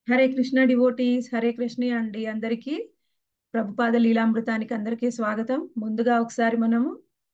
Hare Krishna devotees Hare Krishna అండి అందరికీ ప్రభుపాద లీలామృతానికి అందరికీ స్వాగతం ముందుగా ఒకసారి మనము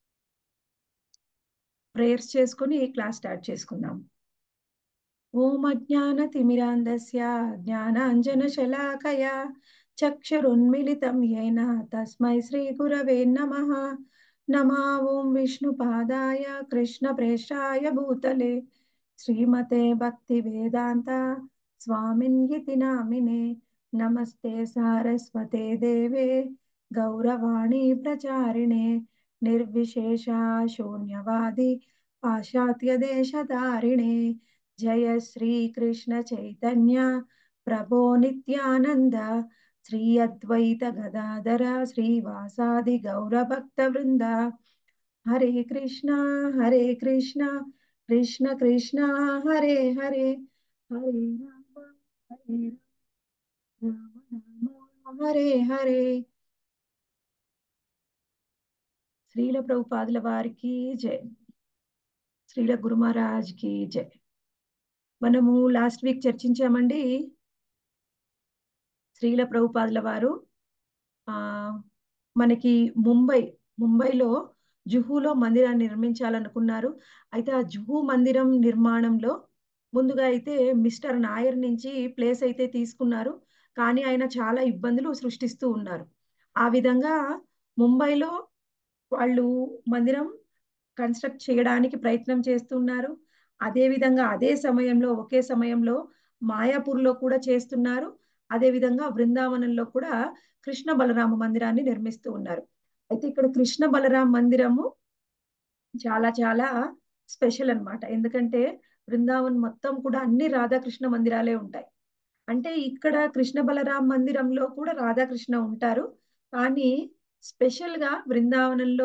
ప్రేయర్స్ చేసుకుని క్లాస్ స్టార్ట్ చేసుకుందాం ఓం అజ్ఞాన తిమిరాంధస్య జ్ఞానాంజన శలాకయ చక్షురున్మిళితం येन తస్మై శ్రీ గురవే నమః నమా ఓం విష్ణుపాదాయ కృష్ణ ప్రేష్టాయ భూతలే శ్రీమతే భక్తి వేదాంత స్వామిన్ ఇతి నామినే నమస్తే సారస్వతే దేవే గౌరవాణి ప్రచారిణే నిర్విశేష శూన్యవాది పాశ్చాత్య దేశధారిణే జయ శ్రీ కృష్ణ చైతన్య ప్రభో నిత్యానంద శ్రీ అద్వైత గదాధర శ్రీవాసాది గౌరభక్త వృంద హరే కృష్ణ హరే కృష్ణ కృష్ణ కృష్ణ హరే హరే హరే రామ హరే రామ రామ హరే హరే శ్రీల ప్రభుపాదుల వారికి జై శ్రీల గురు మహారాజ్ కి జై మనము లాస్ట్ వీక్ చర్చించామండి శ్రీల ప్రభుపాదుల వారు ఆ మనకి ముంబై ముంబైలో జుహులో మందిరాన్ని నిర్మించాలనుకున్నారు అయితే ఆ జుహు మందిరం నిర్మాణంలో ముందుగా అయితే మిస్టర్ నాయర్ నుంచి ప్లేస్ అయితే తీసుకున్నారు కానీ ఆయన చాలా ఇబ్బందులు సృష్టిస్తూ ఉన్నారు ఆ విధంగా ముంబైలో వాళ్ళు మందిరం కన్స్ట్రక్ట్ చేయడానికి ప్రయత్నం చేస్తున్నారు అదే విధంగా అదే సమయంలో ఒకే సమయంలో మాయాపూర్లో కూడా చేస్తున్నారు అదే విధంగా బృందావనంలో కూడా కృష్ణ బలరామ మందిరాన్ని నిర్మిస్తూ ఉన్నారు అయితే ఇక్కడ కృష్ణ బలరామ మందిరము చాలా చాలా స్పెషల్ అన్నమాట ఎందుకంటే బృందావన్ మొత్తం కూడా అన్ని రాధాకృష్ణ మందిరాలే ఉంటాయి అంటే ఇక్కడ కృష్ణ బలరాం మందిరంలో కూడా రాధాకృష్ణ ఉంటారు కానీ స్పెషల్ గా బృందావనంలో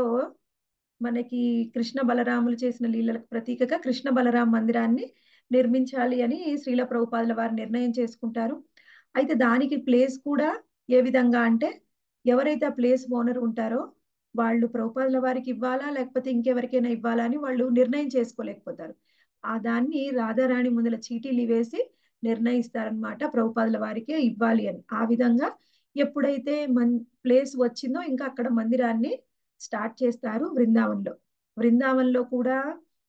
మనకి కృష్ణ బలరాములు చేసిన లీలలకు ప్రతీకగా కృష్ణ బలరాం మందిరాన్ని నిర్మించాలి అని శ్రీల ప్రభుపాదుల వారు నిర్ణయం చేసుకుంటారు అయితే దానికి ప్లేస్ కూడా ఏ విధంగా అంటే ఎవరైతే ఆ ప్లేస్ ఓనర్ ఉంటారో వాళ్ళు ప్రభుపాదుల వారికి ఇవ్వాలా లేకపోతే ఇంకెవరికైనా ఇవ్వాలా అని వాళ్ళు నిర్ణయం చేసుకోలేకపోతారు ఆ దాన్ని రాధారాణి ముందల చీటీలు వేసి నిర్ణయిస్తారనమాట ప్రభుపాదుల వారికే ఇవ్వాలి అని ఆ విధంగా ఎప్పుడైతే మన్ ప్లేస్ వచ్చిందో ఇంకా అక్కడ మందిరాన్ని స్టార్ట్ చేస్తారు బృందావన్లో బృందావన్లో కూడా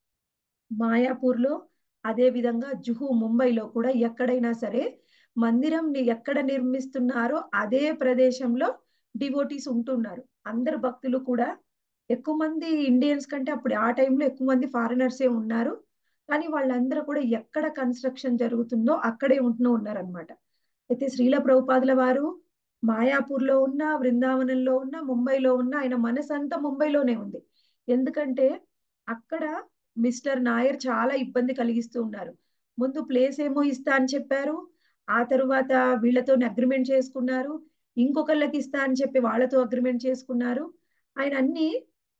మాయాపూర్లో అదే విధంగా జుహు ముంబైలో కూడా ఎక్కడైనా సరే మందిరం ఎక్కడ నిర్మిస్తున్నారో అదే ప్రదేశంలో డివోటీస్ ఉంటున్నారు అందరు భక్తులు కూడా ఎక్కువ మంది ఇండియన్స్ కంటే అప్పుడు ఆ టైంలో ఎక్కువ మంది ఫారినర్సే ఉన్నారు కానీ వాళ్ళందరూ కూడా ఎక్కడ కన్స్ట్రక్షన్ జరుగుతుందో అక్కడే ఉంటూ ఉన్నారనమాట అయితే శ్రీల ప్రభుపాదుల వారు మాయాపూర్లో ఉన్న బృందావనంలో ఉన్న ముంబైలో ఉన్న ఆయన మనసు అంతా ముంబైలోనే ఉంది ఎందుకంటే అక్కడ మిస్టర్ నాయర్ చాలా ఇబ్బంది కలిగిస్తూ ఉన్నారు ముందు ప్లేస్ ఏమో ఇస్తా అని చెప్పారు ఆ తరువాత వీళ్ళతో అగ్రిమెంట్ చేసుకున్నారు ఇంకొకళ్ళకి ఇస్తా అని చెప్పి వాళ్ళతో అగ్రిమెంట్ చేసుకున్నారు ఆయన అన్ని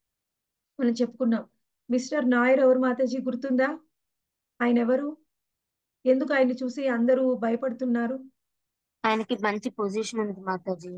మనం చెప్పుకున్నాం మిస్టర్ నాయర్ ఎవరు మాతాజీ గుర్తుందా ఆయన ఎవరు ఎందుకు ఆయన చూసి అందరూ భయపడుతున్నారు ఆయనకి మంచి పొజిషన్ ఉంది మాతాజీ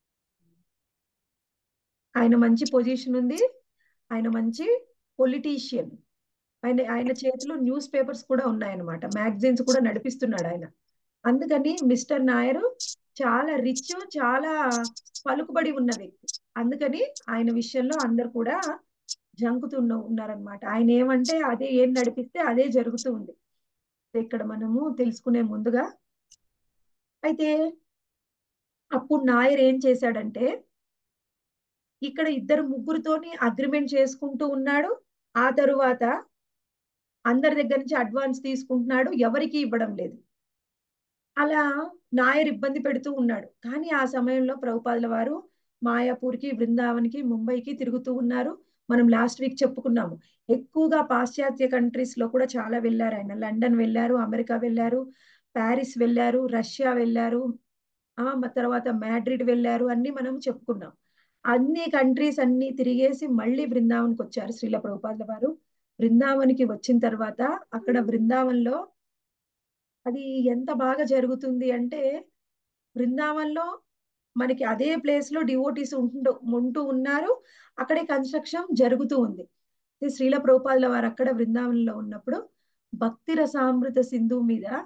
ఆయన మంచి పొజిషన్ ఉంది ఆయన మంచి పొలిటీషియన్ ఆయన ఆయన చేతిలో న్యూస్ పేపర్స్ కూడా ఉన్నాయన్నమాట మ్యాగజైన్స్ కూడా నడిపిస్తున్నాడు ఆయన అందుకని మిస్టర్ నాయర్ చాలా రిచ్ చాలా పలుకుబడి ఉన్న వ్యక్తి అందుకని ఆయన విషయంలో అందరు కూడా జంకుతున్న ఉన్నారనమాట ఆయన ఏమంటే అదే ఏం నడిపిస్తే అదే జరుగుతూ ఉంది ఇక్కడ మనము తెలుసుకునే ముందుగా అయితే అప్పుడు నాయర్ ఏం చేశాడంటే ఇక్కడ ఇద్దరు ముగ్గురుతోని అగ్రిమెంట్ చేసుకుంటూ ఉన్నాడు ఆ తరువాత అందరి దగ్గర నుంచి అడ్వాన్స్ తీసుకుంటున్నాడు ఎవరికి ఇవ్వడం లేదు అలా నాయర్ ఇబ్బంది పెడుతూ ఉన్నాడు కానీ ఆ సమయంలో ప్రభుపాదుల వారు మాయాపూర్కి బృందావన్కి ముంబైకి తిరుగుతూ ఉన్నారు మనం లాస్ట్ వీక్ చెప్పుకున్నాము ఎక్కువగా పాశ్చాత్య కంట్రీస్ లో కూడా చాలా వెళ్ళారు ఆయన లండన్ వెళ్ళారు అమెరికా వెళ్ళారు ప్యారిస్ వెళ్ళారు రష్యా వెళ్ళారు ఆ తర్వాత మ్యాడ్రిడ్ వెళ్ళారు అన్ని మనం చెప్పుకున్నాం అన్ని కంట్రీస్ అన్ని తిరిగేసి మళ్ళీ బృందావన్కి వచ్చారు శ్రీల ప్రభుపాదుల వారు బృందావన్కి వచ్చిన తర్వాత అక్కడ బృందావన్లో అది ఎంత బాగా జరుగుతుంది అంటే బృందావన్లో మనకి అదే ప్లేస్ లో డివోటీస్ ఉంటూ ఉంటూ ఉన్నారు అక్కడే కన్స్ట్రక్షన్ జరుగుతూ ఉంది శ్రీల ప్రభుపాదుల వారు అక్కడ బృందావనంలో ఉన్నప్పుడు భక్తి రసామృత సింధు మీద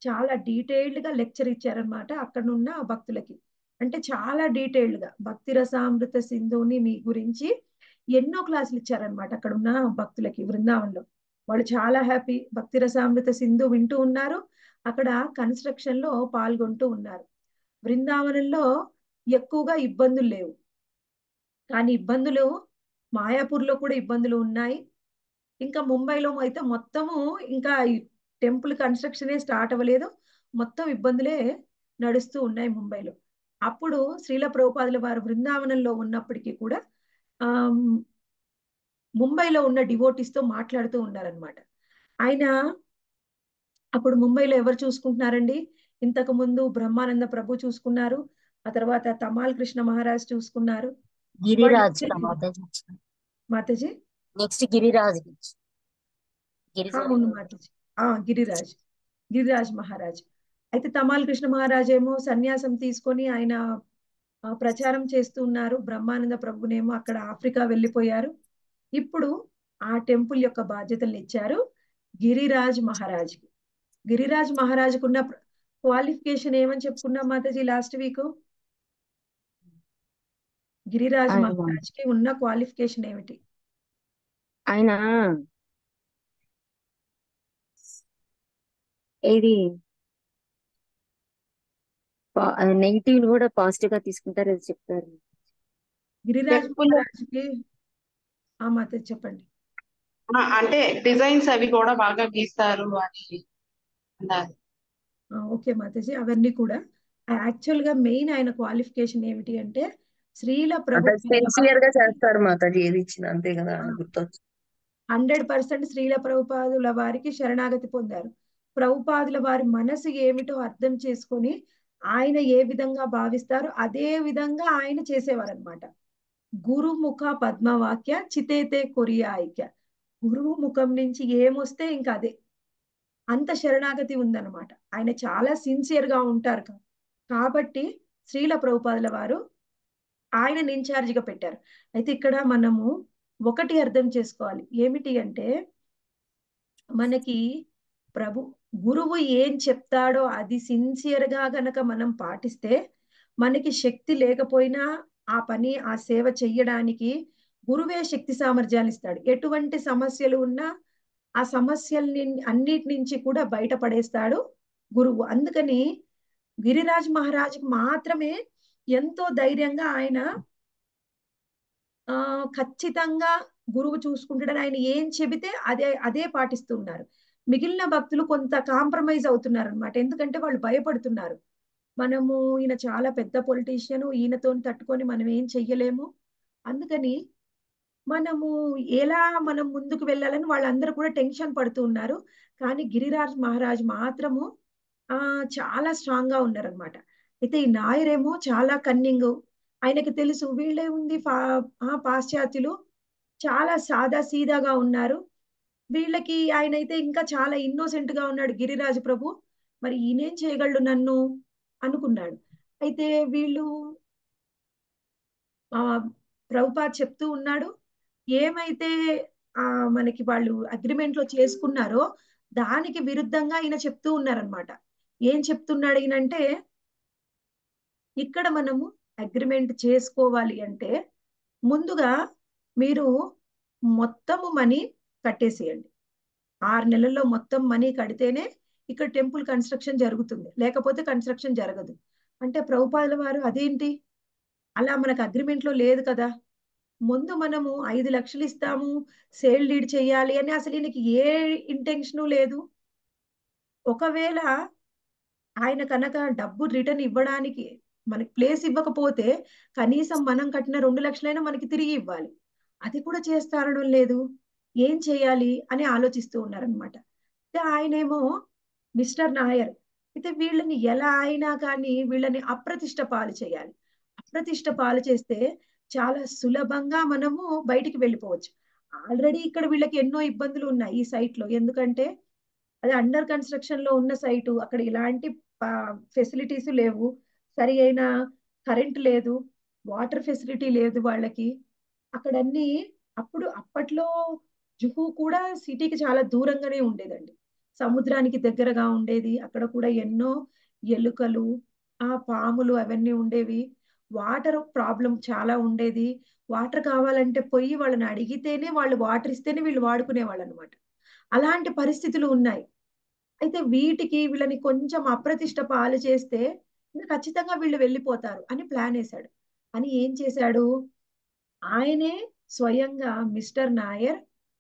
చాలా డీటెయిల్డ్ గా లెక్చర్ ఇచ్చారనమాట అక్కడ ఉన్న భక్తులకి అంటే చాలా డీటెయిల్డ్ గా భక్తి రసామృత సింధుని మీ గురించి ఎన్నో క్లాసులు ఇచ్చారనమాట అక్కడ ఉన్న భక్తులకి బృందావనంలో వాళ్ళు చాలా హ్యాపీ భక్తి రసామృత సింధు వింటూ ఉన్నారు అక్కడ కన్స్ట్రక్షన్ లో పాల్గొంటూ ఉన్నారు బృందావనంలో ఎక్కువగా ఇబ్బందులు లేవు కానీ ఇబ్బందులు మాయాపూర్లో కూడా ఇబ్బందులు ఉన్నాయి ఇంకా ముంబైలో అయితే మొత్తము ఇంకా టెంపుల్ కన్స్ట్రక్షనే స్టార్ట్ అవ్వలేదు మొత్తం ఇబ్బందులే నడుస్తూ ఉన్నాయి ముంబైలో అప్పుడు శ్రీల ప్రభుపాదుల వారు బృందావనంలో ఉన్నప్పటికీ కూడా ఆ ముంబైలో ఉన్న డివోటీస్ తో మాట్లాడుతూ ఉన్నారనమాట ఆయన అప్పుడు ముంబైలో ఎవరు చూసుకుంటున్నారండి ఇంతకు ముందు బ్రహ్మానంద ప్రభు చూసుకున్నారు ఆ తర్వాత తమాల్ కృష్ణ మహారాజ్ చూసుకున్నారు గిరిరాజ్ వాళ్ళు- మాతాజీ మాతాజీ నెక్స్ట్ గిరిరాజ్ గిరిజాజ్ అవును మాతాజీ ఆ గిరిరాజ్ గిరిరాజ్ మహారాజ్ అయితే తమాల్ కృష్ణ మహారాజ్ ఏమో సన్యాసం తీసుకొని ఆయన ఆ, ప్రచారం చేస్తూ ఉన్నారు బ్రహ్మానంద ప్రభునేమో అక్కడ ఆఫ్రికా వెళ్ళిపోయారు ఇప్పుడు ఆ టెంపుల్ యొక్క బాధ్యతలు ఇచ్చారు గిరిరాజ్ మహారాజ్కి గిరిరాజ్ మహారాజ్కు ఉన్న క్వాలిఫికేషన్ ఏమని చెప్పుకున్నాం మాతాజీ లాస్ట్ వీక్ గిరిరాజ్ ఆయన- మహారాజ్కి ఉన్న క్వాలిఫికేషన్ ఏమిటి ఆయన ఇది నెగిటివ్ కూడా పాజిటివ్ గా తీసుకుంటారు అది చెప్తారు గిరిరాజ్ Temple- మహారాజ్కి ఆ మాతాజీ చెప్పండి ఆ, అంటే డిజైన్స్ అవి కూడా బాగా గీస్తారు అని అన్నారు ఆ, ఓకే మాతాజీ అవన్నీ కూడా యాక్చువల్ గా మెయిన్ ఆయన క్వాలిఫికేషన్ ఏమిటి అంటే శ్రీల ప్రభు సిన్సియర్ గా చేస్తారు మాతాజీ ఏది ఇచ్చిన అంతే కదా ఆ. గుర్తొచ్చు హండ్రెడ్ పర్సెంట్ శ్రీల ప్రభుపాదుల వారికి శరణాగతి పొందారు ప్రభుపాదుల వారి మనసు ఏమిటో అర్థం చేసుకొని ఆయన ఏ విధంగా భావిస్తారో అదే విధంగా ఆయన చేసేవారు అనమాట గురుముఖ పద్మవాక్య చితేతే కొరియా ఐక్య గురువు ముఖం నుంచి ఏమొస్తే ఇంకా అదే అంత శరణాగతి ఉందన్నమాట ఆయన చాలా సిన్సియర్ గా ఉంటారు కా- కాబట్టి శ్రీల ప్రభుపాదుల వారు ఆయన ఇన్ఛార్జ్ గా పెట్టారు అయితే ఇక్కడ మనము ఒకటి అర్థం చేసుకోవాలి ఏమిటి అంటే మనకి ప్రభు గురువు ఏం చెప్తాడో అది సిన్సియర్ గా గనక మనం పాటిస్తే మనకి శక్తి లేకపోయినా ఆ పని ఆ సేవ చెయ్యడానికి గురువే శక్తి సామర్థ్యాలు ఇస్తాడు ఎటువంటి సమస్యలు ఉన్నా ఆ సమస్యల్ని అన్నిటి నుంచి కూడా బయటపడేస్తాడు గురువు అందుకని గిరిరాజ్ మహారాజుకు మాత్రమే ఎంతో ధైర్యంగా ఆయన ఆ ఖచ్చితంగా గురువు చూసుకుంటాడని ఆయన ఏం చెబితే అదే అదే పాటిస్తున్నారు మిగిలిన భక్తులు కొంత కాంప్రమైజ్ అవుతున్నారు అనమాట ఎందుకంటే వాళ్ళు భయపడుతున్నారు మనము ఈయన చాలా పెద్ద పొలిటీషియన్ ఈయనతో తట్టుకొని మనం ఏం చెయ్యలేము అందుకని మనము ఎలా మనం ముందుకు వెళ్ళాలని వాళ్ళందరూ కూడా టెన్షన్ పడుతూ ఉన్నారు కానీ గిరిరాజ్ మహారాజ్ మాత్రము ఆ చాలా స్ట్రాంగ్ గా ఉన్నారనమాట అయితే ఈ నాయరేమో చాలా కన్నింగ్ ఆయనకి తెలుసు వీళ్ళే ఉంది ఫా ఆ పాశ్చాత్యులు చాలా సాదా సీదాగా ఉన్నారు వీళ్ళకి ఆయన అయితే ఇంకా చాలా ఇన్నోసెంట్ గా ఉన్నాడు గిరిరాజు ప్రభు మరి ఈయనేం చేయగలడు నన్ను అనుకున్నాడు అయితే వీళ్ళు ఆ ప్రభుపాద్ చెప్తూ ఉన్నాడు ఏమైతే ఆ మనకి వాళ్ళు అగ్రిమెంట్ లో చేసుకున్నారో దానికి విరుద్ధంగా ఈయన చెప్తూ ఉన్నారనమాట ఏం చెప్తున్నాడు ఈయనంటే ఇక్కడ మనము అగ్రిమెంట్ చేసుకోవాలి అంటే ముందుగా మీరు మొత్తము మనీ కట్టేసేయండి ఆరు నెలల్లో మొత్తం మనీ కడితేనే ఇక్కడ టెంపుల్ కన్స్ట్రక్షన్ జరుగుతుంది లేకపోతే కన్స్ట్రక్షన్ జరగదు అంటే ప్రభుపాదుల వారు అదేంటి అలా మనకు అగ్రిమెంట్ లో లేదు కదా ముందు మనము ఐదు లక్షలు ఇస్తాము సేల్ డీడ్ చేయాలి అని అసలు ఈయనకి ఏ ఇంటెన్షను లేదు ఒకవేళ ఆయన కనుక డబ్బు రిటర్న్ ఇవ్వడానికి మనకి ప్లేస్ ఇవ్వకపోతే కనీసం మనం కట్టిన రెండు లక్షలైనా మనకి తిరిగి ఇవ్వాలి అది కూడా చేస్తారడం లేదు ఏం చేయాలి అని ఆలోచిస్తూ ఉన్నారనమాట ఆయనేమో మిస్టర్ నాయర్ అయితే వీళ్ళని ఎలా అయినా కానీ వీళ్ళని అప్రతిష్ట పాలు చేయాలి అప్రతిష్ట పాలు చేస్తే చాలా సులభంగా మనము బయటికి వెళ్ళిపోవచ్చు ఆల్రెడీ ఇక్కడ వీళ్ళకి ఎన్నో ఇబ్బందులు ఉన్నాయి ఈ సైట్ లో ఎందుకంటే అది అండర్ కన్స్ట్రక్షన్ లో ఉన్న సైటు అక్కడ ఇలాంటి ఫెసిలిటీస్ లేవు సరి అయిన కరెంట్ లేదు వాటర్ ఫెసిలిటీ లేదు వాళ్ళకి అక్కడ అన్ని అప్పుడు అప్పట్లో జుహు కూడా సిటీకి చాలా దూరంగానే ఉండేదండి సముద్రానికి దగ్గరగా ఉండేది అక్కడ కూడా ఎన్నో ఎలుకలు ఆ పాములు అవన్నీ ఉండేవి వాటర్ ప్రాబ్లం చాలా ఉండేది వాటర్ కావాలంటే పోయి వాళ్ళని అడిగితేనే వాళ్ళు వాటర్ ఇస్తేనే వీళ్ళు వాడుకునే వాళ్ళు అనమాట అలాంటి పరిస్థితులు ఉన్నాయి అయితే వీటికి వీళ్ళని కొంచెం అప్రతిష్ట పాలు చేస్తే ఇంకా ఖచ్చితంగా వీళ్ళు వెళ్ళిపోతారు అని ప్లాన్ వేశాడు అని ఏం చేశాడు ఆయనే స్వయంగా మిస్టర్ నాయర్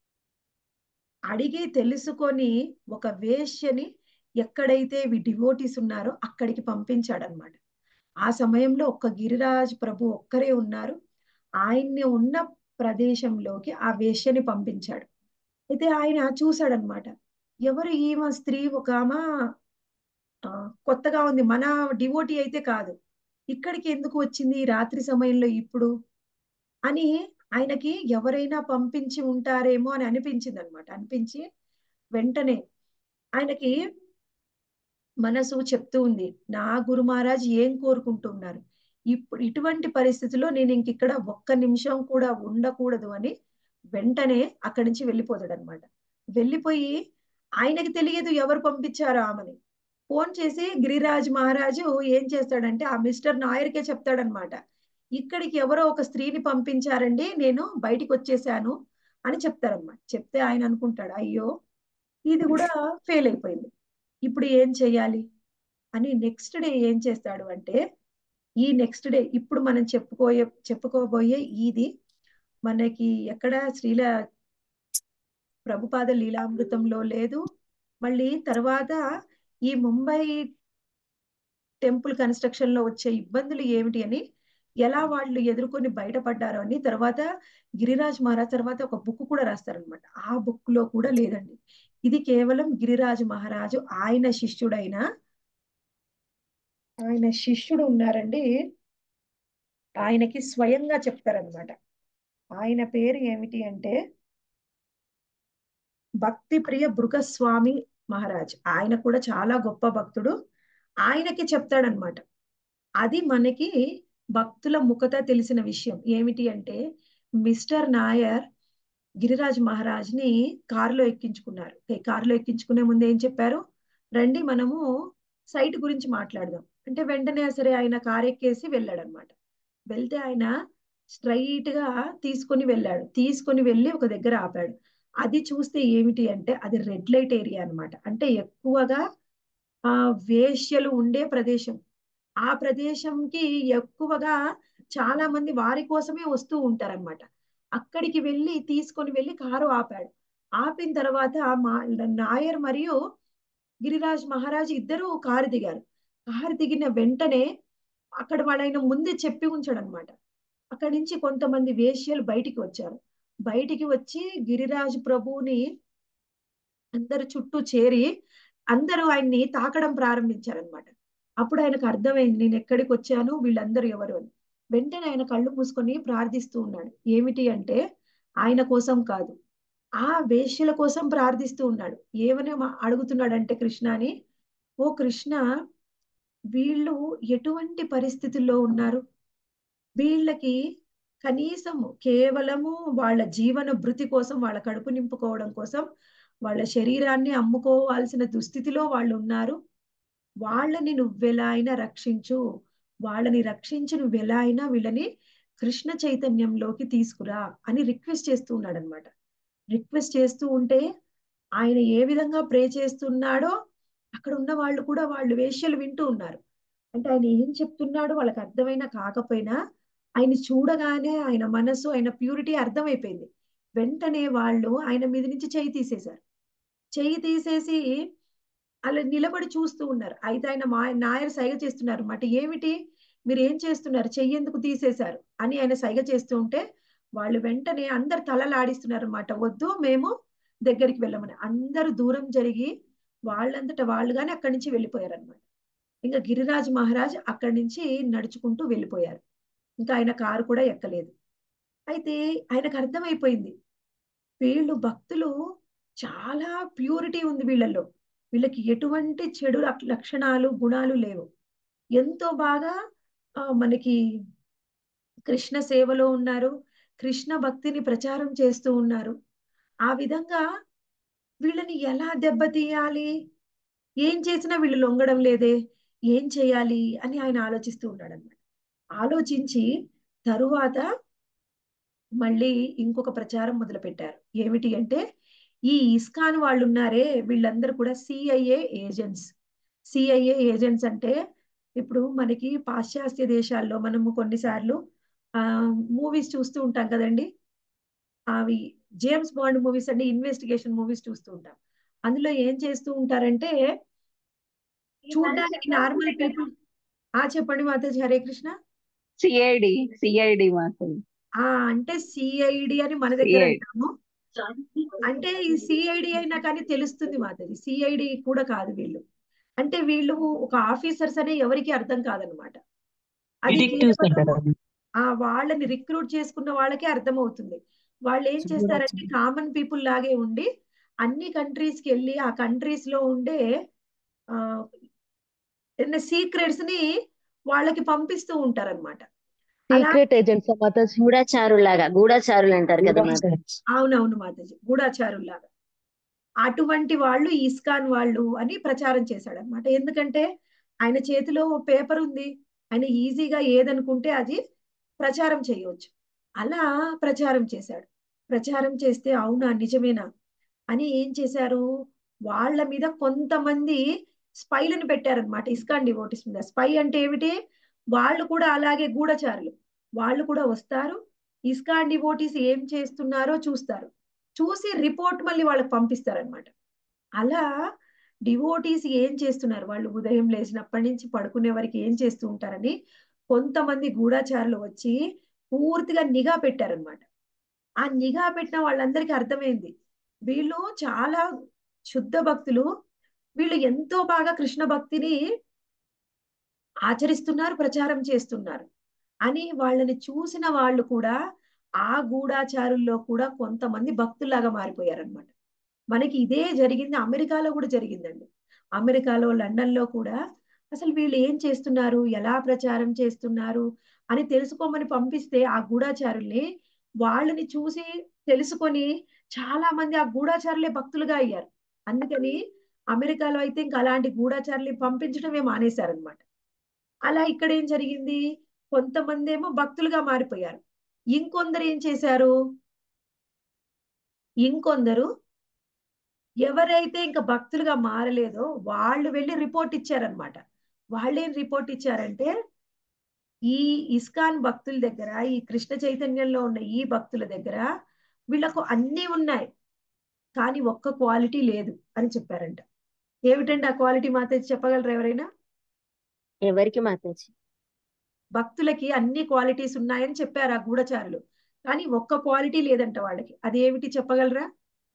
అడిగి తెలుసుకొని ఒక వేశ్యని ఎక్కడైతే డివోటీస్ ఉన్నారో అక్కడికి పంపించాడనమాట ఆ సమయంలో ఒక్క గిరిరాజ్ ప్రభు ఒక్కరే ఉన్నారు ఆయన్ని ఉన్న ప్రదేశంలోకి ఆ వేశ్యని పంపించాడు అయితే ఆయన చూశాడనమాట ఎవరు ఈమె స్త్రీ ఒక ఆమె ఆ, కొత్తగా ఉంది మన డివోటీ అయితే కాదు ఇక్కడికి ఎందుకు వచ్చింది ఈ రాత్రి సమయంలో ఇప్పుడు అని ఆయనకి ఎవరైనా పంపించి ఉంటారేమో అని అనిపించింది అనమాట అనిపించి వెంటనే ఆయనకి మనసు చెప్తూ ఉంది నా గురు మహారాజ్ ఏం కోరుకుంటున్నారు ఇప్పుడు ఇటువంటి పరిస్థితిలో నేను ఇంక ఇక్కడ ఒక్క నిమిషం కూడా ఉండకూడదు అని వెంటనే అక్కడి నుంచి వెళ్ళిపోతాడు అనమాట వెళ్ళిపోయి ఆయనకి తెలియదు ఎవరు పంపించారో ఆమెని ఫోన్ చేసి గిరిరాజ్ మహారాజు ఏం చేస్తాడంటే ఆ మిస్టర్ నాయర్కే చెప్తాడనమాట ఇక్కడికి ఎవరో ఒక స్త్రీని పంపించారండి నేను బయటికి వచ్చేసాను అని చెప్తారనమాట చెప్తే ఆయన అనుకుంటాడు అయ్యో ఇది కూడా ఫెయిల్ అయిపోయింది ఇప్పుడు ఏం చెయ్యాలి అని నెక్స్ట్ డే ఏం చేస్తాడు అంటే ఈ నెక్స్ట్ డే ఇప్పుడు మనం చెప్పుకోయే చెప్పుకోబోయే ఇది మనకి ఎక్కడ శ్రీల ప్రభుపాద లీలామృతంలో లేదు మళ్ళీ తర్వాత ఈ ముంబై టెంపుల్ కన్స్ట్రక్షన్ లో వచ్చే ఇబ్బందులు ఏమిటి అని ఎలా వాళ్ళు ఎదుర్కొని బయటపడ్డారో అని తర్వాత గిరిరాజ్ మహారాజ్ తర్వాత ఒక బుక్ కూడా రాస్తారనమాట ఆ బుక్ లో కూడా లేదండి ఇది కేవలం గిరిరాజ్ మహారాజు ఆయన శిష్యుడైన ఆయన శిష్యుడు ఉన్నారండి ఆయనకి స్వయంగా చెప్తారనమాట ఆయన పేరు ఏమిటి అంటే భక్తి ప్రియ భృగస్వామి మహారాజ్ ఆయన కూడా చాలా గొప్ప భక్తుడు ఆయనకి చెప్తాడనమాట అది మనకి భక్తుల ముఖత తెలిసిన విషయం ఏమిటి అంటే మిస్టర్ నాయర్ గిరిరాజ్ మహారాజ్ ని కారులో ఎక్కించుకున్నారు కారులో ఎక్కించుకునే ముందు ఏం చెప్పారు రండి మనము సైట్ గురించి మాట్లాడదాం అంటే వెంటనే సరే ఆయన కారు ఎక్కేసి వెళ్ళాడు అనమాట వెళ్తే ఆయన స్ట్రైట్ గా తీసుకొని వెళ్ళాడు తీసుకొని వెళ్ళి ఒక దగ్గర ఆపాడు అది చూస్తే ఏమిటి అంటే అది రెడ్ లైట్ ఏరియా అన్నమాట అంటే ఎక్కువగా ఆ వేశ్యలు ఉండే ప్రదేశం ఆ ప్రదేశంకి ఎక్కువగా చాలా మంది వారి కోసమే వస్తూ ఉంటారన్నమాట అక్కడికి వెళ్ళి తీసుకొని వెళ్ళి కారు ఆపాడు ఆపిన తర్వాత మా నాయర్ మరియు గిరిరాజ్ మహారాజ్ ఇద్దరు కారు దిగారు కారు దిగిన వెంటనే అక్కడ వాళ్ళైన ముందే చెప్పి ఉంచాడు అనమాట అక్కడి నుంచి కొంతమంది వేశ్యలు బయటికి వచ్చారు బయటికి వచ్చి గిరిరాజ్ ప్రభువుని అందరు చుట్టూ చేరి అందరూ ఆయన్ని తాకడం ప్రారంభించారనమాట అప్పుడు ఆయనకు అర్థమైంది నేను ఎక్కడికి వచ్చాను వీళ్ళందరూ ఎవరు అని వెంటనే ఆయన కళ్ళు మూసుకొని ప్రార్థిస్తూ ఉన్నాడు ఏమిటి అంటే ఆయన కోసం కాదు ఆ వేశ్యల కోసం ప్రార్థిస్తూ ఉన్నాడు ఏమని అడుగుతున్నాడంటే కృష్ణ అని ఓ కృష్ణ వీళ్ళు ఎటువంటి పరిస్థితుల్లో ఉన్నారు వీళ్ళకి కనీసము కేవలము వాళ్ళ జీవన భృతి కోసం వాళ్ళ కడుపు నింపుకోవడం కోసం వాళ్ళ శరీరాన్ని అమ్ముకోవాల్సిన దుస్థితిలో వాళ్ళు ఉన్నారు వాళ్ళని నువ్వెలా అయినా రక్షించు వాళ్ళని రక్షించి నువ్వెలా అయినా వీళ్ళని కృష్ణ చైతన్యంలోకి తీసుకురా అని రిక్వెస్ట్ చేస్తూ ఉన్నాడు అనమాట రిక్వెస్ట్ చేస్తూ ఉంటే ఆయన ఏ విధంగా ప్రే చేస్తున్నాడో అక్కడ ఉన్న వాళ్ళు కూడా వాళ్ళు వేష్యలు వింటూ ఉన్నారు అంటే ఆయన ఏం చెప్తున్నాడో వాళ్ళకి అర్థమైనా కాకపోయినా ఆయన చూడగానే ఆయన మనసు ఆయన ప్యూరిటీ అర్థమైపోయింది వెంటనే వాళ్ళు ఆయన మీద నుంచి చెయ్యి తీసేశారు చెయ్యి తీసేసి అలా నిలబడి చూస్తూ ఉన్నారు అయితే ఆయన మా నాయర్ సైగ చేస్తున్నారు అన్నమాట ఏమిటి మీరు ఏం చేస్తున్నారు చెయ్యి ఎందుకు తీసేశారు అని ఆయన సైగ చేస్తూ ఉంటే వాళ్ళు వెంటనే అందరు తలలాడిస్తున్నారు అనమాట వద్దు మేము దగ్గరికి వెళ్ళమని అందరూ దూరం జరిగి వాళ్ళంతట వాళ్ళుగానే అక్కడి నుంచి వెళ్ళిపోయారు అనమాట ఇంకా గిరిరాజ్ మహారాజ్ అక్కడి నుంచి నడుచుకుంటూ వెళ్ళిపోయారు ఇంకా ఆయన కారు కూడా ఎక్కలేదు అయితే ఆయనకు అర్థమైపోయింది వీళ్ళు భక్తులు చాలా ప్యూరిటీ ఉంది వీళ్ళల్లో వీళ్ళకి ఎటువంటి చెడు లక్షణాలు గుణాలు లేవు ఎంతో బాగా మనకి కృష్ణ సేవలో ఉన్నారు కృష్ణ భక్తిని ప్రచారం చేస్తూ ఉన్నారు ఆ విధంగా వీళ్ళని ఎలా దెబ్బతీయాలి ఏం చేసినా వీళ్ళు లొంగడం లేదే ఏం చేయాలి అని ఆయన ఆలోచిస్తూ ఉన్నాడు అనమాట ఆలోచించి తరువాత మళ్ళీ ఇంకొక ప్రచారం మొదలు పెట్టారు ఏమిటి అంటే ఈ ఇస్కాన్ వాళ్ళు ఉన్నారే వీళ్ళందరూ కూడా సిఐఏ ఏజెంట్స్ సిఐఏ ఏజెంట్స్ అంటే ఇప్పుడు మనకి పాశ్చాత్య దేశాల్లో మనము కొన్నిసార్లు ఆ మూవీస్ చూస్తూ ఉంటాం కదండి అవి జేమ్స్ బాండ్ మూవీస్ అంటే ఇన్వెస్టిగేషన్ మూవీస్ చూస్తూ ఉంటాం అందులో ఏం చేస్తూ ఉంటారంటే చూడడానికి నార్మల్ పీపుల్ ఆ చెప్పండి మాతాజీ హరే కృష్ణ సిఐడి సిఐడి మాత్రం ఆ అంటే సిఐడి అని మన దగ్గర CID. అంటాము అంటే ఈ సిఐడి అయినా కానీ తెలుస్తుంది మాతది సిఐడి కూడా కాదు వీళ్ళు అంటే వీళ్ళు ఒక ఆఫీసర్స్ అనే ఎవరికి అర్థం కాదనమాట అది డిటెక్టివ్స్ కేవలం అంటారు ఆ వాళ్ళని రిక్రూట్ చేసుకున్న వాళ్ళకే అర్థమవుతుంది వాళ్ళు ఏం చేస్తారంటే కామన్ పీపుల్ లాగే ఉండి అన్ని కంట్రీస్ కి వెళ్ళి ఆ కంట్రీస్ లో ఉండే ఆ సీక్రెట్స్ ని వాళ్ళకి పంపిస్తూ ఉంటారన్నమాట అలా సీక్రెట్ ఏజెంట్స్ మాతాజీ గూఢచారులాగా గూఢచారులు అంటారు కదా మాతాజీ అవునవును మాతాజీ గూఢాచారుల్లాగా అటువంటి వాళ్ళు ఇస్కాన్ వాళ్ళు అని ప్రచారం చేశాడు అనమాట ఎందుకంటే ఆయన చేతిలో పేపర్ ఉంది ఆయన ఈజీగా ఏదనుకుంటే అది ప్రచారం చేయవచ్చు అలా ప్రచారం చేశాడు ప్రచారం చేస్తే అవునా నిజమేనా అని ఏం చేశారు వాళ్ళ మీద కొంతమంది స్పైలను పెట్టారనమాట ఇస్కాన్ డివోటీస్ మీద స్పై అంటే ఏమిటి వాళ్ళు కూడా అలాగే గూఢచారులు వాళ్ళు కూడా వస్తారు ఇస్కాన్ డివోటీస్ ఏం చేస్తున్నారో చూస్తారు చూసి రిపోర్ట్ మళ్ళీ వాళ్ళకి పంపిస్తారనమాట అలా డివోటీస్ ఏం చేస్తున్నారు వాళ్ళు ఉదయం లేచినప్పటి నుంచి పడుకునే వరకు ఏం చేస్తూ ఉంటారని కొంతమంది గూఢచారులు వచ్చి పూర్తిగా నిఘా పెట్టారనమాట ఆ నిఘా పెట్టిన వాళ్ళందరికీ అర్థమైంది వీళ్ళు చాలా శుద్ధ భక్తులు వీళ్ళు ఎంతో బాగా కృష్ణ భక్తిని ఆచరిస్తున్నారు ప్రచారం చేస్తున్నారు అని వాళ్ళని చూసిన వాళ్ళు కూడా ఆ గూఢాచారుల్లో కూడా కొంతమంది భక్తుల్లాగా మారిపోయారనమాట మనకి ఇదే జరిగింది అమెరికాలో కూడా జరిగిందండి అమెరికాలో లండన్ లో కూడా అసలు వీళ్ళు ఏం చేస్తున్నారు ఎలా ప్రచారం చేస్తున్నారు అని తెలుసుకోమని పంపిస్తే ఆ గూఢాచారుల్ని వాళ్ళని చూసి తెలుసుకొని చాలా మంది ఆ గూఢాచారులే భక్తులుగా అయ్యారు అందుకని అమెరికాలో అయితే ఇంకా అలాంటి గూఢాచారుల్ని పంపించడమే మానేశారనమాట అలా ఇక్కడ ఏం జరిగింది కొంతమంది ఏమో భక్తులుగా మారిపోయారు ఇంకొందరు ఏం చేశారు ఇంకొందరు ఎవరైతే ఇంకా భక్తులుగా మారలేదో వాళ్ళు వెళ్ళి రిపోర్ట్ ఇచ్చారనమాట వాళ్ళేం రిపోర్ట్ ఇచ్చారంటే ఈ ఇస్కాన్ భక్తుల దగ్గర ఈ కృష్ణ చైతన్యంలో ఉన్న ఈ భక్తుల దగ్గర వీళ్ళకు అన్నీ ఉన్నాయి కానీ ఒక్క క్వాలిటీ లేదు అని చెప్పారంట ఏమిటంటే ఆ క్వాలిటీ మాత్రం చెప్పగలరు ఎవరైనా ఎవరికి మాతాజీ భక్తులకి అన్ని క్వాలిటీస్ ఉన్నాయని చెప్పారు ఆ గూఢచారులు కానీ ఒక్క క్వాలిటీ లేదంట వాళ్ళకి అదేమిటి చెప్పగలరా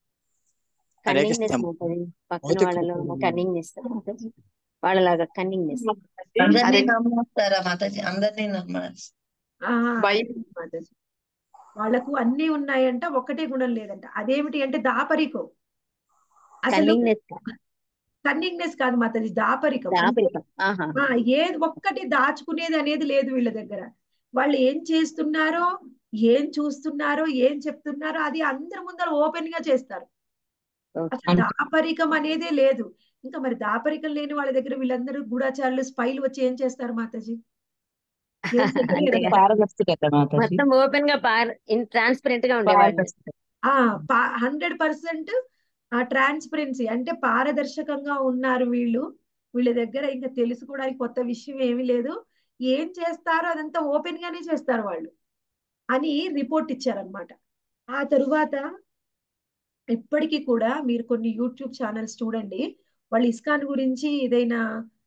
హరే కన్నింగ్నెస్ కృష్ణ మాతాజీ పక్కన భౌతిక వాళ్ళలో రూపంలో. కన్నింగ్నెస్ మాతాజీ వాళ్ళలాగా కన్నింగ్నెస్ అందరినీ అదే నమ్మేస్తారా మాతాజీ అందరినీ నమ్మేస్తారు ఆ, భయం మాతాజీ. వాళ్ళకు అన్ని ఉన్నాయంట ఒక్కటే గుణం లేదంట అదేమిటి అంటే దాపరికం అసలు కన్నింగ్నెస్ కన్నింగ్నెస్ కాదు మాతాజీ దాపరికం అంటే దాపరికం ఆహా ఆ, ఏది ఒక్కటి దాచుకునేది అనేది లేదు వీళ్ళ దగ్గర వాళ్ళు ఏం చేస్తున్నారో ఏం చూస్తున్నారో ఏం చెప్తున్నారో అది అందరి ముందర ఓపెన్ గా చేస్తారు ఓకే అసలు దాపరికం అనేదే లేదు ఇంకా మరి దాపరికం లేని వాళ్ళ దగ్గర వీళ్ళందరూ గూఢాచారులు స్పైలు వచ్చి ఏం చేస్తారు మాతాజీ ఏం అంతే చెయ్యలేరు కదా కదా పారదర్శకత మాతాజీ మొత్తం ఓపెన్ గా పార్ ట్రాన్స్పరెంట్ గా ఉండేవాళ్ళు పారదర్శకత ఆ హండ్రెడ్ పర్సెంట్ ఆ ట్రాన్స్పరెన్సీ అంటే పారదర్శకంగా ఉన్నారు వీళ్ళు వీళ్ళ దగ్గర ఇంకా తెలుసుకోవడానికి కొత్త విషయం ఏమీ లేదు ఏం చేస్తారో అదంతా ఓపెన్ గానే చేస్తారు వాళ్ళు అని రిపోర్ట్ ఇచ్చారనమాట ఆ తరువాత ఇప్పటికీ కూడా మీరు కొన్ని యూట్యూబ్ ఛానల్స్ చూడండి వాళ్ళు ఇస్కాన్ గురించి ఏదైనా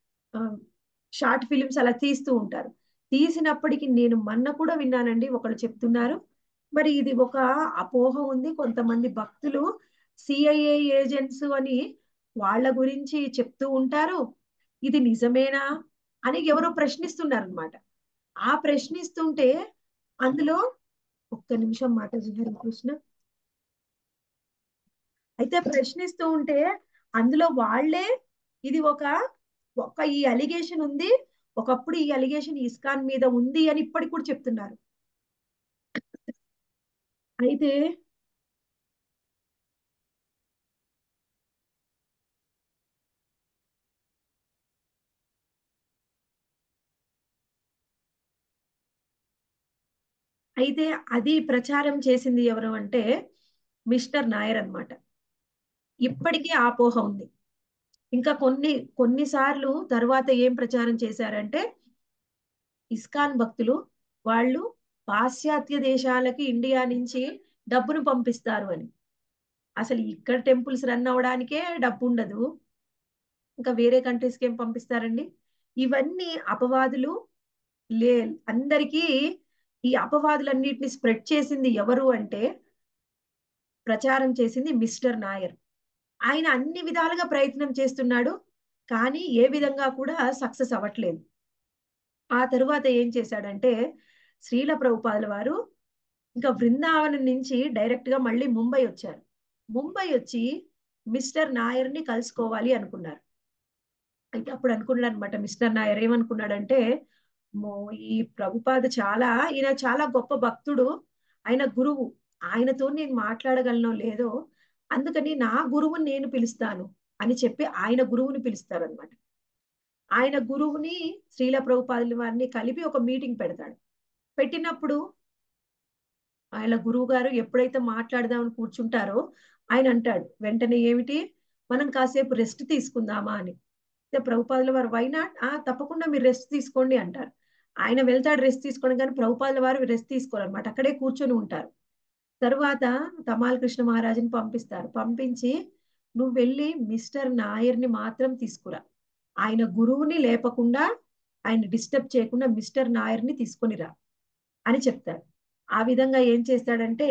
షార్ట్ ఫిలిమ్స్ అలా తీస్తూ ఉంటారు తీసినప్పటికీ నేను మొన్న కూడా విన్నానండి ఒకళ్ళు చెప్తున్నారు మరి ఇది ఒక అపోహ ఉంది కొంతమంది భక్తులు సిఐఏ ఏజెంట్స్ అని వాళ్ళ గురించి చెప్తూ ఉంటారు ఇది నిజమేనా అని ఎవరో ప్రశ్నిస్తున్నారు అనమాట ఆ ప్రశ్నిస్తుంటే అందులో ఒక్క నిమిషం మాతాజీ హరి కృష్ణ అయితే ప్రశ్నిస్తూ ఉంటే అందులో వాళ్ళే ఇది ఒక ఒక ఈ అలిగేషన్ ఉంది ఒకప్పుడు ఈ అలిగేషన్ ఇస్కాన్ మీద ఉంది అని ఇప్పటికి కూడా చెప్తున్నారు అయితే అయితే అది ప్రచారం చేసింది ఎవరు అంటే మిస్టర్ నాయర్ అన్నమాట ఇప్పటికీ ఆ అపోహ ఉంది ఇంకా కొన్ని కొన్నిసార్లు తర్వాత ఏం ప్రచారం చేశారంటే ఇస్కాన్ భక్తులు వాళ్ళు పాశ్చాత్య దేశాలకి ఇండియా నుంచి డబ్బును పంపిస్తారు అని అసలు ఇక్కడ టెంపుల్స్ రన్ అవడానికే డబ్బు ఉండదు ఇంకా వేరే కంట్రీస్కి ఏం పంపిస్తారండి ఇవన్నీ అపవాదులు లే అందరికీ ఈ అపవాదులన్నిటిని స్ప్రెడ్ చేసింది ఎవరు అంటే ప్రచారం చేసింది మిస్టర్ నాయర్ ఆయన అన్ని విధాలుగా ప్రయత్నం చేస్తున్నాడు కానీ ఏ విధంగా కూడా సక్సెస్ అవ్వట్లేదు ఆ తరువాత ఏం చేశాడంటే శ్రీల ప్రభుపాదుల వారు ఇంకా బృందావనం నుంచి డైరెక్ట్ గా మళ్ళీ ముంబై వచ్చారు ముంబై వచ్చి మిస్టర్ నాయర్ని కలుసుకోవాలి అనుకున్నారు అయితే అప్పుడు అనుకున్నాడు అనమాట మిస్టర్ నాయర్ ఏమనుకున్నాడంటే మో ఈ ప్రభుపాద చాలా ఈయన చాలా గొప్ప భక్తుడు ఆయన గురువు ఆయనతో నేను మాట్లాడగలనో లేదో అందుకని నా గురువుని నేను పిలుస్తాను అని చెప్పి ఆయన గురువుని పిలుస్తారనమాట ఆయన గురువుని శ్రీల ప్రభుపాదుల వారిని కలిపి ఒక మీటింగ్ పెడతాడు పెట్టినప్పుడు ఆయన గురువు గారు ఎప్పుడైతే మాట్లాడదామని కూర్చుంటారో ఆయన అంటాడు వెంటనే ఏమిటి మనం కాసేపు రెస్ట్ తీసుకుందామా అని ప్రభుపాదుల వారు వైనాట్ ఆ తప్పకుండా మీరు రెస్ట్ తీసుకోండి అంటారు ఆయన వెళ్తాడు రెస్ట్ తీసుకోండి కానీ ప్రభుపాదుల వారు రెస్ట్ తీసుకోవాలన్నమాట అక్కడే కూర్చొని ఉంటారు తరువాత తమాల్ కృష్ణ మహారాజుని పంపిస్తారు పంపించి నువ్వు వెళ్ళి మిస్టర్ నాయర్ని మాత్రం తీసుకురా ఆయన గురువుని లేపకుండా ఆయన డిస్టర్బ్ చేయకుండా మిస్టర్ నాయర్ని తీసుకొనిరా అని చెప్తాడు ఆ విధంగా ఏం చేస్తాడంటే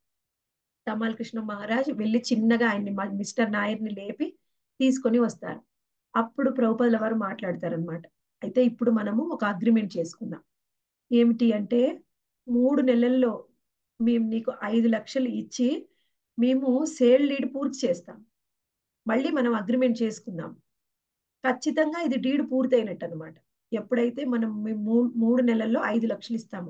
తమాల్ కృష్ణ మహారాజ్ వెళ్ళి చిన్నగా ఆయన్ని మిస్టర్ నాయర్ని లేపి తీసుకొని వస్తారు అప్పుడు ప్రభుపదుల వారు మాట్లాడతారనమాట అయితే ఇప్పుడు మనము ఒక అగ్రిమెంట్ చేసుకుందాం ఏమిటి అంటే మూడు నెలల్లో మేము నీకు ఐదు లక్షలు ఇచ్చి మేము సేల్ డీడ్ పూర్తి చేస్తాం మళ్ళీ మనం అగ్రిమెంట్ చేసుకుందాం ఖచ్చితంగా ఇది డీడ్ పూర్తయినట్టు అనమాట ఎప్పుడైతే మనం మూడు నెలల్లో ఐదు లక్షలు ఇస్తాము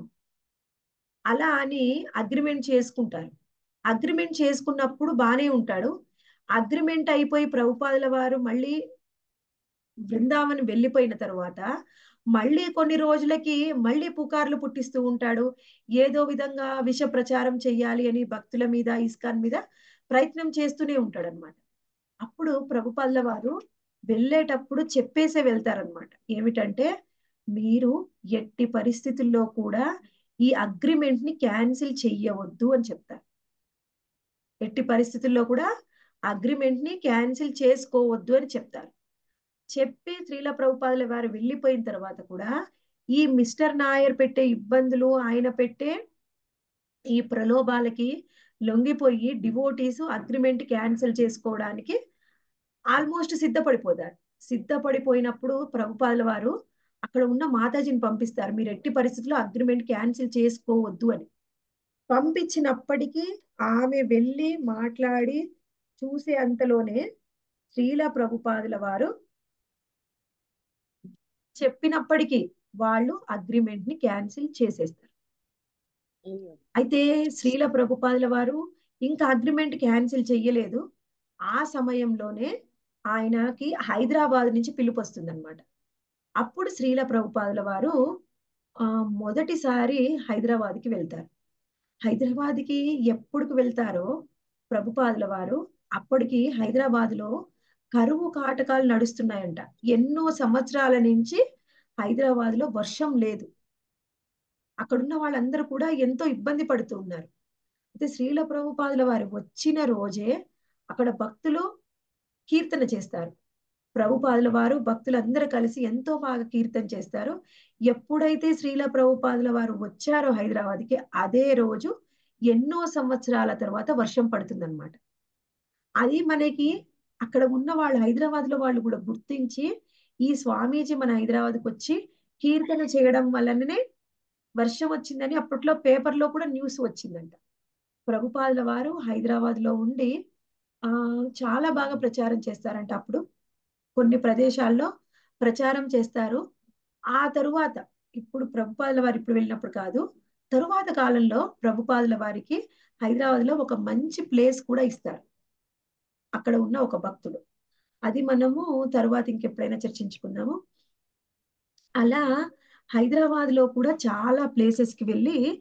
అలా అని అగ్రిమెంట్ చేసుకుంటారు అగ్రిమెంట్ చేసుకున్నప్పుడు బానే ఉంటాడు అగ్రిమెంట్ అయిపోయి ప్రభుపాదుల వారు మళ్ళీ బృందావన్ వెళ్ళిపోయిన తర్వాత మళ్ళీ కొన్ని రోజులకి మళ్ళీ పుకార్లు పుట్టిస్తూ ఉంటాడు ఏదో విధంగా విష ప్రచారం చెయ్యాలి అని భక్తుల మీద ఇస్కాన్ మీద ప్రయత్నం చేస్తూనే ఉంటాడు అనమాట అప్పుడు ప్రభుపాదుల వారు వెళ్ళేటప్పుడు చెప్పేసే వెళ్తారనమాట ఏమిటంటే మీరు ఎట్టి పరిస్థితుల్లో కూడా ఈ అగ్రిమెంట్ ని క్యాన్సిల్ చెయ్యవద్దు అని చెప్తారు ఎట్టి పరిస్థితుల్లో కూడా అగ్రిమెంట్ ని క్యాన్సిల్ చేసుకోవద్దు అని చెప్తారు చెప్పి శ్రీల ప్రభుపాదుల వారు వెళ్ళిపోయిన తర్వాత కూడా ఈ మిస్టర్ నాయర్ పెట్టే ఇబ్బందులు ఆయన పెట్టే ఈ ప్రలోభాలకి లొంగిపోయి డివోటీస్ అగ్రిమెంట్ క్యాన్సిల్ చేసుకోవడానికి ఆల్మోస్ట్ సిద్ధపడిపోతారు సిద్ధపడిపోయినప్పుడు ప్రభుపాదుల వారు అక్కడ ఉన్న మాతాజీని పంపిస్తారు మీరు ఎట్టి పరిస్థితుల్లో అగ్రిమెంట్ క్యాన్సిల్ చేసుకోవద్దు అని పంపించినప్పటికీ ఆమె వెళ్ళి మాట్లాడి చూసే అంతలోనే శ్రీల ప్రభుపాదుల వారు చెప్పినప్పటికీ వాళ్ళు అగ్రిమెంట్ ని క్యాన్సిల్ చేసేస్తారు అయితే శ్రీల ప్రభుపాదుల వారు ఇంకా అగ్రిమెంట్ క్యాన్సిల్ చెయ్యలేదు ఆ సమయంలోనే ఆయనకి హైదరాబాద్ నుంచి పిలుపు వస్తుంది అనమాట అప్పుడు శ్రీల ప్రభుపాదుల వారు ఆ మొదటిసారి హైదరాబాద్కి వెళ్తారు హైదరాబాద్కి ఎప్పుడుకు వెళ్తారో ప్రభుపాదుల వారు అప్పటికి హైదరాబాద్ లో కరువు కాటకాలు నడుస్తున్నాయంట ఎన్నో సంవత్సరాల నుంచి హైదరాబాద్ లో వర్షం లేదు అక్కడున్న వాళ్ళందరూ కూడా ఎంతో ఇబ్బంది పడుతూ ఉన్నారు అయితే శ్రీల ప్రభుపాదుల వారు వచ్చిన రోజే అక్కడ భక్తులు కీర్తన చేస్తారు ప్రభుపాదుల వారు భక్తులందరూ కలిసి ఎంతో బాగా కీర్తన చేస్తారు ఎప్పుడైతే శ్రీల ప్రభుపాదుల వారు వచ్చారో హైదరాబాద్కి అదే రోజు ఎన్నో సంవత్సరాల తర్వాత వర్షం పడుతుందన్నమాట అది మనకి అక్కడ ఉన్న వాళ్ళు హైదరాబాద్ లో వాళ్ళు కూడా గుర్తించి ఈ స్వామీజీ మన హైదరాబాద్కి వచ్చి కీర్తన చేయడం వల్లనే వర్షం వచ్చిందని అప్పట్లో పేపర్లో కూడా న్యూస్ వచ్చిందంట ప్రభుపాదుల వారు హైదరాబాద్ లో ఉండి ఆ చాలా బాగా ప్రచారం చేస్తారంట అప్పుడు కొన్ని ప్రదేశాల్లో ప్రచారం చేస్తారు ఆ తరువాత ఇప్పుడు ప్రభుపాదుల వారు ఇప్పుడు వెళ్ళినప్పుడు కాదు తరువాత కాలంలో ప్రభుపాదుల వారికి హైదరాబాద్ లో ఒక మంచి ప్లేస్ కూడా ఇస్తారు అక్కడ ఉన్న ఒక భక్తుడు అది మనము తరువాత ఇంకెప్పుడైనా చర్చించుకుందాము అలా హైదరాబాద్ లో కూడా చాలా ప్లేసెస్ కి వెళ్ళి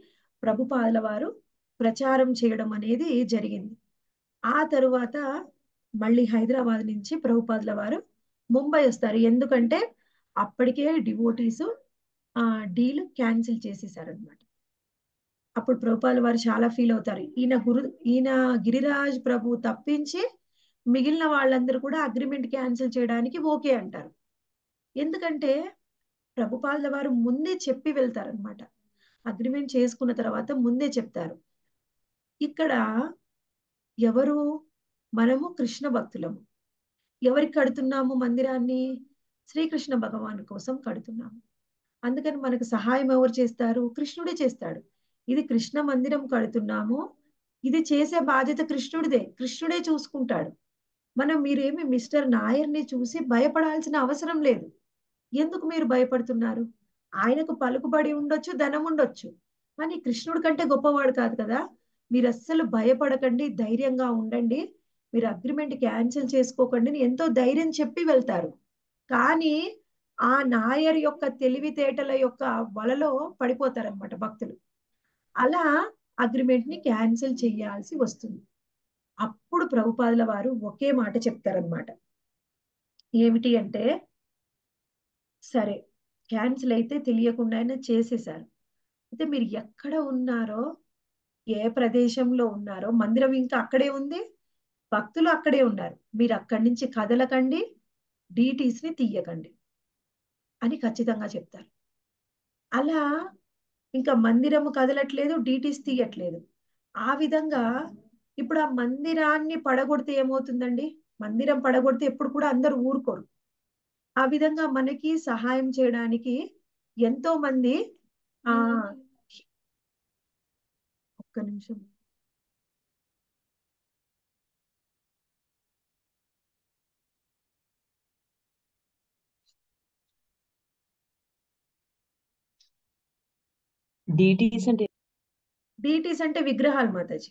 ప్రభుపాదుల వారు ప్రచారం చేయడం అనేది జరిగింది ఆ తరువాత మళ్ళీ హైదరాబాద్ నుంచి ప్రభుపాదుల వారు ముంబై వస్తారు ఎందుకంటే అప్పటికే డివోటీస్ ఆ డీల్ క్యాన్సిల్ చేసేసారనమాట అప్పుడు ప్రభుపాదుల వారు చాలా ఫీల్ అవుతారు ఈయన గురు ఈయన గిరిరాజ్ ప్రభు తప్పించి మిగిలిన వాళ్ళందరూ కూడా అగ్రిమెంట్ క్యాన్సిల్ చేయడానికి ఓకే అంటారు ఎందుకంటే ప్రభుపాదుల వారు ముందే చెప్పి వెళ్తారనమాట అగ్రిమెంట్ చేసుకున్న తర్వాత ముందే చెప్తారు ఇక్కడ ఎవరు మనము కృష్ణ భక్తులము ఎవరికి కడుతున్నాము మందిరాన్ని శ్రీకృష్ణ భగవాన్ కోసం కడుతున్నాము అందుకని మనకు సహాయం ఎవరు చేస్తారు కృష్ణుడే చేస్తాడు ఇది కృష్ణ మందిరం కడుతున్నాము ఇది చేసే బాధ్యత కృష్ణుడిదే కృష్ణుడే చూసుకుంటాడు మనం మీరేమి మిస్టర్ నాయర్ని చూసి భయపడాల్సిన అవసరం లేదు ఎందుకు మీరు భయపడుతున్నారు ఆయనకు పలుకుబడి ఉండొచ్చు ధనం ఉండొచ్చు కానీ కృష్ణుడి కంటే గొప్పవాడు కాదు కదా మీరు అస్సలు భయపడకండి ధైర్యంగా ఉండండి మీరు అగ్రిమెంట్ క్యాన్సిల్ చేసుకోకండి అని ఎంతో ధైర్యం చెప్పి వెళ్తారు కానీ ఆ నాయర్ యొక్క తెలివితేటల యొక్క వలలో పడిపోతారనమాట భక్తులు అలా అగ్రిమెంట్ ని క్యాన్సిల్ చేయాల్సి వస్తుంది అప్పుడు ప్రభుపాదుల వారు ఒకే మాట చెప్తారనమాట ఏమిటి అంటే సరే క్యాన్సిల్ అయితే తెలియకుండానే చేసేశారు అయితే మీరు ఎక్కడ ఉన్నారో ఏ ప్రదేశంలో ఉన్నారో మందిరం ఇంకా అక్కడే ఉంది భక్తులు అక్కడే ఉన్నారు మీరు అక్కడి నుంచి కదలకండి డీటీస్ ని తీయకండి అని ఖచ్చితంగా చెప్తారు అలా ఇంకా మందిరము కదలట్లేదు డీటీస్ తీయట్లేదు ఆ విధంగా ఇప్పుడు ఆ మందిరాన్ని పడగొడితే ఏమవుతుందండి మందిరం పడగొడితే ఎప్పుడు కూడా అందరూ ఊరుకోరు ఆ విధంగా మనకి సహాయం చేయడానికి ఎంతో మంది ఆ ఒక్క నిమిషం డిటీస్ అంటే డీటీస్ అంటే విగ్రహాలు మాతాజీ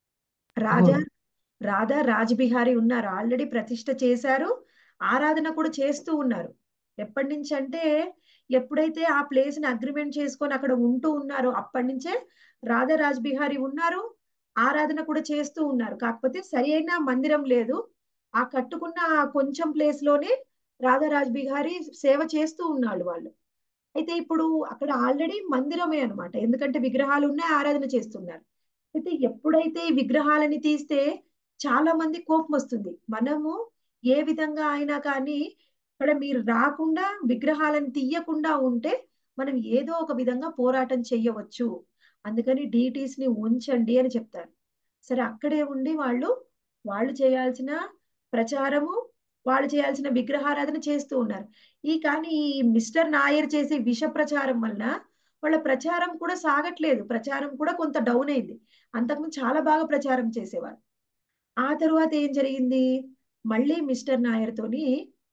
రాజా అవును. రాధా రాజబిహారీ ఉన్నారు ఆల్రెడీ ప్రతిష్ట చేశారు ఆరాధన కూడా చేస్తూ ఉన్నారు ఎప్పటి నుంచి అంటే ఎప్పుడైతే ఆ ప్లేస్ ని అగ్రిమెంట్ చేసుకొని అక్కడ ఉంటూ ఉన్నారో అప్పటి నుంచే రాధా రాజబిహారీ ఉన్నారు ఆరాధన కూడా చేస్తూ ఉన్నారు కాకపోతే సరి అయిన మందిరం లేదు ఆ కట్టుకున్న ఆ కొంచెం ప్లేస్ లోనే రాధా రాజబిహారీ సేవ చేస్తూ ఉన్నాడు వాళ్ళు అయితే ఇప్పుడు అక్కడ ఆల్రెడీ మందిరమే అన్నమాట ఎందుకంటే విగ్రహాలు ఉన్నాయి ఆరాధన చేస్తున్నారు అయితే ఎప్పుడైతే ఈ విగ్రహాలని తీస్తే చాలా మంది కోపం వస్తుంది మనము ఏ విధంగా అయినా కానీ ఇక్కడ మీరు రాకుండా విగ్రహాలను తీయకుండా ఉంటే మనం ఏదో ఒక విధంగా పోరాటం చెయ్యవచ్చు అందుకని డీటీస్ ని ఉంచండి అని చెప్తారు సరే అక్కడే ఉండి వాళ్ళు వాళ్ళు చేయాల్సిన ప్రచారము వాళ్ళు చేయాల్సిన విగ్రహారాధన చేస్తూ ఉన్నారు ఈ కానీ ఈ మిస్టర్ నాయర్ చేసే విష ప్రచారం వల్ల వాళ్ళ ప్రచారం కూడా సాగట్లేదు ప్రచారం కూడా కొంత డౌన్ అయింది అంతకుముందు చాలా బాగా ప్రచారం చేసేవారు ఆ తరువాత ఏం జరిగింది మళ్ళీ మిస్టర్ నాయర్ తోని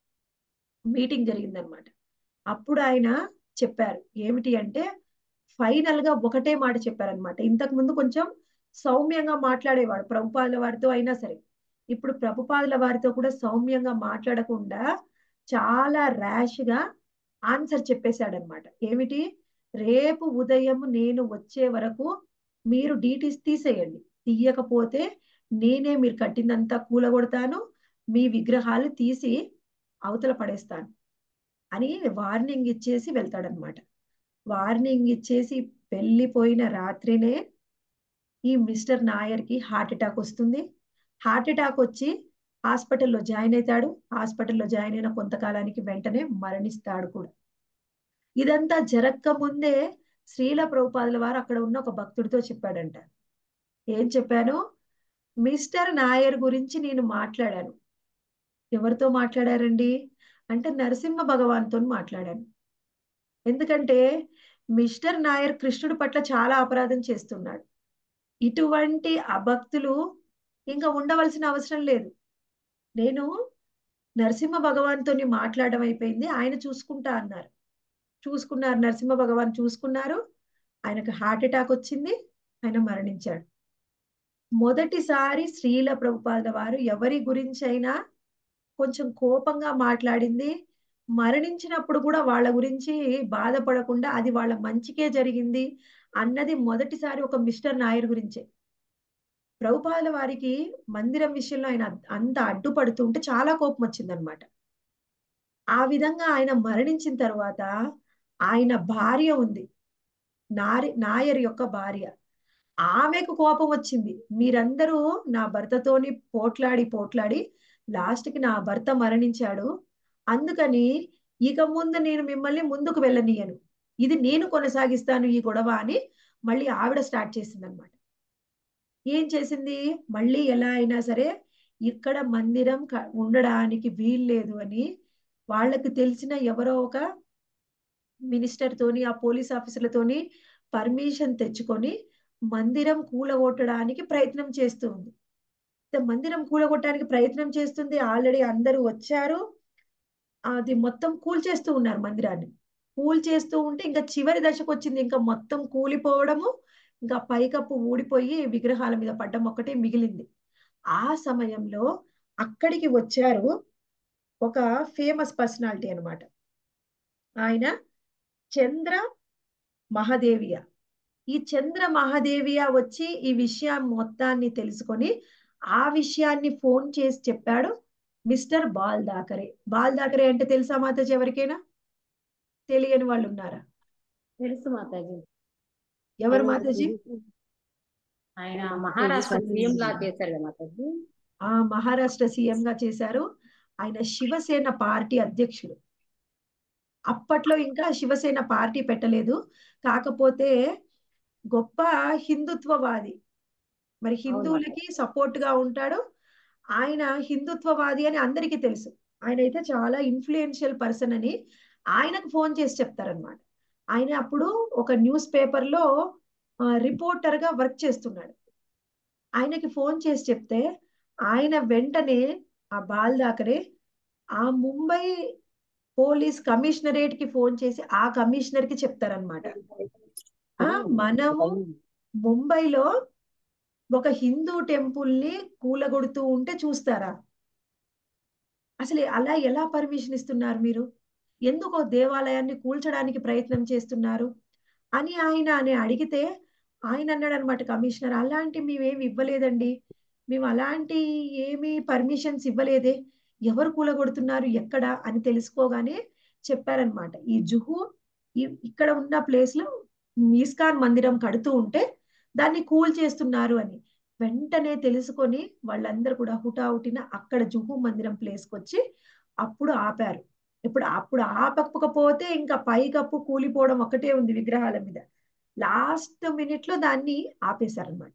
మీటింగ్ జరిగిందనమాట అప్పుడు ఆయన చెప్పారు ఏమిటి అంటే ఫైనల్ గా ఒకటే మాట చెప్పారనమాట ఇంతకు ముందు కొంచెం సౌమ్యంగా మాట్లాడేవాడు ప్రభుపాదుల వారితో అయినా సరే ఇప్పుడు ప్రభుపాదుల వారితో కూడా సౌమ్యంగా మాట్లాడకుండా చాలా ర్యాష్ గా ఆన్సర్ చెప్పేశాడనమాట ఏమిటి రేపు ఉదయం నేను వచ్చే వరకు మీరు డీటీస్ తీసేయండి తీయకపోతే నేనే మీరు కట్టిందంతా కూలగొడతాను మీ విగ్రహాలు తీసి అవతల పడేస్తాను అని వార్నింగ్ ఇచ్చేసి వెళ్తాడనమాట వార్నింగ్ ఇచ్చేసి వెళ్ళిపోయిన రాత్రినే ఈ మిస్టర్ నాయర్ కి హార్ట్ అటాక్ వస్తుంది హార్ట్ అటాక్ వచ్చి హాస్పిటల్లో జాయిన్ అవుతాడు హాస్పిటల్లో జాయిన్ అయిన కొంతకాలానికి వెంటనే మరణిస్తాడు కూడా ఇదంతా జరక్క ముందే శ్రీల ప్రభుపాదుల వారు అక్కడ ఉన్న ఒక భక్తుడితో చెప్పాడంట ఏం చెప్పాను మిస్టర్ నాయర్ గురించి నేను మాట్లాడాను ఎవరితో మాట్లాడారండి అంటే నరసింహ భగవాన్తో మాట్లాడాను ఎందుకంటే మిస్టర్ నాయర్ కృష్ణుడి పట్ల చాలా అపరాధం చేస్తున్నాడు ఇటువంటి అభక్తులు ఇంకా ఉండవలసిన అవసరం లేదు నేను నరసింహ భగవాన్తో మాట్లాడడం అయిపోయింది ఆయన చూసుకుంటా అన్నారు చూసుకున్నారు నరసింహ భగవాన్ చూసుకున్నారు ఆయనకు హార్ట్ అటాక్ వచ్చింది ఆయన మరణించాడు మొదటిసారి శ్రీల ప్రభుపాద వారు ఎవరి గురించి అయినా కొంచెం కోపంగా మాట్లాడింది మరణించినప్పుడు కూడా వాళ్ళ గురించి బాధపడకుండా అది వాళ్ళ మంచికే జరిగింది అన్నది మొదటిసారి ఒక మిస్టర్ నాయర్ గురించే ప్రభుపాదుల వారికి మందిరం విషయంలో ఆయన అంత అడ్డుపడుతూ ఉంటే చాలా కోపం వచ్చిందనమాట ఆ విధంగా ఆయన మరణించిన తర్వాత ఆయన భార్య ఉంది నారి నాయర్ యొక్క భార్య ఆమెకు కోపం వచ్చింది మీరందరూ నా భర్తతోని పోట్లాడి పోట్లాడి లాస్ట్కి నా భర్త మరణించాడు అందుకని ఇక ముందు నేను మిమ్మల్ని ముందుకు వెళ్ళనీయను ఇది నేను కొనసాగిస్తాను ఈ గొడవ అని మళ్ళీ ఆవిడ స్టార్ట్ చేసింది అనమాట ఏం చేసింది మళ్ళీ ఎలా అయినా సరే ఇక్కడ మందిరం క- ఉండడానికి వీల్లేదు అని వాళ్ళకి తెలిసిన ఎవరో ఒక మినిస్టర్ తోని ఆ పోలీస్ ఆఫీసర్లతోని పర్మిషన్ తెచ్చుకొని మందిరం కూలగొట్టడానికి ప్రయత్నం చేస్తూ ఉంది అయితే మందిరం కూలగొట్టడానికి ప్రయత్నం చేస్తుంది ఆల్రెడీ అందరూ వచ్చారు అది మొత్తం కూల్చేస్తూ ఉన్నారు మందిరాన్ని కూల్చేస్తూ ఉంటే ఇంకా చివరి దశకు వచ్చింది ఇంకా మొత్తం కూలిపోవడము ఇంకా పైకప్పు ఊడిపోయి విగ్రహాల మీద పడ్డం ఒక్కటే మిగిలింది ఆ సమయంలో అక్కడికి వచ్చారు ఒక ఫేమస్ పర్సనాలిటీ అన్నమాట ఆయన చంద్ర మహాదేవియ ఈ చంద్ర మహాదేవియ వచ్చి ఈ విషయం మొత్తాన్ని తెలుసుకొని ఆ విషయాన్ని ఫోన్ చేసి చెప్పాడు మిస్టర్ బాల్ దాకరే బాల్ దాకరే అంటే తెలుసా మాతాజీ ఎవరికైనా తెలియని వాళ్ళు ఉన్నారా తెలుసు మాతాజీ ఎవరు ఆయన మాతాజీ ఆయన మహారాష్ట్ర సీఎం లా చేశారు కదా మాతాజీ ఆ మహారాష్ట్ర సీఎం గా చేశారు ఆయన శివసేన పార్టీ అధ్యక్షుడు అప్పట్లో ఇంకా శివసేన పార్టీ పెట్టలేదు కాకపోతే గొప్ప హిందుత్వవాది మరి హిందువులకి సపోర్ట్ గా ఉంటాడు ఆయన హిందుత్వవాది అని అందరికీ తెలుసు ఆయన అయితే చాలా ఇన్ఫ్లుయెన్షియల్ పర్సన్ అని ఆయనకు ఫోన్ చేసి చెప్తారనమాట ఆయన అప్పుడు ఒక న్యూస్ పేపర్ లో రిపోర్టర్ గా వర్క్ చేస్తున్నాడు ఆయనకి ఫోన్ చేసి చెప్తే ఆయన వెంటనే ఆ బాల్ దాకరే ఆ ముంబై పోలీస్ కమిషనరేట్ కి ఫోన్ చేసి ఆ కమిషనర్ కి చెప్తారనమాట ఆ మనము ముంబైలో ఒక హిందూ టెంపుల్ ని కూలగొడుతూ ఉంటే చూస్తారా అసలు అలా ఎలా పర్మిషన్ ఇస్తున్నారు మీరు ఎందుకు ఓ దేవాలయాన్ని కూల్చడానికి ప్రయత్నం చేస్తున్నారు అని ఆయన అని అడిగితే ఆయన అన్నాడు అనమాట కమిషనర్ అలాంటి మేమేమి ఇవ్వలేదండి మేము అలాంటి ఏమి పర్మిషన్స్ ఇవ్వలేదే ఎవరు కూలగొడుతున్నారు ఎక్కడ అని తెలుసుకోగానే చెప్పారనమాట ఈ జుహు ఈ- ఇక్కడ ఉన్న ప్లేస్ లో ఇస్కాన్ మందిరం కడుతూ ఉంటే దాన్ని కూల్ చేస్తున్నారు అని వెంటనే తెలుసుకొని వాళ్ళందరూ కూడా హుటాహుటిన అక్కడ జుహు మందిరం ప్లేస్ కి వచ్చి అప్పుడు ఆపారు ఇప్పుడు అప్పుడు ఆపకపోతే ఇంకా పైకప్పు కూలిపోవడం ఒకటే ఉంది విగ్రహాల మీద లాస్ట్ మినిట్ లో దాన్ని ఆపేశారనమాట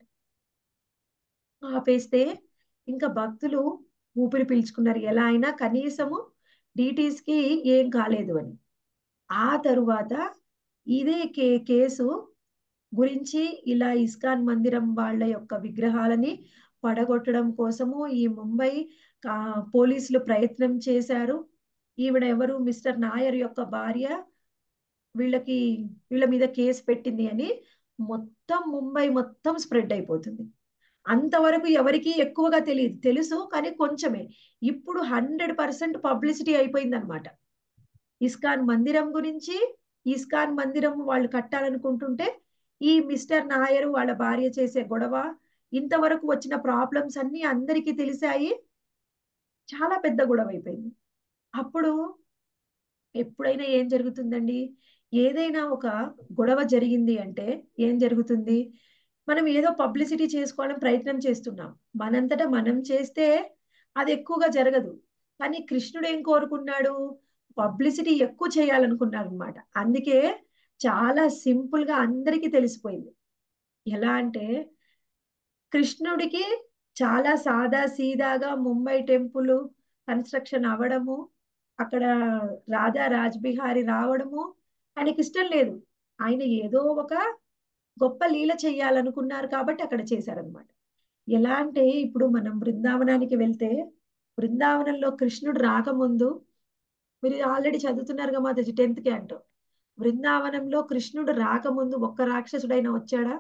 ఆపేస్తే ఇంకా భక్తులు ఊపిరి పీల్చుకున్నారు ఎలా అయినా కనీసము DTs కి ఏం కాలేదు అని ఆ తరువాత ఇదే కే కేసు గురించి ఇలా ఇస్కాన్ మందిరం వాళ్ళ యొక్క విగ్రహాలని పడగొట్టడం కోసము ఈ ముంబై ఆ, పోలీసులు ప్రయత్నం చేశారు ఈవిడ ఎవరు మిస్టర్ నాయర్ యొక్క భార్య వీళ్ళకి వీళ్ళ మీద కేసు పెట్టింది అని మొత్తం ముంబై మొత్తం స్ప్రెడ్ అయిపోతుంది అంతవరకు ఎవరికి ఎక్కువగా తెలియదు తెలుసు కానీ కొంచెమే ఇప్పుడు హండ్రెడ్ పర్సెంట్ పబ్లిసిటీ అయిపోయింది అనమాట ఇస్కాన్ మందిరం గురించి ఇస్కాన్ మందిరం వాళ్ళు కట్టాలనుకుంటుంటే ఈ మిస్టర్ నాయర్ వాళ్ళ భార్య చేసే గొడవ ఇంతవరకు వచ్చిన ప్రాబ్లమ్స్ అన్ని అందరికీ తెలిసాయి చాలా పెద్ద గొడవ అయిపోయింది అప్పుడు ఎప్పుడైనా ఏం జరుగుతుందండి ఏదైనా ఒక గొడవ జరిగింది అంటే ఏం జరుగుతుంది మనం ఏదో పబ్లిసిటీ చేసుకోవాలని ప్రయత్నం చేస్తున్నాం మనంతటా మనం చేస్తే అది ఎక్కువగా జరగదు కానీ కృష్ణుడు ఏం కోరుకున్నాడు పబ్లిసిటీ ఎక్కువ చేయాలనుకున్నాడు అనమాట అందుకే చాలా సింపుల్ గా అందరికీ తెలిసిపోయింది ఎలా అంటే కృష్ణుడికి చాలా సాదా సీదాగా ముంబై టెంపుల్ కన్స్ట్రక్షన్ అవ్వడము అక్కడ రాధా రాజ్బిహారి రావడము ఆయనకి ఇష్టం లేదు ఆయన ఏదో ఒక గొప్ప లీల చెయ్యాలనుకున్నారు కాబట్టి అక్కడ చేశారనమాట ఎలా అంటే ఇప్పుడు మనం బృందావనానికి వెళ్తే బృందావనంలో కృష్ణుడు రాకముందు మీరు ఆల్రెడీ చదువుతున్నారు కదా టెన్త్ కి అంటూ బృందావనంలో కృష్ణుడు రాకముందు ఒక్క రాక్షసుడైనా వచ్చాడా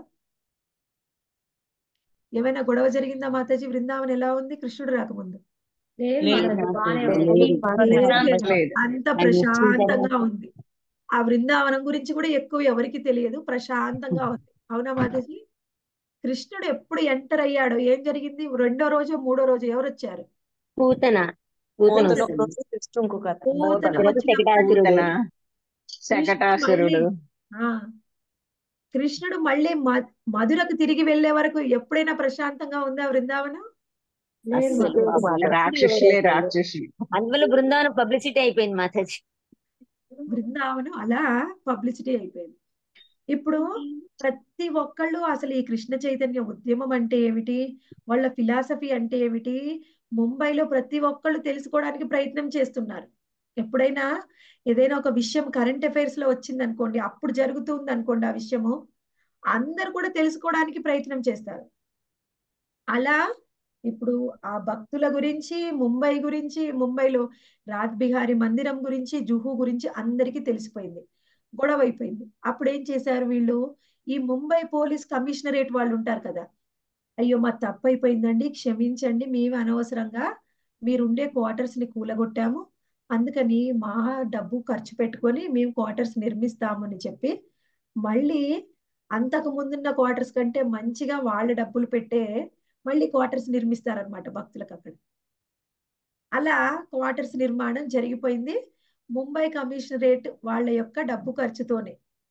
ఏమైనా గొడవ జరిగిందా మాతాజీ బృందావనం ఎలా ఉంది కృష్ణుడు రాకముందు లేదు లేదు మాతాజీ బాగానే మాతాజీ, ఉంది లేదు. ఏం లేదు. లేదు అంత ఆయన వచ్చిన ప్రశాంతంగా తర్వాత- ఉంది ఆ బృందావనం గురించి కూడా ఎక్కువ ఎవరికి తెలియదు ప్రశాంతంగా ఉంది అవునా మాతాజీ కృష్ణుడు ఎప్పుడు ఎంటర్ అయ్యాడో ఏం జరిగింది రెండో రోజు మూడో రోజు ఎవరు వచ్చారు పూతన పూతన పూతన. వస్తుంది నెక్స్ట్ ఇంకో కథ పూతన తర్వాత వచ్చినప్పుడు శకటాసురుడు పూతన శకటాసురుడు ఆ కృష్ణుడు మళ్ళీ మ- మధురకు తిరిగి వెళ్ళే వరకు ఎప్పుడైనా ప్రశాంతంగా ఉందా బృందావనం లేదు అస్సలు మాతాజీ. రాక్షసులే రాక్షసులు అందువల్ల బృందావనం పబ్లిసిటీ అయిపోయింది మాతాజీ బృందావనం అలా పబ్లిసిటీ అయిపోయింది ఇప్పుడు ప్రతి ఒక్కళ్ళు అసలు ఈ కృష్ణ చైతన్య ఉద్యమం అంటే ఏమిటి వాళ్ళ ఫిలాసఫీ అంటే ఏమిటి ముంబైలో ప్రతి ఒక్కళ్ళు తెలుసుకోవడానికి ప్రయత్నం చేస్తున్నారు ఎప్పుడైనా ఏదైనా ఒక విషయం కరెంట్ అఫైర్స్ లో వచ్చింది అనుకోండి అప్పుడు జరుగుతుంది అనుకోండి ఆ విషయము అందరు కూడా తెలుసుకోవడానికి ప్రయత్నం చేస్తారు అలా ఇప్పుడు ఆ భక్తుల గురించి ముంబై గురించి ముంబైలో రాజ్ బిహారీ మందిరం గురించి జుహు గురించి అందరికీ తెలిసిపోయింది గొడవ అయిపోయింది అప్పుడు ఏం చేశారు వీళ్ళు ఈ ముంబై పోలీస్ కమిషనరేట్ వాళ్ళు ఉంటారు కదా అయ్యో మా తప్పు అయిపోయిందండి క్షమించండి మేము అనవసరంగా మీరుండే క్వార్టర్స్ ని కూలగొట్టాము అందుకని మా డబ్బు ఖర్చు పెట్టుకొని మేము క్వార్టర్స్ నిర్మిస్తామని చెప్పి మళ్ళీ అంతకు ముందున్న క్వార్టర్స్ కంటే మంచిగా వాళ్ళ డబ్బులు పెట్టే మళ్ళీ క్వార్టర్స్ నిర్మిస్తారనమాట భక్తులకు అక్కడ అలా క్వార్టర్స్ నిర్మాణం జరిగిపోయింది ముంబై కమిషనరేట్ వాళ్ళ యొక్క డబ్బు ఖర్చుతోనే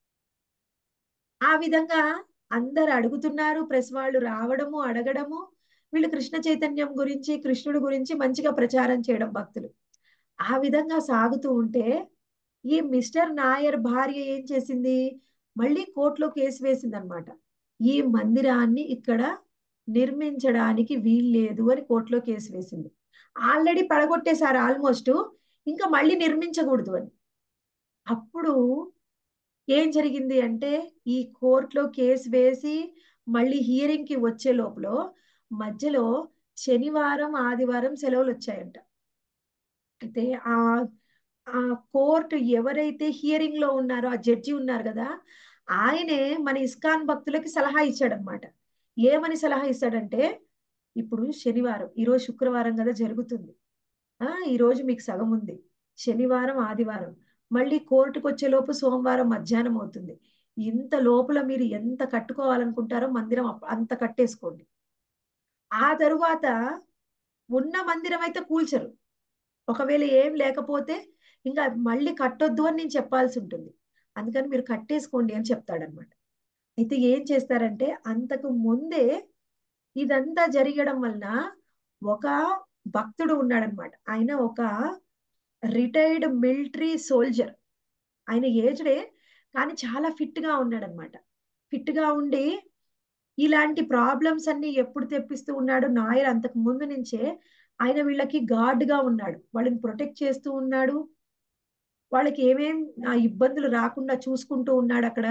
ఆ విధంగా అందరు అడుగుతున్నారు ప్రెస్ వాళ్ళు రావడము అడగడము వీళ్ళు కృష్ణ చైతన్యం గురించి కృష్ణుడి గురించి మంచిగా ప్రచారం చేయడం భక్తులు ఆ విధంగా సాగుతూ ఉంటే ఈ మిస్టర్ నాయర్ భార్య ఏం చేసింది మళ్ళీ కోర్టులో కేసు వేసింది అనమాట ఈ మందిరాన్ని ఇక్కడ నిర్మించడానికి వీల్లేదు అని కోర్టులో కేసు వేసింది ఆల్రెడీ పడగొట్టేశారు ఆల్మోస్ట్ ఇంకా మళ్ళీ నిర్మించకూడదు అని అప్పుడు ఏం జరిగింది అంటే ఈ కోర్టులో కేసు వేసి మళ్ళీ హియరింగ్ కి వచ్చే లోపల మధ్యలో శనివారం ఆదివారం సెలవులు వచ్చాయంట అయితే ఆ ఆ కోర్టు ఎవరైతే హియరింగ్ లో ఉన్నారో ఆ జడ్జి ఉన్నారు కదా ఆయనే మన ఇస్కాన్ భక్తులకి సలహా ఇచ్చాడనమాట ఏమని సలహా ఇస్తాడంటే ఇప్పుడు శనివారం ఈరోజు శుక్రవారం కదా జరుగుతుంది ఆ ఈ రోజు మీకు సగం ఉంది శనివారం ఆదివారం మళ్ళీ కోర్టుకు వచ్చే లోపు సోమవారం మధ్యాహ్నం అవుతుంది ఇంత లోపల మీరు ఎంత కట్టుకోవాలనుకుంటారో మందిరం అప్ప- అంత కట్టేసుకోండి ఆ తరువాత ఉన్న మందిరం అయితే కూల్చరు ఒకవేళ ఏం లేకపోతే ఇంకా మళ్ళీ కట్టొద్దు అని నేను చెప్పాల్సి ఉంటుంది అందుకని మీరు కట్టేసుకోండి అని చెప్తాడనమాట అయితే ఏం చేస్తారంటే అంతకు ముందే ఇదంతా జరగడం వలన ఒక భక్తుడు ఉన్నాడనమాట ఆయన ఒక రిటైర్డ్ మిలిటరీ సోల్జర్ ఆయన ఏజ్డే కానీ చాలా ఫిట్ గా ఉన్నాడనమాట ఫిట్ గా ఉండి ఇలాంటి ప్రాబ్లమ్స్ అన్ని ఎప్పుడు తెప్పిస్తూ ఉన్నాడు నాయర్ అంతకు ముందు నుంచే ఆయన వీళ్ళకి గార్డ్ గా ఉన్నాడు వాళ్ళని ప్రొటెక్ట్ చేస్తూ ఉన్నాడు వాళ్ళకి ఏమేం ఆ, ఇబ్బందులు రాకుండా చూసుకుంటూ ఉన్నాడు అక్కడ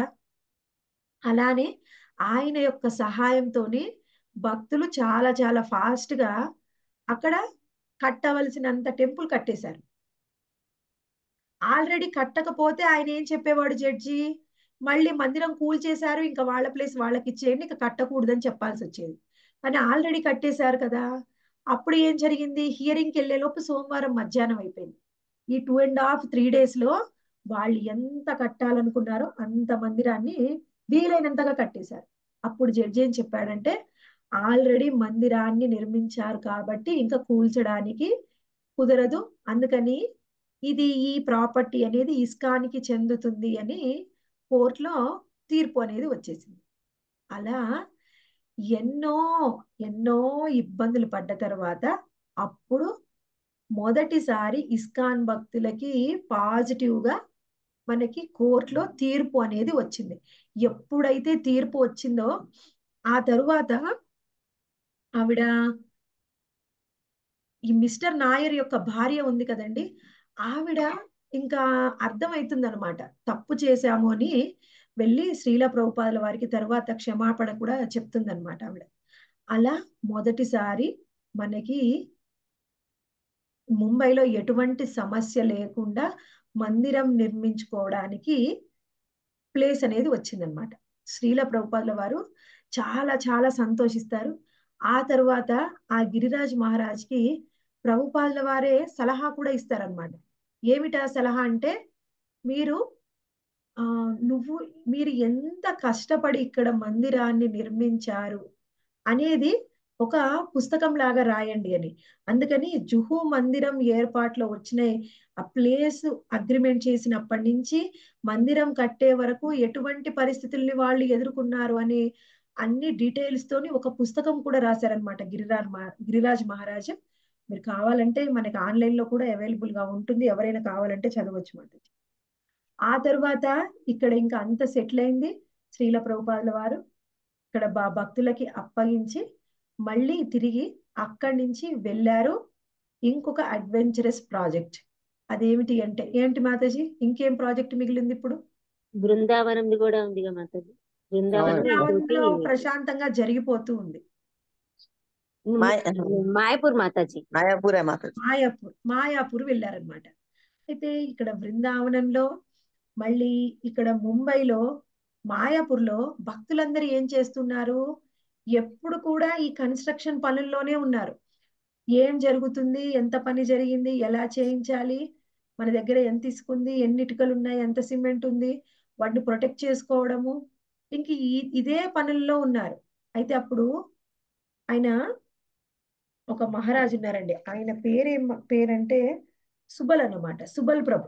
అలానే ఆయన యొక్క సహాయంతోనే భక్తులు చాలా చాలా ఫాస్ట్ గా అక్కడ కట్టవలసినంత టెంపుల్ కట్టేశారు ఆల్రెడీ కట్టకపోతే ఆయన ఏం చెప్పేవాడు జడ్జి మళ్ళీ మందిరం కూల్చేశారు ఇంకా వాళ్ళ ప్లేస్ వాళ్ళకి ఇచ్చేయండి ఇంకా కట్టకూడదని చెప్పాల్సి వచ్చేది కానీ ఆల్రెడీ కట్టేశారు కదా అప్పుడు ఏం జరిగింది హియరింగ్కి వెళ్ళే లోపు సోమవారం మధ్యాహ్నం అయిపోయింది ఈ two and half three days లో వాళ్ళు ఎంత కట్టాలనుకున్నారో అంత మందిరాన్ని వీలైనంతగా కట్టేశారు అప్పుడు జడ్జి ఏం చెప్పాడంటే ఆల్రెడీ మందిరాన్ని నిర్మించారు కాబట్టి ఇంకా కూల్చడానికి కుదరదు అందుకని ఇది ఈ ప్రాపర్టీ అనేది ఇస్కానికి చెందుతుంది అని కోర్టులో తీర్పు అనేది వచ్చేసింది అలా ఎన్నో ఎన్నో ఇబ్బందులు పడ్డ తర్వాత అప్పుడు మొదటిసారి ఇస్కాన్ భక్తులకి పాజిటివ్ గా మనకి కోర్టులో తీర్పు అనేది వచ్చింది ఎప్పుడైతే తీర్పు వచ్చిందో ఆ తరువాత ఆవిడ ఈ మిస్టర్ నాయర్ యొక్క భార్య ఉంది కదండి ఆవిడ ఇంకా అర్థమవుతుంది అనమాట తప్పు చేశాము అని వెళ్ళి శ్రీల ప్రభుపాదుల వారికి తర్వాత క్షమాపణ కూడా చెప్తుంది అనమాట ఆవిడ అలా మొదటిసారి మనకి ముంబైలో ఎటువంటి సమస్య లేకుండా మందిరం నిర్మించుకోవడానికి ప్లేస్ అనేది వచ్చిందనమాట శ్రీల ప్రభుపాదుల వారు చాలా చాలా సంతోషిస్తారు ఆ తరువాత ఆ గిరిరాజ్ మహారాజ్కి ప్రభుపాదుల వారే సలహా కూడా ఇస్తారనమాట ఏమిటా సలహా అంటే మీరు ఆ నువ్వు మీరు ఎంత కష్టపడి ఇక్కడ మందిరాన్ని నిర్మించారు అనేది ఒక పుస్తకం లాగా రాయండి అని అందుకని జుహు మందిరం ఏర్పాట్లో వచ్చినాయి ఆ ప్లేస్ అగ్రిమెంట్ చేసినప్పటి నుంచి మందిరం కట్టే వరకు ఎటువంటి పరిస్థితుల్ని వాళ్ళు ఎదుర్కొన్నారు అని అన్ని డీటెయిల్స్ తోని ఒక పుస్తకం కూడా రాశారనమాట గిరిరాజ్ మహా- గిరిరాజ్ మహారాజ్ మీరు కావాలంటే మనకి ఆన్లైన్ లో కూడా అవైలబుల్ గా ఉంటుంది ఎవరైనా కావాలంటే చదవచ్చు మాట ఆ తర్వాత ఇక్కడ ఇంకా అంత సెటిల్ అయింది శ్రీల ప్రభుపాదుల వారు ఇక్కడ బా భక్తులకి అప్పగించి మళ్ళీ తిరిగి అక్కడి నుంచి వెళ్ళారు ఇంకొక అడ్వెంచరస్ ప్రాజెక్ట్ అదేమిటి అంటే ఏంటి మాతాజీ ఇంకేం ప్రాజెక్ట్ మిగిలింది ఇప్పుడు బృందావనంది కూడా ఉందిగా మాతాజీ బృందావనం బృందావనంలో ఇంకోటి ప్రశాంతంగా జరిగిపోతూ ఉంది మాయ- మాయపూర్ మాతాజీ మాయాపూరే మాత మాయాపూర్ మాయాపూర్ వెళ్ళారనమాట అయితే ఇక్కడ బృందావనంలో మళ్ళీ ఇక్కడ ముంబైలో మాయాపూర్లో భక్తులందరూ ఏం చేస్తున్నారు ఎప్పుడు కూడా ఈ కన్స్ట్రక్షన్ పనుల్లోనే ఉన్నారు ఏం జరుగుతుంది ఎంత పని జరిగింది ఎలా చేయించాలి మన దగ్గర ఎంత తీసుకుంది ఎన్ని ఇటుకలు ఉన్నాయి ఎంత సిమెంట్ ఉంది వాటిని ప్రొటెక్ట్ చేసుకోవడము ఇంక ఈ- ఇదే పనుల్లో ఉన్నారు అయితే అప్పుడు ఆయన ఒక మహారాజు ఉన్నారండి ఆయన పేరేం పేరంటే సుబల్ అన్నమాట సుబల్ ప్రభు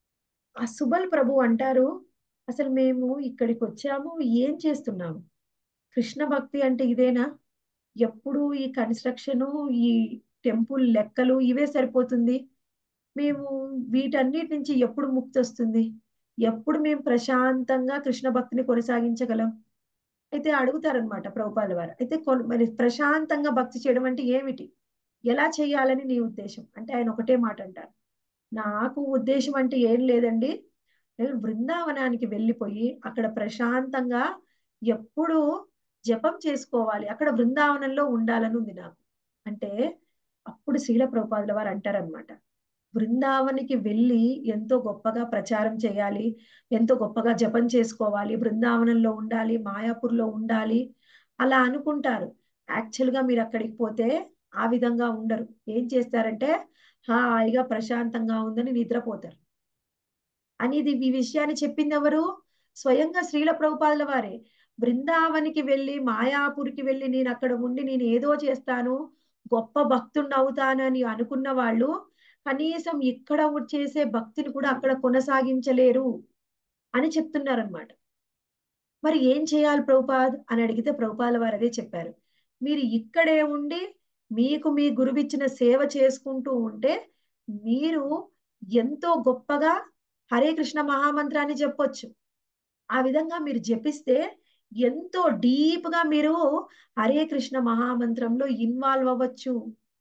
ఆ సుబల్ ప్రభు అంటారు అసలు మేము ఇక్కడికి వచ్చాము ఏం చేస్తున్నాము కృష్ణ భక్తి అంటే ఇదేనా ఎప్పుడు ఈ కన్స్ట్రక్షన్ ఈ టెంపుల్ లెక్కలు ఇవే సరిపోతుంది మేము వీటన్నిటి నుంచి ఎప్పుడు ముక్తి వస్తుంది ఎప్పుడు మేము ప్రశాంతంగా కృష్ణ భక్తిని కొనసాగించగలం అయితే అడుగుతారనమాట ప్రభుపాద వారు అయితే కొన్- మరి ప్రశాంతంగా భక్తి చేయడం అంటే ఏమిటి ఎలా చేయాలని నీ ఉద్దేశం అంటే ఆయన ఒకటే మాట అంటారు నాకు ఉద్దేశం అంటే ఏం లేదండి నేను బృందావనానికి వెళ్ళిపోయి అక్కడ ప్రశాంతంగా ఎప్పుడు జపం చేసుకోవాలి అక్కడ బృందావనంలో ఉండాలని ఉంది నాకు అంటే అప్పుడు శ్రీల ప్రభుపాదుల వారు అంటారనమాట బృందావనికి వెళ్ళి ఎంతో గొప్పగా ప్రచారం చేయాలి ఎంతో గొప్పగా జపం చేసుకోవాలి బృందావనంలో ఉండాలి మాయాపూర్లో ఉండాలి అలా అనుకుంటారు యాక్చువల్ గా మీరు అక్కడికి పోతే ఆ విధంగా ఉండరు ఏం చేస్తారంటే హాయిగా ప్రశాంతంగా ఉందని నిద్రపోతారు అని ఇది ఈ విషయాన్ని చెప్పింది ఎవరు స్వయంగా శ్రీల ప్రభుపాదుల వారే బృందావనికి వెళ్ళి మాయాపూర్కి వెళ్ళి నేను అక్కడ ఉండి నేను ఏదో చేస్తాను గొప్ప భక్తుడిని అవుతాను అని అనుకున్న వాళ్ళు కనీసం ఇక్కడ చేసే భక్తిని కూడా అక్కడ కొనసాగించలేరు అని చెప్తున్నారనమాట మరి ఏం చేయాలి ప్రభుపాద్ అని అడిగితే ప్రభుపాదుల వారు అదే చెప్పారు మీరు ఇక్కడే ఉండి మీకు మీ గురువిచ్చిన సేవ చేసుకుంటూ ఉంటే మీరు ఎంతో గొప్పగా హరే కృష్ణ మహామంత్రాన్ని చెప్పొచ్చు ఆ విధంగా మీరు జపిస్తే ఎంతో డీప్ గా మీరు హరే కృష్ణ మహామంత్రంలో ఇన్వాల్వ్ అవ్వచ్చు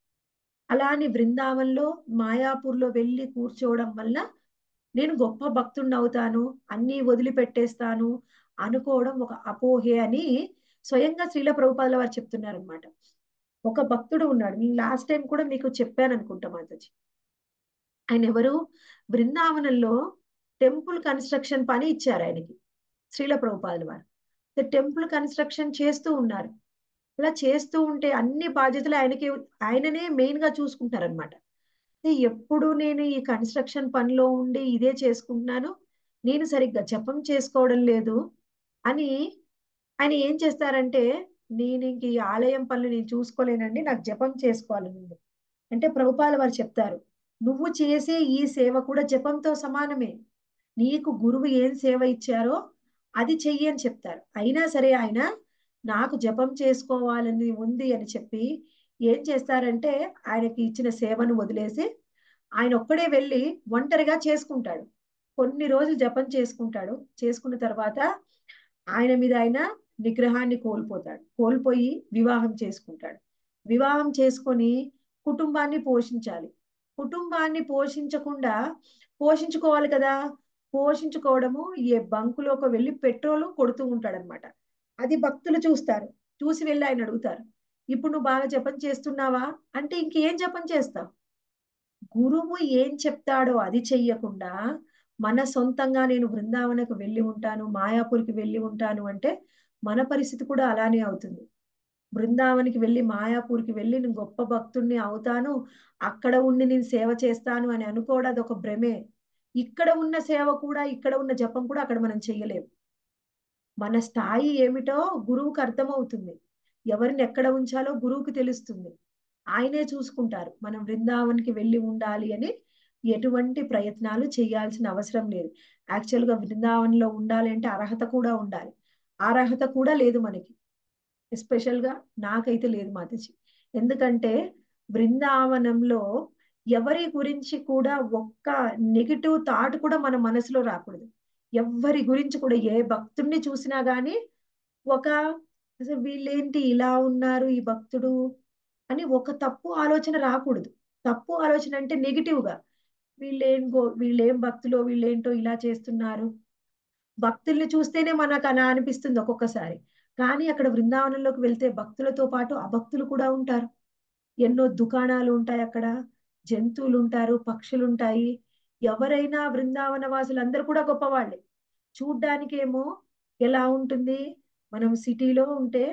అలా అని బృందావన్లో మాయాపూర్లో వెళ్ళి కూర్చోవడం వల్ల నేను గొప్ప భక్తుడిని అవుతాను అన్నీ వదిలిపెట్టేస్తాను అనుకోవడం ఒక అపోహే అని స్వయంగా శ్రీల ప్రభుపాదుల వారు చెప్తున్నారు అనమాట ఒక భక్తుడు ఉన్నాడు నేను లాస్ట్ టైం కూడా మీకు చెప్పాను అనుకుంటా మాతాజీ ఆయన ఎవరు బృందావనంలో టెంపుల్ కన్స్ట్రక్షన్ పని ఇచ్చారు ఆయనకి శ్రీల ప్రభుపాదుల వారు టెంపుల్ కన్స్ట్రక్షన్ చేస్తూ ఉన్నారు అలా చేస్తూ ఉంటే అన్ని బాధ్యతలు ఆయనకి ఆయననే మెయిన్ గా చూసుకుంటారనమాట ఎప్పుడు నేను ఈ కన్స్ట్రక్షన్ పనిలో ఉండి ఇదే చేసుకుంటున్నాను నేను సరిగ్గా జపం చేసుకోవడం లేదు అని ఆయన ఏం చేస్తారంటే నేను ఇంక ఈ ఆలయం పనులు నేను చూసుకోలేనండి నాకు జపం చేసుకోవాలని ఉంది అంటే ప్రభుపాల వారు చెప్తారు నువ్వు చేసే ఈ సేవ కూడా జపంతో సమానమే నీకు గురువు ఏం సేవ ఇచ్చారో అది చెయ్యి అని చెప్తారు అయినా సరే ఆయన నాకు జపం చేసుకోవాలని ఉంది అని చెప్పి ఏం చేస్తారంటే ఆయనకి ఇచ్చిన సేవను వదిలేసి ఆయన ఒక్కడే వెళ్ళి ఒంటరిగా చేసుకుంటాడు కొన్ని రోజులు జపం చేసుకుంటాడు చేసుకున్న తర్వాత ఆయన మీద ఆయన నిగ్రహాన్ని కోల్పోతాడు కోల్పోయి వివాహం చేసుకుంటాడు వివాహం చేసుకొని కుటుంబాన్ని పోషించాలి కుటుంబాన్ని పోషించకుండా పోషించుకోవాలి కదా పోషించుకోవడము ఏ బంకులోకి వెళ్ళి పెట్రోల్ కొడుతూ ఉంటాడు అనమాట అది భక్తులు చూస్తారు చూసి వెళ్ళి ఆయన అడుగుతారు ఇప్పుడు నువ్వు బాగా జపం చేస్తున్నావా అంటే ఇంకేం జపం చేస్తావు గురువు ఏం చెప్తాడో అది చెయ్యకుండా మన సొంతంగా నేను బృందావనకు వెళ్ళి ఉంటాను మాయాపూర్కి వెళ్ళి ఉంటాను అంటే మన పరిస్థితి కూడా అలానే అవుతుంది బృందావనికి వెళ్ళి మాయాపూర్కి వెళ్ళి నేను గొప్ప భక్తుడిని అవుతాను అక్కడ ఉండి నేను సేవ చేస్తాను అని అనుకోవడం అది ఒక భ్రమే ఇక్కడ ఉన్న సేవ కూడా ఇక్కడ ఉన్న జపం కూడా అక్కడ మనం చెయ్యలేము మన స్థాయి ఏమిటో గురువుకు అర్థమవుతుంది ఎవరిని ఎక్కడ ఉంచాలో గురువుకు తెలుస్తుంది ఆయనే చూసుకుంటారు మనం బృందావన్కి వెళ్ళి ఉండాలి అని ఎటువంటి ప్రయత్నాలు చేయాల్సిన అవసరం లేదు యాక్చువల్ గా బృందావనంలో ఉండాలి అంటే అర్హత కూడా ఉండాలి అర్హత కూడా లేదు మనకి ఎస్పెషల్ గా నాకైతే లేదు మాతజీ ఎందుకంటే బృందావనంలో ఎవరి గురించి కూడా ఒక్క నెగిటివ్ థాట్ కూడా మన మనసులో రాకూడదు ఎవరి గురించి కూడా ఏ భక్తుడిని చూసినా గానీ ఒక అసలు వీళ్ళేంటి ఇలా ఉన్నారు ఈ భక్తుడు అని ఒక తప్పు ఆలోచన రాకూడదు తప్పు ఆలోచన అంటే నెగిటివ్ గా వీళ్ళేం గో వీళ్ళేం భక్తులో వీళ్ళేంటో ఇలా చేస్తున్నారు భక్తుల్ని చూస్తేనే మనకు అలా అనిపిస్తుంది ఒక్కొక్కసారి కానీ అక్కడ బృందావనంలోకి వెళ్తే భక్తులతో పాటు అభక్తులు కూడా ఉంటారు ఎన్నో దుకాణాలు ఉంటాయి అక్కడ జంతువులు ఉంటారు పక్షులు ఉంటాయి ఎవరైనా బృందావన వాసులు అందరూ కూడా గొప్పవాళ్ళే చూడ్డానికేమో ఎలా ఉంటుంది మనం సిటీలో ఉంటే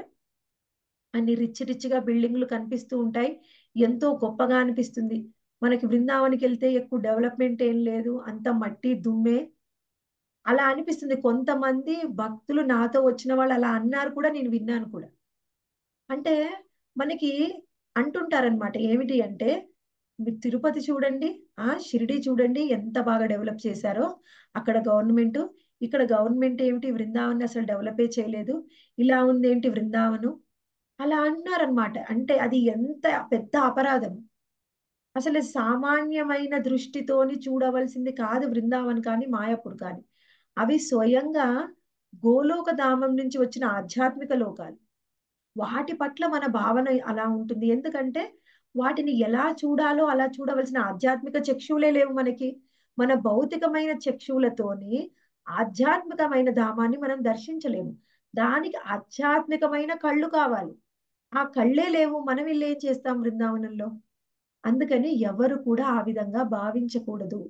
అన్ని రిచ్ రిచ్ గా బిల్డింగ్లు కనిపిస్తూ ఉంటాయి ఎంతో గొప్పగా అనిపిస్తుంది మనకి బృందావనికి వెళ్తే ఎక్కువ డెవలప్మెంట్ ఏం లేదు అంత మట్టి దుమ్మే అలా అనిపిస్తుంది కొంతమంది భక్తులు నాతో వచ్చిన వాళ్ళు అలా అన్నారు కూడా నేను విన్నాను కూడా అంటే మనకి అంటుంటారనమాట ఏమిటి అంటే మీరు తిరుపతి చూడండి ఆ షిరిడి చూడండి ఎంత బాగా డెవలప్ చేశారో అక్కడ గవర్నమెంట్ ఇక్కడ గవర్నమెంట్ ఏమిటి బృందావన్ అసలు డెవలపే చేయలేదు ఇలా ఉంది ఏంటి బృందావనం అలా అన్నారనమాట అంటే అది ఎంత పెద్ద అపరాధం అసలు సామాన్యమైన దృష్టితోని చూడవలసింది కాదు బృందావన్ కానీ మాయాపూర్ కానీ అవి స్వయంగా గోలోక ధామం నుంచి వచ్చిన ఆధ్యాత్మిక లోకాలు వాటి పట్ల మన భావన అలా ఉంటుంది ఎందుకంటే వాటిని ఎలా చూడాలో అలా చూడవలసిన ఆధ్యాత్మిక చక్షువులే లేవు మనకి మన భౌతికమైన చక్షువులతోని ఆధ్యాత్మికమైన ధామాన్ని మనం దర్శించలేము దానికి ఆధ్యాత్మికమైన కళ్ళు కావాలి ఆ కళ్ళే లేవు మనం వెళ్ళి ఏం చేస్తాం బృందావనంలో అందుకని ఎవరు కూడా ఆ విధంగా భావించకూడదు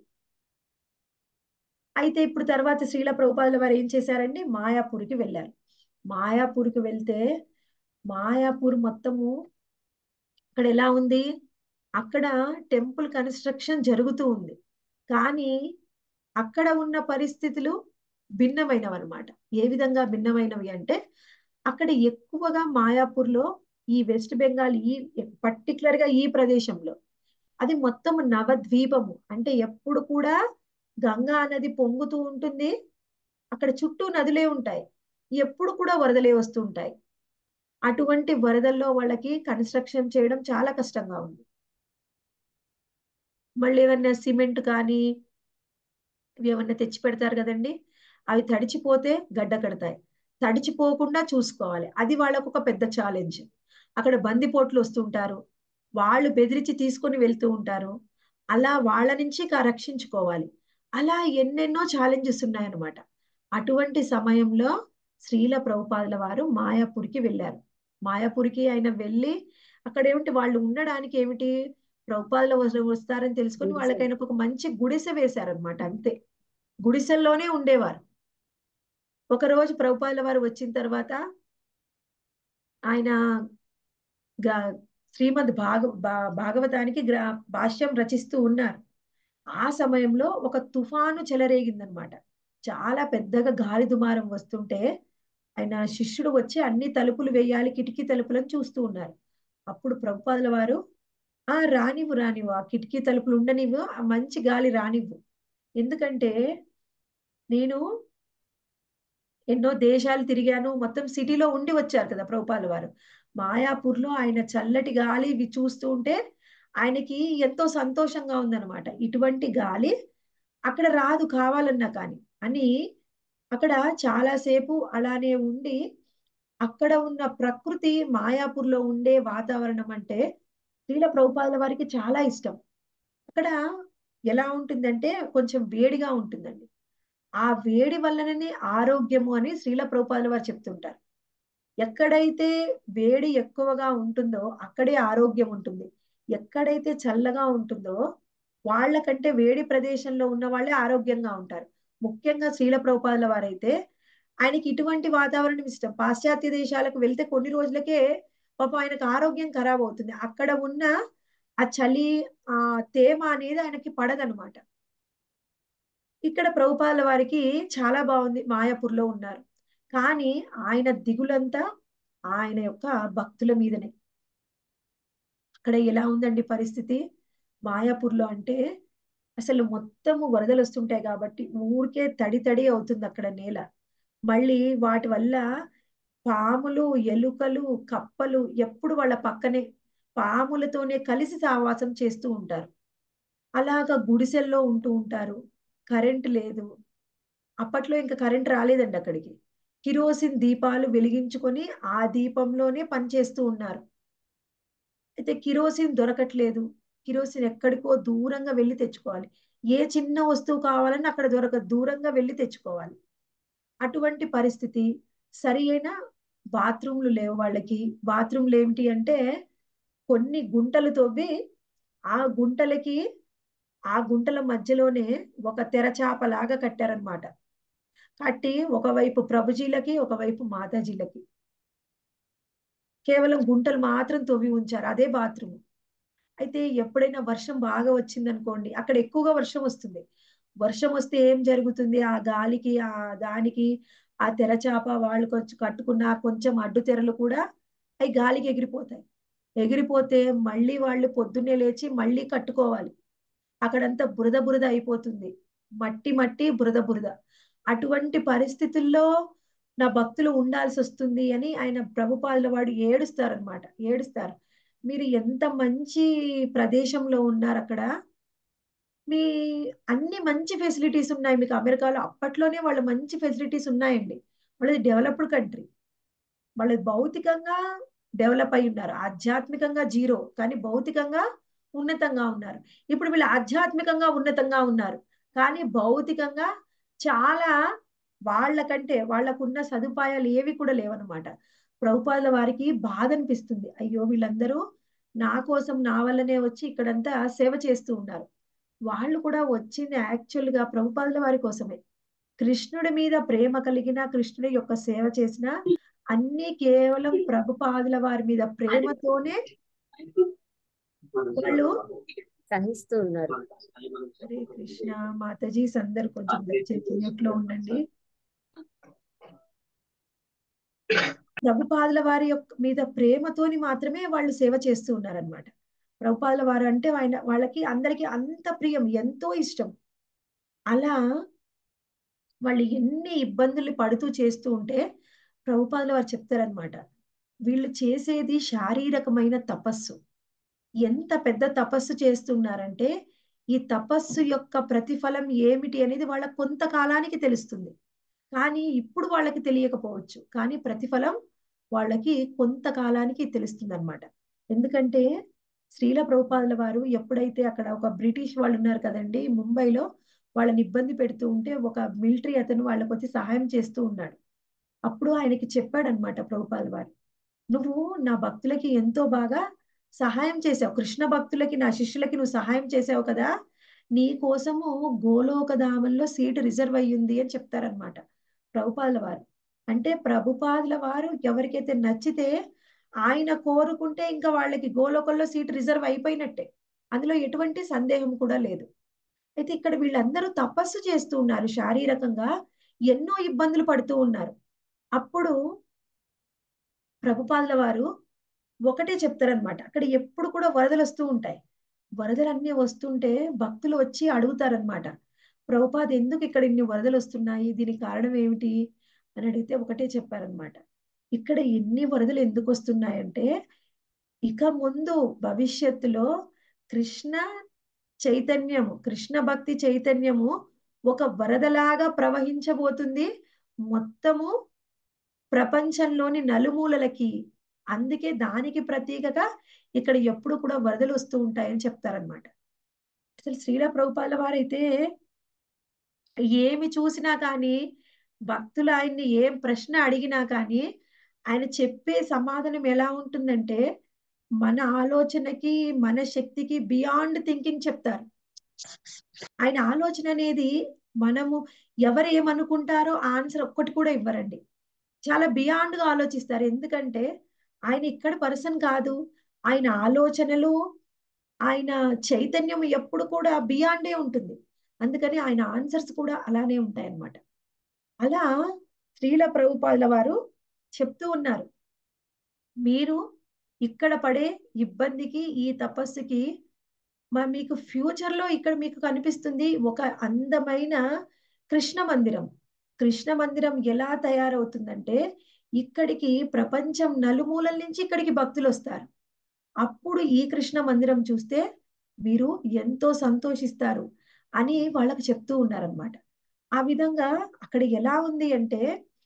అయితే ఇప్పుడు తర్వాత శ్రీల ప్రభుపాదుల వారు ఏం చేశారండి మాయాపూర్కి వెళ్ళారు మాయాపూర్కి వెళ్తే మాయాపూర్ మొత్తము అక్కడ ఎలా ఉంది అక్కడ టెంపుల్ కన్స్ట్రక్షన్ జరుగుతూ ఉంది కానీ అక్కడ ఉన్న పరిస్థితులు భిన్నమైనవి అనమాట ఏ విధంగా భిన్నమైనవి అంటే అక్కడ ఎక్కువగా మాయాపూర్లో ఈ వెస్ట్ బెంగాల్ ఈ పర్టికులర్ గా ఈ ప్రదేశంలో అది మొత్తం నవద్వీపము అంటే ఎప్పుడు కూడా గంగా నది పొంగుతూ ఉంటుంది అక్కడ చుట్టూ నదులే ఉంటాయి ఎప్పుడు కూడా వరదలే వస్తూ ఉంటాయి అటువంటి వరదల్లో వాళ్ళకి కన్స్ట్రక్షన్ చేయడం చాలా కష్టంగా ఉంది మళ్ళీ ఏమన్నా సిమెంట్ కానీ ఇవి ఏమన్నా తెచ్చి పెడతారు కదండి అవి తడిచిపోతే గడ్డ కడతాయి తడిచిపోకుండా చూసుకోవాలి అది వాళ్ళకు ఒక పెద్ద ఛాలెంజ్ అక్కడ బందిపోట్లు వస్తుంటారు వాళ్ళు బెదిరించి తీసుకొని వెళ్తూ ఉంటారు అలా వాళ్ళ నుంచి రక్షించుకోవాలి అలా ఎన్నెన్నో ఛాలెంజెస్ ఉన్నాయన్నమాట అటువంటి సమయంలో శ్రీల ప్రభుపాదుల వారు మాయాపూర్కి వెళ్ళారు మాయాపూర్కి ఆయన వెళ్ళి అక్కడ ఏమిటి వాళ్ళు ఉండడానికి ఏమిటి ప్రభుపాదుల వస్తారని తెలుసుకొని వాళ్ళకి ఆయన ఒక మంచి గుడిసె వేశారనమాట అంతే గుడిసెల్లోనే ఉండేవారు ఒక రోజు ప్రభుపాదుల వారు వచ్చిన తర్వాత ఆయన శ్రీమద్ భాగ భాగవతానికి భాష్యం రచిస్తూ ఉన్నారు ఆ సమయంలో ఒక తుఫాను చెలరేగిందనమాట చాలా పెద్దగా గాలి దుమారం వస్తుంటే ఆయన శిష్యుడు వచ్చి అన్ని తలుపులు వేయాలి కిటికీ తలుపులను చూస్తూ ఉన్నారు అప్పుడు ప్రభుపాదుల వారు ఆ రానివ్వు రానివ్వు ఆ కిటికీ తలుపులు ఉండనివ్వు ఆ మంచి గాలి రానివ్వు ఎందుకంటే నేను ఎన్నో దేశాలు తిరిగాను మొత్తం సిటీలో ఉండి వచ్చారు కదా ప్రభుపాల వారు మాయాపూర్లో ఆయన చల్లటి గాలి ఇవి చూస్తూ ఉంటే ఆయనకి ఎంతో సంతోషంగా ఉందన్నమాట ఇటువంటి గాలి అక్కడ రాదు కావాలన్నా కానీ అని అక్కడ చాలాసేపు అలానే ఉండి అక్కడ ఉన్న ప్రకృతి మాయాపూర్లో ఉండే వాతావరణం అంటే శ్రీల ప్రభుపాదుల వారికి చాలా ఇష్టం అక్కడ ఎలా ఉంటుందంటే కొంచెం వేడిగా ఉంటుందండి ఆ వేడి వల్లనే ఆరోగ్యము అని శ్రీల ప్రభుపాదుల వారు చెప్తుంటారు ఎక్కడైతే వేడి ఎక్కువగా ఉంటుందో అక్కడే ఆరోగ్యం ఉంటుంది ఎక్కడైతే చల్లగా ఉంటుందో వాళ్ళకంటే వేడి ప్రదేశంలో ఉన్న వాళ్ళే ఆరోగ్యంగా ఉంటారు ముఖ్యంగా శ్రీల ప్రభుపాదుల వారైతే ఆయనకి ఇటువంటి వాతావరణం ఇష్టం పాశ్చాత్య దేశాలకు వెళ్తే కొన్ని రోజులకే పాప ఆయనకు ఆరోగ్యం ఖరాబ్ అవుతుంది అక్కడ ఉన్న ఆ చలి ఆ తేమ అనేది ఆయనకి పడదనమాట ఇక్కడ ప్రభుపాదుల వారికి చాలా బాగుంది మాయాపూర్లో ఉన్నారు కానీ ఆయన దిగులంతా ఆయన యొక్క భక్తుల మీదనే అక్కడ ఎలా ఉందండి పరిస్థితి మాయాపూర్లో అంటే అసలు మొత్తము వరదలు వస్తుంటాయి కాబట్టి ఊరికే తడి తడి అవుతుంది అక్కడ నేల మళ్ళీ వాటి వల్ల పాములు ఎలుకలు కప్పలు ఎప్పుడు వాళ్ళ పక్కనే పాములతోనే కలిసి సావాసం చేస్తూ ఉంటారు అలాగా గుడిసెల్లో ఉంటూ ఉంటారు కరెంట్ లేదు అప్పట్లో ఇంకా కరెంట్ రాలేదండి అక్కడికి కిరోసిన్ దీపాలు వెలిగించుకొని ఆ దీపంలోనే పనిచేస్తూ ఉన్నారు అయితే కిరోసిన్ దొరకట్లేదు కిరోసిన్ ఎక్కడికో దూరంగా వెళ్ళి తెచ్చుకోవాలి ఏ చిన్న వస్తువు కావాలన్నా అక్కడ దొరక దూరంగా వెళ్ళి తెచ్చుకోవాలి అటువంటి పరిస్థితి సరి అయిన బాత్రూమ్లు లేవు వాళ్ళకి బాత్రూమ్లు ఏమిటి అంటే కొన్ని గుంటలు తవ్వి ఆ గుంటలకి ఆ గుంటల మధ్యలోనే ఒక తెరచాపలాగా కట్టారనమాట కట్టి ఒకవైపు ప్రభుజీలకి ఒకవైపు మాతాజీలకి కేవలం గుంటలు మాత్రం తవ్వి ఉంచారు అదే బాత్రూమ్ అయితే ఎప్పుడైనా వర్షం బాగా వచ్చింది అనుకోండి అక్కడ ఎక్కువగా వర్షం వస్తుంది వర్షం వస్తే ఏం జరుగుతుంది ఆ గాలికి ఆ దానికి ఆ తెరచాప వాళ్ళు కొంచెం కట్టుకున్న కొంచెం అడ్డు తెరలు కూడా అవి గాలికి ఎగిరిపోతాయి ఎగిరిపోతే మళ్ళీ వాళ్ళు పొద్దున్నే లేచి మళ్ళీ కట్టుకోవాలి అక్కడంతా బురద బురద అయిపోతుంది మట్టి మట్టి బురద బురద అటువంటి పరిస్థితుల్లో నా భక్తులు ఉండాల్సి వస్తుంది అని ఆయన ప్రభుపాదుల వాడు ఏడుస్తారనమాట ఏడుస్తారు మీరు ఎంత మంచి ప్రదేశంలో ఉన్నారు అక్కడ మీ అన్ని మంచి ఫెసిలిటీస్ ఉన్నాయి మీకు అమెరికాలో అప్పట్లోనే వాళ్ళ మంచి ఫెసిలిటీస్ ఉన్నాయండి వాళ్ళది డెవలప్డ్ కంట్రీ వాళ్ళు భౌతికంగా డెవలప్ అయి ఉన్నారు ఆధ్యాత్మికంగా జీరో కానీ భౌతికంగా ఉన్నతంగా ఉన్నారు ఇప్పుడు వీళ్ళు ఆధ్యాత్మికంగా ఉన్నతంగా ఉన్నారు కానీ భౌతికంగా చాలా వాళ్ళకంటే వాళ్ళకున్న సదుపాయాలు ఏవి కూడా లేవన్నమాట ప్రభుపాదుల వారికి బాధ అనిపిస్తుంది అయ్యో వీళ్ళందరూ నా కోసం నా వల్లనే వచ్చి ఇక్కడంతా సేవ చేస్తూ ఉన్నారు వాళ్ళు కూడా వచ్చింది యాక్చువల్ గా ప్రభుపాదుల వారి కోసమే కృష్ణుడి మీద ప్రేమ కలిగిన కృష్ణుడి యొక్క సేవ చేసిన అన్ని కేవలం ప్రభుపాదుల వారి మీద ప్రేమతోనే వాళ్ళు సహిస్తూ ఉన్నారు హరే కృష్ణ మాతాజీస్ అందరు కొంచెం దయచేసి మ్యూట్ లో ఉండండి ప్రభుపాదుల వారి యొక్క మీద ప్రేమతోని మాత్రమే వాళ్ళు సేవ చేస్తూ ఉన్నారనమాట ప్రభుపాదుల వారు అంటే ఆయన వాళ్ళకి అందరికి అంత ప్రియం ఎంతో ఇష్టం అలా వాళ్ళు ఎన్ని ఇబ్బందులు పడుతూ చేస్తూ ఉంటే ప్రభుపాదుల వారు చెప్తారనమాట వీళ్ళు చేసేది శారీరకమైన తపస్సు ఎంత పెద్ద తపస్సు చేస్తున్నారంటే ఈ తపస్సు యొక్క ప్రతిఫలం ఏమిటి అనేది వాళ్ళ కొంతకాలానికి తెలుస్తుంది కానీ ఇప్పుడు వాళ్ళకి తెలియకపోవచ్చు కానీ ప్రతిఫలం వాళ్ళకి కొంతకాలానికి తెలుస్తుంది అనమాట ఎందుకంటే శ్రీల ప్రభుపాదుల వారు ఎప్పుడైతే అక్కడ ఒక బ్రిటిష్ వాళ్ళు ఉన్నారు కదండి ముంబైలో వాళ్ళని ఇబ్బంది పెడుతూ ఉంటే ఒక మిలిటరీ అతను వాళ్ళకి వచ్చి సహాయం చేస్తూ ఉన్నాడు అప్పుడు ఆయనకి చెప్పాడనమాట ప్రభుపాదుల వారు నువ్వు నా భక్తులకి ఎంతో బాగా సహాయం చేసావు కృష్ణ భక్తులకి నా శిష్యులకి నువ్వు సహాయం చేసావు కదా నీ కోసము గోలోకధామంలో సీటు రిజర్వ్ అయ్యింది అని చెప్తారనమాట ప్రభుపాదుల వారు అంటే ప్రభుపాదుల వారు ఎవరికైతే నచ్చితే ఆయన కోరుకుంటే ఇంకా వాళ్ళకి గోలోకంలో సీటు రిజర్వ్ అయిపోయినట్టే అందులో ఎటువంటి సందేహం కూడా లేదు అయితే ఇక్కడ వీళ్ళందరూ తపస్సు చేస్తూ ఉన్నారు శారీరకంగా ఎన్నో ఇబ్బందులు పడుతూ ఉన్నారు అప్పుడు ప్రభుపాదుల వారు ఒకటే చెప్తారనమాట అక్కడ ఎప్పుడు కూడా వరదలు వస్తూ ఉంటాయి వరదలు అన్నీ వస్తుంటే భక్తులు వచ్చి అడుగుతారనమాట ప్రభుపాద్ ఎందుకు ఇక్కడ ఇన్ని వరదలు వస్తున్నాయి దీనికి కారణం ఏమిటి అని అడిగితే ఒకటే చెప్పారనమాట ఇక్కడ ఎన్ని వరదలు ఎందుకు వస్తున్నాయంటే ఇక ముందు భవిష్యత్తులో కృష్ణ చైతన్యము కృష్ణ భక్తి చైతన్యము ఒక వరదలాగా ప్రవహించబోతుంది మొత్తము ప్రపంచంలోని నలుమూలలకి అందుకే దానికి ప్రతీకగా ఇక్కడ ఎప్పుడు కూడా వరదలు వస్తూ ఉంటాయని చెప్తారనమాట అసలు శ్రీల ప్రభుపాల వారైతే ఏమి చూసినా కానీ భక్తులు ఆయన్ని ఏం ప్రశ్న అడిగినా కానీ ఆయన చెప్పే సమాధానం ఎలా ఉంటుందంటే మన ఆలోచనకి మన శక్తికి బియాండ్ థింకింగ్ చెప్తారు ఆయన ఆలోచన అనేది మనము ఎవరు ఏమనుకుంటారో ఆన్సర్ ఒక్కటి కూడా ఇవ్వరండి చాలా బియాండ్ గా ఆలోచిస్తారు ఎందుకంటే ఆయన ఇక్కడ పర్సన్ కాదు ఆయన ఆలోచనలు ఆయన చైతన్యం ఎప్పుడు కూడా బియాండే ఉంటుంది అందుకని ఆయన ఆన్సర్స్ కూడా అలానే ఉంటాయన్నమాట అలా శ్రీల ప్రభుపాదుల వారు చెప్తూ ఉన్నారు మీరు ఇక్కడ పడే ఇబ్బందికి ఈ తపస్సుకి మరి మీకు ఫ్యూచర్ లో ఇక్కడ మీకు కనిపిస్తుంది ఒక అందమైన కృష్ణ మందిరం కృష్ణ మందిరం ఎలా తయారవుతుందంటే ఇక్కడికి ప్రపంచం నలుమూలల నుంచి ఇక్కడికి భక్తులు వస్తారు అప్పుడు ఈ కృష్ణ మందిరం చూస్తే మీరు ఎంతో సంతోషిస్తారు అని వాళ్ళకి చెప్తూ ఉన్నారనమాట ఆ విధంగా అక్కడ ఎలా ఉంది అంటే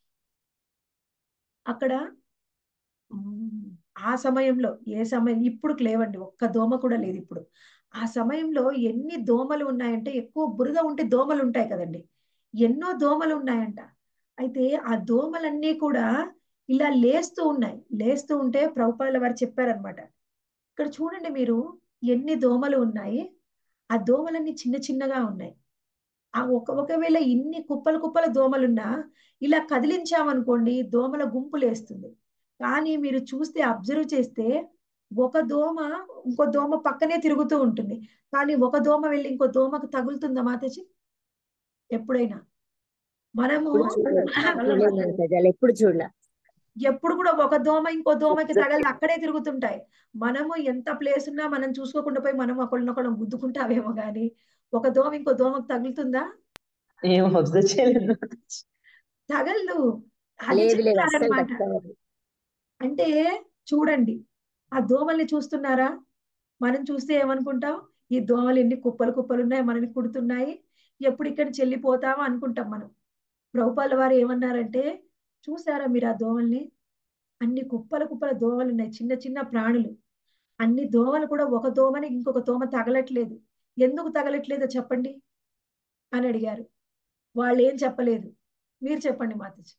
అక్కడ మ్, ఆ సమయంలో ఏ సమయం ఇప్పుడు లేవండి ఒక్క దోమ కూడా లేదు ఇప్పుడు ఆ సమయంలో ఎన్ని దోమలు ఉన్నాయంటే ఎక్కువ బురద ఉంటే దోమలు ఉంటాయి కదండి ఎన్నో దోమలు ఉన్నాయంట అయితే ఆ దోమలన్నీ కూడా ఇలా లేస్తూ ఉన్నాయి లేస్తూ ఉంటే ప్రభుపాదుల వారు చెప్పారనమాట ఇక్కడ చూడండి మీరు ఎన్ని దోమలు ఉన్నాయి ఆ దోమలన్నీ చిన్న చిన్నగా ఉన్నాయి ఆ ఒక ఒకవేళ ఇన్ని కుప్పలు కుప్పల దోమలున్నా ఇలా కదిలించామనుకోండి దోమల గుంపు లేస్తుంది కానీ మీరు చూస్తే అబ్జర్వ్ చేస్తే ఒక దోమ ఇంకో దోమ పక్కనే తిరుగుతూ ఉంటుంది కానీ ఒక దోమ వెళ్ళి ఇంకో దోమకు తగులుతుందా మాతజీ ఎప్పుడైనా మనము ఎప్పుడు చూడలేదు చూడలేదు మాతాజీ అలా ఎప్పుడు చూడలే ఎప్పుడు కూడా ఒక దోమ ఇంకో దోమకి తగలి అక్కడే తిరుగుతుంటాయి మనము ఎంత ప్లేస్ ఉన్నా మనం చూసుకోకుండా పోయి మనం ఒకళ్ళనొకళ్ళం గుద్దుకుంటావేమో గాని ఒక దోమ ఇంకో దోమకు తగులుతుందా ఏం అబ్జర్వ్ చేయలేదు తగలదు అది లేదు లేదు అస్సలు చెప్తారనమాట తక్కువ అంటే చూడండి ఆ దోమల్ని చూస్తున్నారా మనం చూస్తే ఏమనుకుంటాం ఈ దోమలు ఎన్ని కుప్పలు కుప్పలు ఉన్నాయి మనని కుడుతున్నాయి ఎప్పుడు ఇక్కడ చెల్లిపోతామో అనుకుంటాం మనం ప్రభుపాల వారు ఏమన్నారంటే చూసారా మీరు ఆ దోమల్ని అన్ని కుప్పల కుప్పల దోమలు ఉన్నాయి చిన్న చిన్న ప్రాణులు అన్ని దోమలు కూడా ఒక దోమని ఇంకొక దోమ తగలట్లేదు ఎందుకు తగలట్లేదో చెప్పండి అని అడిగారు వాళ్ళు ఏం చెప్పలేదు మీరు చెప్పండి మాతజీ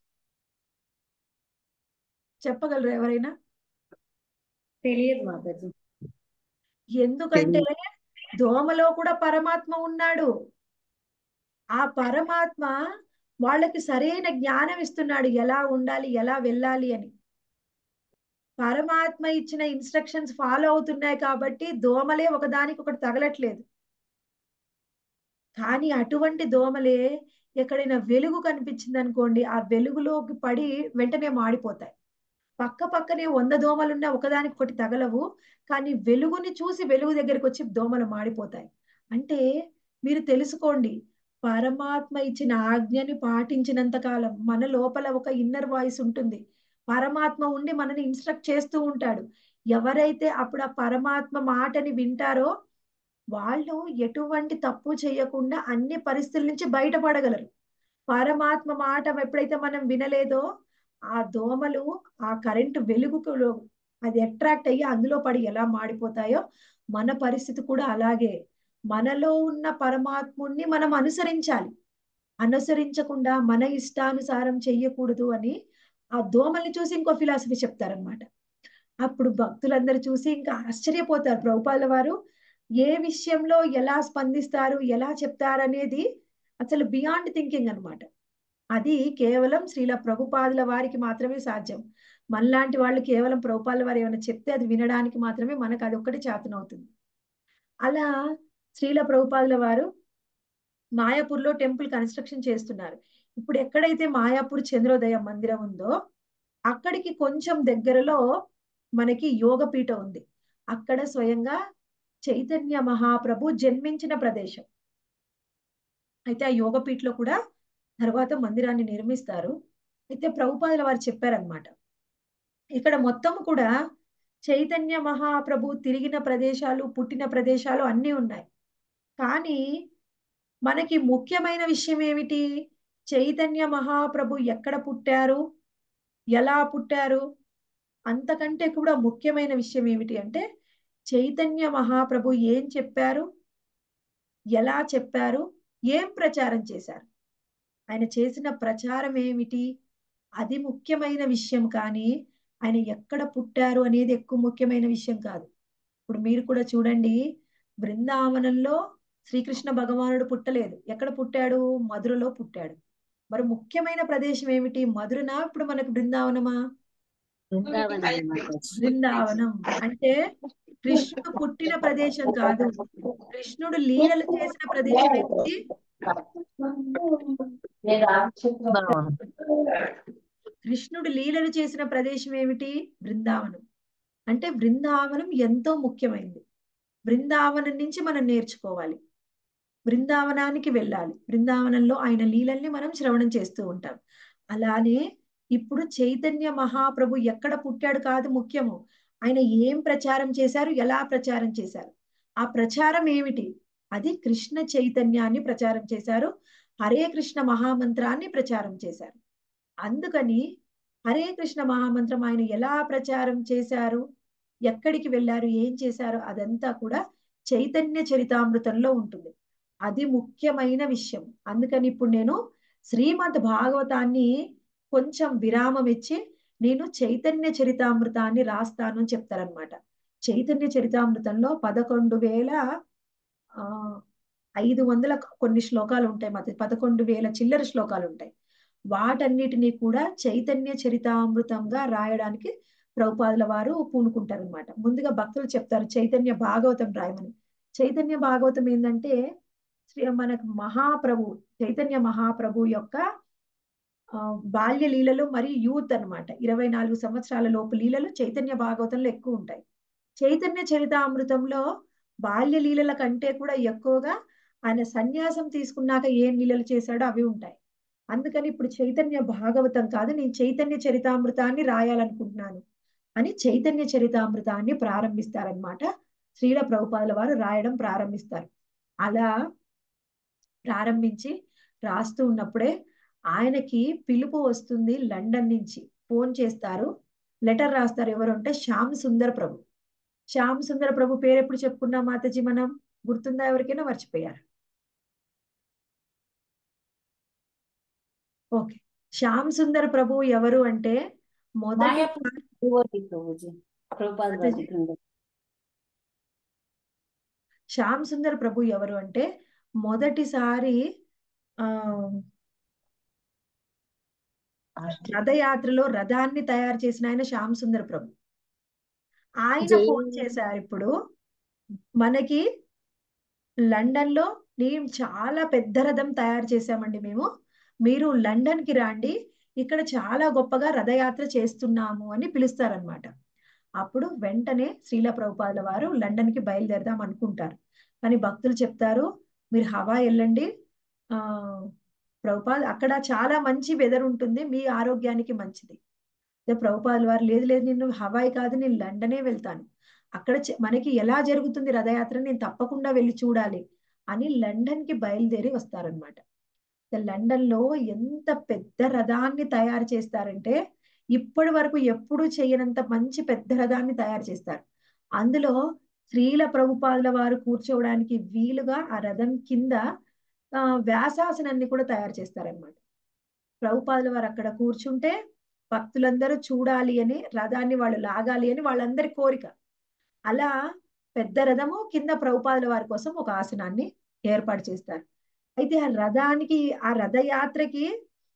చెప్పగలరు ఎవరైనా తెలియదు మాతాజీ ఎందుకంటే దోమలో కూడా పరమాత్మ ఉన్నాడు ఆ పరమాత్మ వాళ్ళకి సరైన జ్ఞానం ఇస్తున్నాడు ఎలా ఉండాలి ఎలా వెళ్ళాలి అని పరమాత్మ ఇచ్చిన ఇన్స్ట్రక్షన్స్ ఫాలో అవుతున్నాయి కాబట్టి దోమలే ఒకదానికి ఒకటి తగలట్లేదు కానీ అటువంటి దోమలే ఎక్కడైనా వెలుగు కనిపించింది అనుకోండి ఆ వెలుగులోకి పడి వెంటనే మాడిపోతాయి పక్క పక్కనే వంద దోమలున్నా ఒకదానికి ఒకటి తగలవు కానీ వెలుగుని చూసి వెలుగు దగ్గరికి వచ్చి దోమలు మాడిపోతాయి అంటే మీరు తెలుసుకోండి పరమాత్మ ఇచ్చిన ఆజ్ఞని పాటించినంత కాలం మన లోపల ఒక ఇన్నర్ వాయిస్ ఉంటుంది పరమాత్మ ఉండి మనని ఇన్స్ట్రక్ట్ చేస్తూ ఉంటాడు ఎవరైతే అప్పుడు ఆ పరమాత్మ మాటని వింటారో వాళ్ళు ఎటువంటి తప్పు చేయకుండా అన్ని పరిస్థితుల నుంచి బయటపడగలరు పరమాత్మ మాట ఎప్పుడైతే మనం వినలేదో ఆ దోమలు ఆ కరెంటు వెలుగుకు అది అట్రాక్ట్ అయ్యి అందులో పడి ఎలా మాడిపోతాయో మన పరిస్థితి కూడా అలాగే మనలో ఉన్న పరమాత్ముణ్ణి మనం అనుసరించాలి అనుసరించకుండా మన ఇష్టానుసారం చెయ్యకూడదు అని ఆ దోమల్ని చూసి ఇంకో ఫిలాసఫీ చెప్తారనమాట అప్పుడు భక్తులందరూ చూసి ఇంకా ఆశ్చర్యపోతారు ప్రభుపాల వారు ఏ విషయంలో ఎలా స్పందిస్తారు ఎలా చెప్తారనేది అసలు బియాండ్ థింకింగ్ అన్నమాట అది కేవలం శ్రీల ప్రభుపాదుల వారికి మాత్రమే సాధ్యం మనలాంటి వాళ్ళు కేవలం ప్రభుపాదుల వారు ఏమైనా చెప్తే అది వినడానికి మాత్రమే మనకు అది ఒక్కటి చేతనవుతుంది అలా శ్రీల ప్రభుపాదుల వారు మాయాపూర్లో టెంపుల్ కన్స్ట్రక్షన్ చేస్తున్నారు ఇప్పుడు ఎక్కడైతే మాయాపూర్ చంద్రోదయ మందిరం ఉందో అక్కడికి కొంచెం దగ్గరలో మనకి యోగపీఠ ఉంది అక్కడ స్వయంగా చైతన్య మహాప్రభు జన్మించిన ప్రదేశం అయితే ఆ యోగపీఠలో కూడా తర్వాత మందిరాన్ని నిర్మిస్తారు అయితే ప్రభుపాదుల వారు చెప్పారనమాట ఇక్కడ మొత్తం కూడా చైతన్య మహాప్రభు తిరిగిన ప్రదేశాలు పుట్టిన ప్రదేశాలు అన్నీ ఉన్నాయి కానీ మనకి ముఖ్యమైన విషయం ఏమిటి చైతన్య మహాప్రభు ఎక్కడ పుట్టారు ఎలా పుట్టారు అంతకంటే కూడా ముఖ్యమైన విషయం ఏమిటి అంటే చైతన్య మహాప్రభు ఏం చెప్పారు ఎలా చెప్పారు ఏం ప్రచారం చేశారు ఆయన చేసిన ప్రచారం ఏమిటి అది ముఖ్యమైన విషయం కానీ ఆయన ఎక్కడ పుట్టారు అనేది ఎక్కువ ముఖ్యమైన విషయం కాదు ఇప్పుడు మీరు కూడా చూడండి బృందావనంలో శ్రీకృష్ణ భగవానుడు పుట్టలేదు ఎక్కడ పుట్టాడు మధురలో పుట్టాడు మరి ముఖ్యమైన ప్రదేశం ఏమిటి మధురనా ఇప్పుడు మనకు బృందావనమా బృందావనమే మాతాజీ బృందావనం అంటే కృష్ణుడు పుట్టిన ప్రదేశం కాదు కృష్ణుడు లీలలు చేసిన ప్రదేశం ఏంటి బృందావనం. కృష్ణుడు లీలలు చేసిన ప్రదేశం ఏమిటి బృందావనం అంటే బృందావనం ఎంతో ముఖ్యమైనది బృందావనం నుంచి మనం నేర్చుకోవాలి బృందావనానికి వెళ్ళాలి బృందావనంలో ఆయన లీలల్ని మనం శ్రవణం చేస్తూ ఉంటాం అలానే ఇప్పుడు చైతన్య మహాప్రభు ఎక్కడ పుట్టాడు కాదు ముఖ్యము ఆయన ఏం ప్రచారం చేశారు ఎలా ప్రచారం చేశారు ఆ ప్రచారం ఏమిటి అది కృష్ణ చైతన్యాన్ని ప్రచారం చేశారు హరే కృష్ణ మహామంత్రాన్ని ప్రచారం చేశారు అందుకని హరే కృష్ణ మహామంత్రం ఆయన ఎలా ప్రచారం చేశారు ఎక్కడికి వెళ్ళారు ఏం చేశారు అదంతా కూడా చైతన్య చరితామృతంలో ఉంటుంది అది ముఖ్యమైన విషయం అందుకని ఇప్పుడు నేను శ్రీమద్ భాగవతాన్ని కొంచెం విరామం ఇచ్చి నేను చైతన్య చరితామృతాన్ని రాస్తాను అని చెప్తారనమాట చైతన్య చరితామృతంలో పదకొండు వేల ఆ ఐదు వందల కొన్ని శ్లోకాలు ఉంటాయి మత పదకొండు వేల చిల్లర శ్లోకాలు ఉంటాయి వాటన్నిటినీ కూడా చైతన్య చరితామృతంగా రాయడానికి ప్రభుపాదుల వారు పూనుకుంటారనమాట ముందుగా భక్తులు చెప్తారు చైతన్య భాగవతం రాయమని చైతన్య భాగవతం ఏంటంటే శ్రీ మనకు మహాప్రభు చైతన్య మహాప్రభు యొక్క ఆ, బాల్య లీలలు మరియు యూత్ అన్నమాట ఇరవై నాలుగు సంవత్సరాల లోపు లీలలు చైతన్య భాగవతంలో ఎక్కువ ఉంటాయి చైతన్య చరితామృతంలో బాల్య లీలల కంటే కూడా ఎక్కువగా ఆయన సన్యాసం తీసుకున్నాక ఏం లీలలు చేశాడో అవి ఉంటాయి అందుకని ఇప్పుడు చైతన్య భాగవతం కాదు నేను చైతన్య చరితామృతాన్ని రాయాలనుకుంటున్నాను అని చైతన్య చరితామృతాన్ని ప్రారంభిస్తారనమాట శ్రీల ప్రభుపాదుల వారు రాయడం ప్రారంభిస్తారు అలా ప్రారంభించి రాస్తూ ఉన్నప్పుడే ఆయనకి పిలుపు వస్తుంది లండన్ నుంచి ఫోన్ చేస్తారు లెటర్ రాస్తారు ఎవరు అంటే శ్యామ్ సుందర్ ప్రభు శ్యామ్ సుందర ప్రభు పేరు ఎప్పుడు చెప్పుకున్నాం మాతాజీ మనం గుర్తుందా ఎవరికైనా మర్చిపోయారు ఓకే శ్యామ్ సుందర్ ప్రభు ఎవరు అంటే మొదటి మాయాపూర్ డివోటీ ప్రభుజీ ప్రభుపాద మాతాజీ వారి బృందం. శ్యామ్ సుందర్ ప్రభు ఎవరు అంటే మొదటిసారి ఆ రథయాత్రలో రథాన్ని తయారు చేసిన ఆయన శ్యామ్ సుందర్ ప్రభు ఆయన జై ఫోన్ చేశారు ఇప్పుడు మనకి లండన్ లో నేను చాలా పెద్ద రథం తయారు చేశామండి మేము మీరు లండన్ కి రండి ఇక్కడ చాలా గొప్పగా రథయాత్ర చేస్తున్నాము అని పిలుస్తారనమాట అప్పుడు వెంటనే శ్రీల ప్రభుపాదుల వారు లండన్ కి బయలుదేరదాం అనుకుంటారు కానీ భక్తులు చెప్తారు మీరు హవా వెళ్ళండి ఆ ప్రభుపాద్ అక్కడ చాలా మంచి వెదర్ ఉంటుంది మీ ఆరోగ్యానికి మంచిది అదే ప్రభుపాదుల వారు లేదు లేదు నేను హవాయి కాదు నేను లండనే వెళ్తాను అక్కడ చ- మనకి ఎలా జరుగుతుంది రథయాత్ర నేను తప్పకుండా వెళ్ళి చూడాలి అని లండన్ కి బయలుదేరి వస్తారనమాట లండన్ లో ఎంత పెద్ద రథాన్ని తయారు చేస్తారంటే ఇప్పటి వరకు ఎప్పుడూ చేయనంత మంచి పెద్ద రథాన్ని తయారు చేస్తారు అందులో శ్రీల ప్రభుపాదుల వారు కూర్చోవడానికి వీలుగా ఆ రథం కింద ఆ, వ్యాసాసనాన్ని కూడా తయారు చేస్తారనమాట ప్రభుపాదుల వారు అక్కడ కూర్చుంటే భక్తులందరూ చూడాలి అని రథాన్ని వాళ్ళు లాగాలి అని వాళ్ళందరి కోరిక అలా పెద్ద రథము కింద ప్రభుపాదుల వారి కోసం ఒక ఆసనాన్ని ఏర్పాటు చేస్తారు అయితే ఆ రథానికి ఆ రథయాత్రకి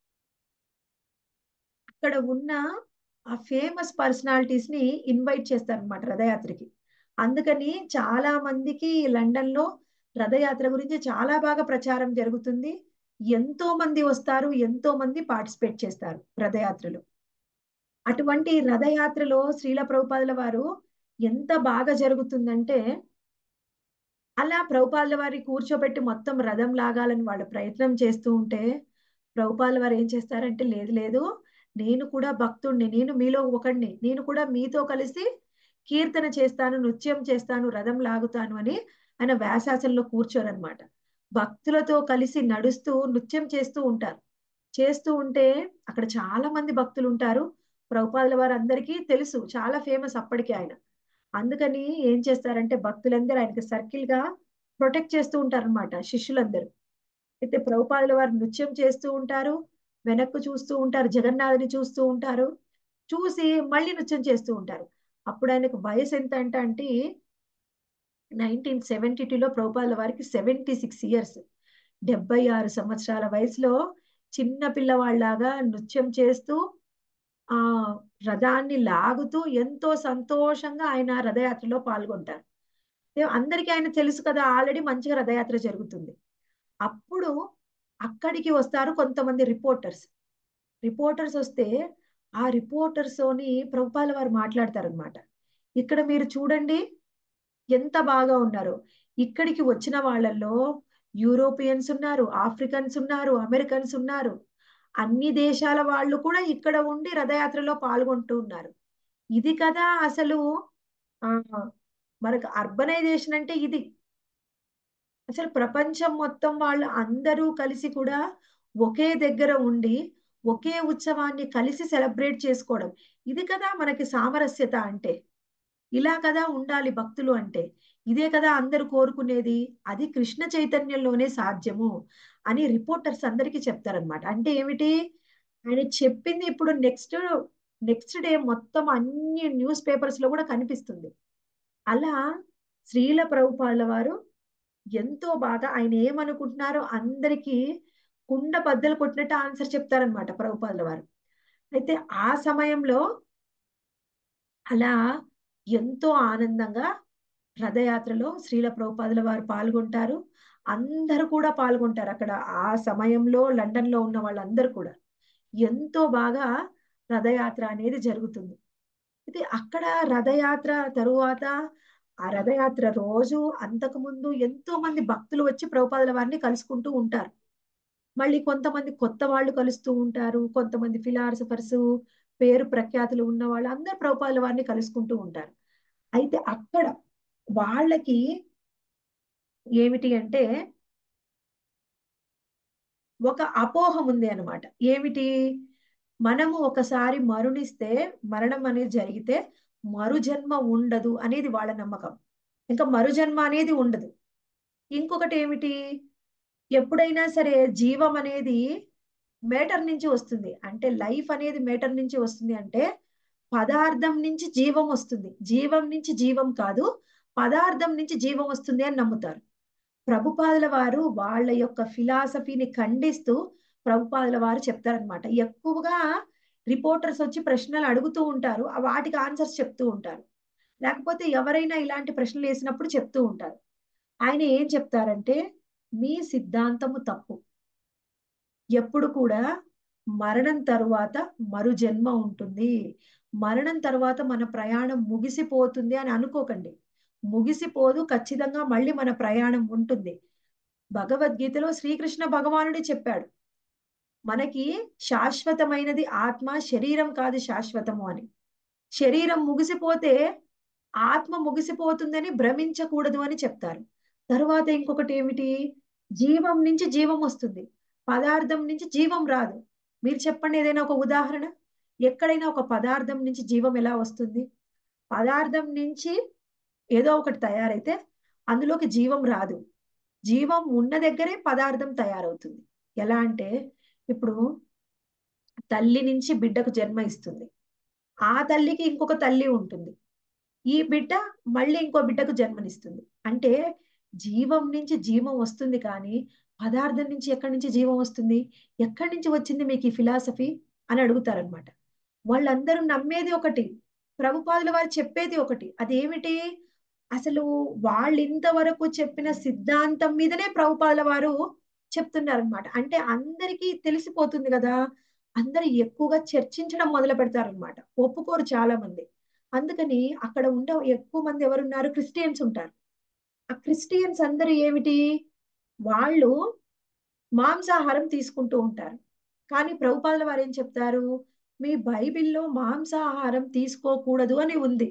అక్కడ ఉన్న ఆ ఫేమస్ పర్సనాలిటీస్ ని ఇన్వైట్ చేస్తారు అనమాట రథయాత్రకి అందుకని చాలా మందికి లండన్ లో రథయాత్ర గురించి చాలా బాగా ప్రచారం జరుగుతుంది ఎంతో మంది వస్తారు ఎంతో మంది పార్టిసిపేట్ చేస్తారు రథయాత్రలో అటువంటి రథయాత్రలో శ్రీల ప్రభుపాదుల వారు ఎంత బాగా జరుగుతుందంటే అలా ప్రభుపాదుల వారి కూర్చోబెట్టి మొత్తం రథం లాగాలని వాళ్ళు ప్రయత్నం చేస్తూ ఉంటే ప్రభుపాదుల వారు ఏం చేస్తారంటే లేదు లేదు నేను కూడా భక్తుడిని నేను మీలో ఒకడిని నేను కూడా మీతో కలిసి కీర్తన చేస్తాను నృత్యం చేస్తాను రథం లాగుతాను అని ఆయన వ్యాసాసంలో కూర్చోరనమాట భక్తులతో కలిసి నడుస్తూ నృత్యం చేస్తూ ఉంటారు చేస్తూ ఉంటే అక్కడ చాలా మంది భక్తులు ఉంటారు ప్రభుపాదుల వారు అందరికీ తెలుసు చాలా ఫేమస్ అప్పటికే ఆయన అందుకని ఏం చేస్తారంటే భక్తులందరూ ఆయనకి సర్కిల్ గా ప్రొటెక్ట్ చేస్తూ ఉంటారు అనమాట శిష్యులందరూ అయితే ప్రభుపాదుల వారు నృత్యం చేస్తూ ఉంటారు వెనక్కు చూస్తూ ఉంటారు జగన్నాథుని చూస్తూ ఉంటారు చూసి మళ్ళీ నృత్యం చేస్తూ ఉంటారు అప్పుడు ఆయనకు వయసు ఎంత అంటే అంటే నైన్టీన్ సెవెంటీ టూలో ప్రభుపాదుల వారికి సెవెంటీ సిక్స్ ఇయర్స్ డెబ్బై ఆరు సంవత్సరాల వయసులో చిన్న పిల్లవాళ్ళలాగా నృత్యం చేస్తూ ఆ రథాన్ని లాగుతూ ఎంతో సంతోషంగా ఆయన రథయాత్రలో పాల్గొంటారు ఏ- అందరికీ ఆయన తెలుసు కదా ఆల్రెడీ మంచిగా రథయాత్ర జరుగుతుంది అప్పుడు అక్కడికి వస్తారు కొంతమంది రిపోర్టర్స్ రిపోర్టర్స్ వస్తే ఆ రిపోర్టర్స్ తోని ప్రభుపాల వారు మాట్లాడతారనమాట ఇక్కడ మీరు చూడండి ఎంత బాగా ఉన్నారు ఇక్కడికి వచ్చిన వాళ్ళల్లో యూరోపియన్స్ ఉన్నారు ఆఫ్రికన్స్ ఉన్నారు అమెరికన్స్ ఉన్నారు అన్ని దేశాల వాళ్ళు కూడా ఇక్కడ ఉండి రథయాత్రలో పాల్గొంటూ ఉన్నారు ఇది కదా అసలు ఆ మనకు అర్బనైజేషన్ అంటే ఇది అసలు ప్రపంచం మొత్తం వాళ్ళు అందరూ కలిసి కూడా ఒకే దగ్గర ఉండి ఒకే ఉత్సవాన్ని కలిసి సెలబ్రేట్ చేసుకోవడం ఇది కదా మనకి సామరస్యత అంటే ఇలా కదా ఉండాలి భక్తులు అంటే ఇదే కదా అందరూ కోరుకునేది అది కృష్ణ చైతన్యంలోనే సాధ్యము అని రిపోర్టర్స్ అందరికీ చెప్తారనమాట అంటే ఏమిటి ఆయన చెప్పింది ఇప్పుడు నెక్స్ట్ నెక్స్ట్ డే మొత్తం అన్ని న్యూస్ పేపర్స్ లో కూడా కనిపిస్తుంది అలా శ్రీల ప్రభుపాల వారు ఎంతో బాగా ఆయన ఏమనుకుంటున్నారో అందరికీ కుండ బద్దలు కొట్టినట్టు ఆన్సర్ చెప్తారనమాట ప్రభుపాదుల వారు అయితే ఆ సమయంలో అలా ఎంతో ఆనందంగా రథయాత్రలో శ్రీల ప్రభుపాదుల వారు పాల్గొంటారు అందరూ కూడా పాల్గొంటారు అక్కడ ఆ సమయంలో లండన్ లో ఉన్న వాళ్ళందరూ కూడా ఎంతో బాగా రథయాత్ర అనేది జరుగుతుంది అయితే అక్కడ రథయాత్ర తరువాత ఆ రథయాత్ర రోజు అంతకు ముందు ఎంతో మంది భక్తులు వచ్చి ప్రభుపాదుల వారిని కలుసుకుంటూ ఉంటారు మళ్ళీ కొంతమంది కొత్త వాళ్ళు కలుస్తూ ఉంటారు కొంతమంది ఫిలాసఫర్స్ పేరు ప్రఖ్యాతులు ఉన్న వాళ్ళు అందరు ప్రభుపాదుల వారిని కలుసుకుంటూ ఉంటారు అయితే అక్కడ వాళ్ళకి ఏమిటి అంటే ఒక అపోహం ఉంది అనమాట ఏమిటి మనము ఒకసారి మరుణిస్తే మరణం అనేది జరిగితే మరుజన్మ ఉండదు అనేది వాళ్ళ నమ్మకం ఇంకా మరుజన్మ అనేది ఉండదు ఇంకొకటి ఏమిటి ఎప్పుడైనా సరే జీవం అనేది మేటర్ నుంచి వస్తుంది అంటే లైఫ్ అనేది మేటర్ నుంచి వస్తుంది అంటే పదార్థం నుంచి జీవం వస్తుంది జీవం నుంచి జీవం కాదు పదార్థం నుంచి జీవం వస్తుంది అని నమ్ముతారు ప్రభుపాదుల వారు వాళ్ళ యొక్క ఫిలాసఫీని ఖండిస్తూ ప్రభుపాదుల వారు చెప్తారనమాట ఎక్కువగా రిపోర్టర్స్ వచ్చి ప్రశ్నలు అడుగుతూ ఉంటారు ఆ వాటికి ఆన్సర్స్ చెప్తూ ఉంటారు లేకపోతే ఎవరైనా ఇలాంటి ప్రశ్నలు వేసినప్పుడు చెప్తూ ఉంటారు ఆయన ఏం చెప్తారంటే మీ సిద్ధాంతము తప్పు ఎప్పుడు కూడా మరణం తరువాత మరు జన్మ ఉంటుంది మరణం తర్వాత మన ప్రయాణం ముగిసిపోతుంది అని అనుకోకండి ముగిసిపోదు ఖచ్చితంగా మళ్ళీ మన ప్రయాణం ఉంటుంది భగవద్గీతలో శ్రీకృష్ణ భగవానుడే చెప్పాడు మనకి శాశ్వతమైనది ఆత్మ శరీరం కాదు శాశ్వతము అని శరీరం ముగిసిపోతే ఆత్మ ముగిసిపోతుందని భ్రమించకూడదు అని చెప్తారు తరువాత ఇంకొకటి ఏమిటి జీవం నుంచి జీవం వస్తుంది పదార్థం నుంచి జీవం రాదు మీరు చెప్పండి ఏదైనా ఒక ఉదాహరణ ఎక్కడైనా ఒక పదార్థం నుంచి జీవం ఎలా వస్తుంది పదార్థం నుంచి ఏదో ఒకటి తయారైతే అందులోకి జీవం రాదు జీవం ఉన్న దగ్గరే పదార్థం తయారవుతుంది ఎలా అంటే ఇప్పుడు తల్లి నుంచి బిడ్డకు జన్మ ఇస్తుంది ఆ తల్లికి ఇంకొక తల్లి ఉంటుంది ఈ బిడ్డ మళ్ళీ ఇంకో బిడ్డకు జన్మనిస్తుంది అంటే జీవం నుంచి జీవం వస్తుంది కానీ పదార్థం నుంచి ఎక్కడి నుంచి జీవం వస్తుంది ఎక్కడి నుంచి వచ్చింది మీకు ఈ ఫిలాసఫీ అని అడుగుతారనమాట వాళ్ళందరూ నమ్మేది ఒకటి ప్రభుపాదుల వారు చెప్పేది ఒకటి అదేమిటి అసలు వాళ్ళు ఇంతవరకు చెప్పిన సిద్ధాంతం మీదనే ప్రభుపాదుల వారు చెప్తున్నారనమాట అంటే అందరికీ తెలిసిపోతుంది కదా అందరు ఎక్కువగా చర్చించడం మొదలు పెడతారనమాట ఒప్పుకోరు చాలా మంది అందుకని అక్కడ ఉండే ఎక్కువ మంది ఎవరున్నారు క్రిస్టియన్స్ ఉంటారు ఆ క్రిస్టియన్స్ అందరూ ఏమిటి వాళ్ళు మాంసాహారం తీసుకుంటూ ఉంటారు కానీ ప్రభుపాదుల వారు ఏం చెప్తారు మీ బైబిల్లో మాంసాహారం తీసుకోకూడదు అని ఉంది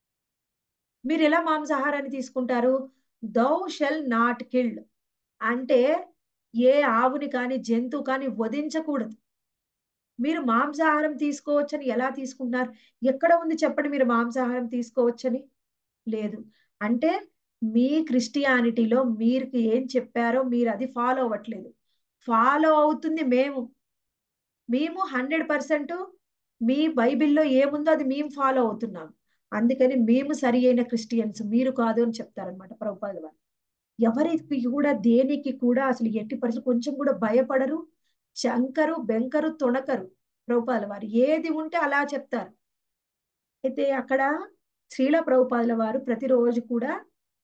మీరు ఎలా మాంసాహారాన్ని తీసుకుంటారు దౌ షెల్ నాట్ కిల్డ్ అంటే ఏ ఆవుని కానీ జంతువు కానీ వధించకూడదు మీరు మాంసాహారం తీసుకోవచ్చని ఎలా తీసుకుంటున్నారు ఎక్కడ ఉంది చెప్పండి మీరు మాంసాహారం తీసుకోవచ్చని లేదు అంటే మీ క్రిస్టియానిటీలో మీరు ఏం చెప్పారో మీరు అది ఫాలో అవ్వట్లేదు ఫాలో అవుతుంది మేము మేము హండ్రెడ్ పర్సెంట్ మీ బైబిల్లో ఏముందో అది మేము ఫాలో అవుతున్నాం అందుకని మేము సరి అయిన క్రిస్టియన్స్ మీరు కాదు అని చెప్తారనమాట ప్రభుపాద వారు ఎవరికి కూడా దేనికి కూడా అసలు ఎట్టి పరిస్థితి కొంచెం కూడా భయపడరు చంకరు బెంకరు తొణకరు ప్రభుపాదుల వారు ఏది ఉంటే అలా చెప్తారు అయితే అక్కడ శ్రీల ప్రభుపాదుల వారు ప్రతిరోజు కూడా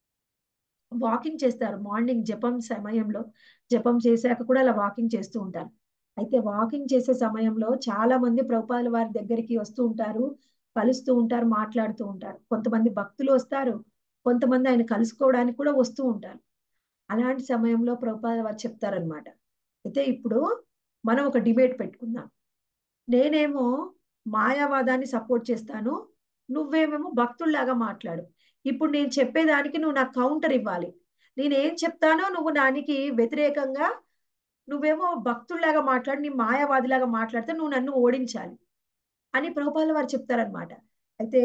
వాకింగ్ చేస్తారు మార్నింగ్ జపం సమయంలో జపం చేశాక కూడా అలా వాకింగ్ చేస్తూ ఉంటారు అయితే వాకింగ్ చేసే సమయంలో చాలా మంది ప్రభుపాదుల వారి దగ్గరికి వస్తూ ఉంటారు కలుస్తూ ఉంటారు మాట్లాడుతూ ఉంటారు కొంతమంది భక్తులు వస్తారు కొంతమంది ఆయన కలుసుకోవడానికి కూడా వస్తూ ఉంటారు అలాంటి సమయంలో ప్రభుపాద వారు చెప్తారనమాట అయితే ఇప్పుడు మనం ఒక డిబేట్ పెట్టుకుందాం నేనేమో మాయావాదాన్ని సపోర్ట్ చేస్తాను నువ్వేమేమో భక్తుల్లాగా మాట్లాడు ఇప్పుడు నేను చెప్పేదానికి నువ్వు నాకు కౌంటర్ ఇవ్వాలి నేనేం చెప్తానో నువ్వు దానికి వ్యతిరేకంగా నువ్వేమో భక్తుల్లాగా మాట్లాడి నీ మాయావాదిలాగా మాట్లాడితే నువ్వు నన్ను ఓడించాలి అని ప్రభుపాదుల వారు చెప్తారనమాట అయితే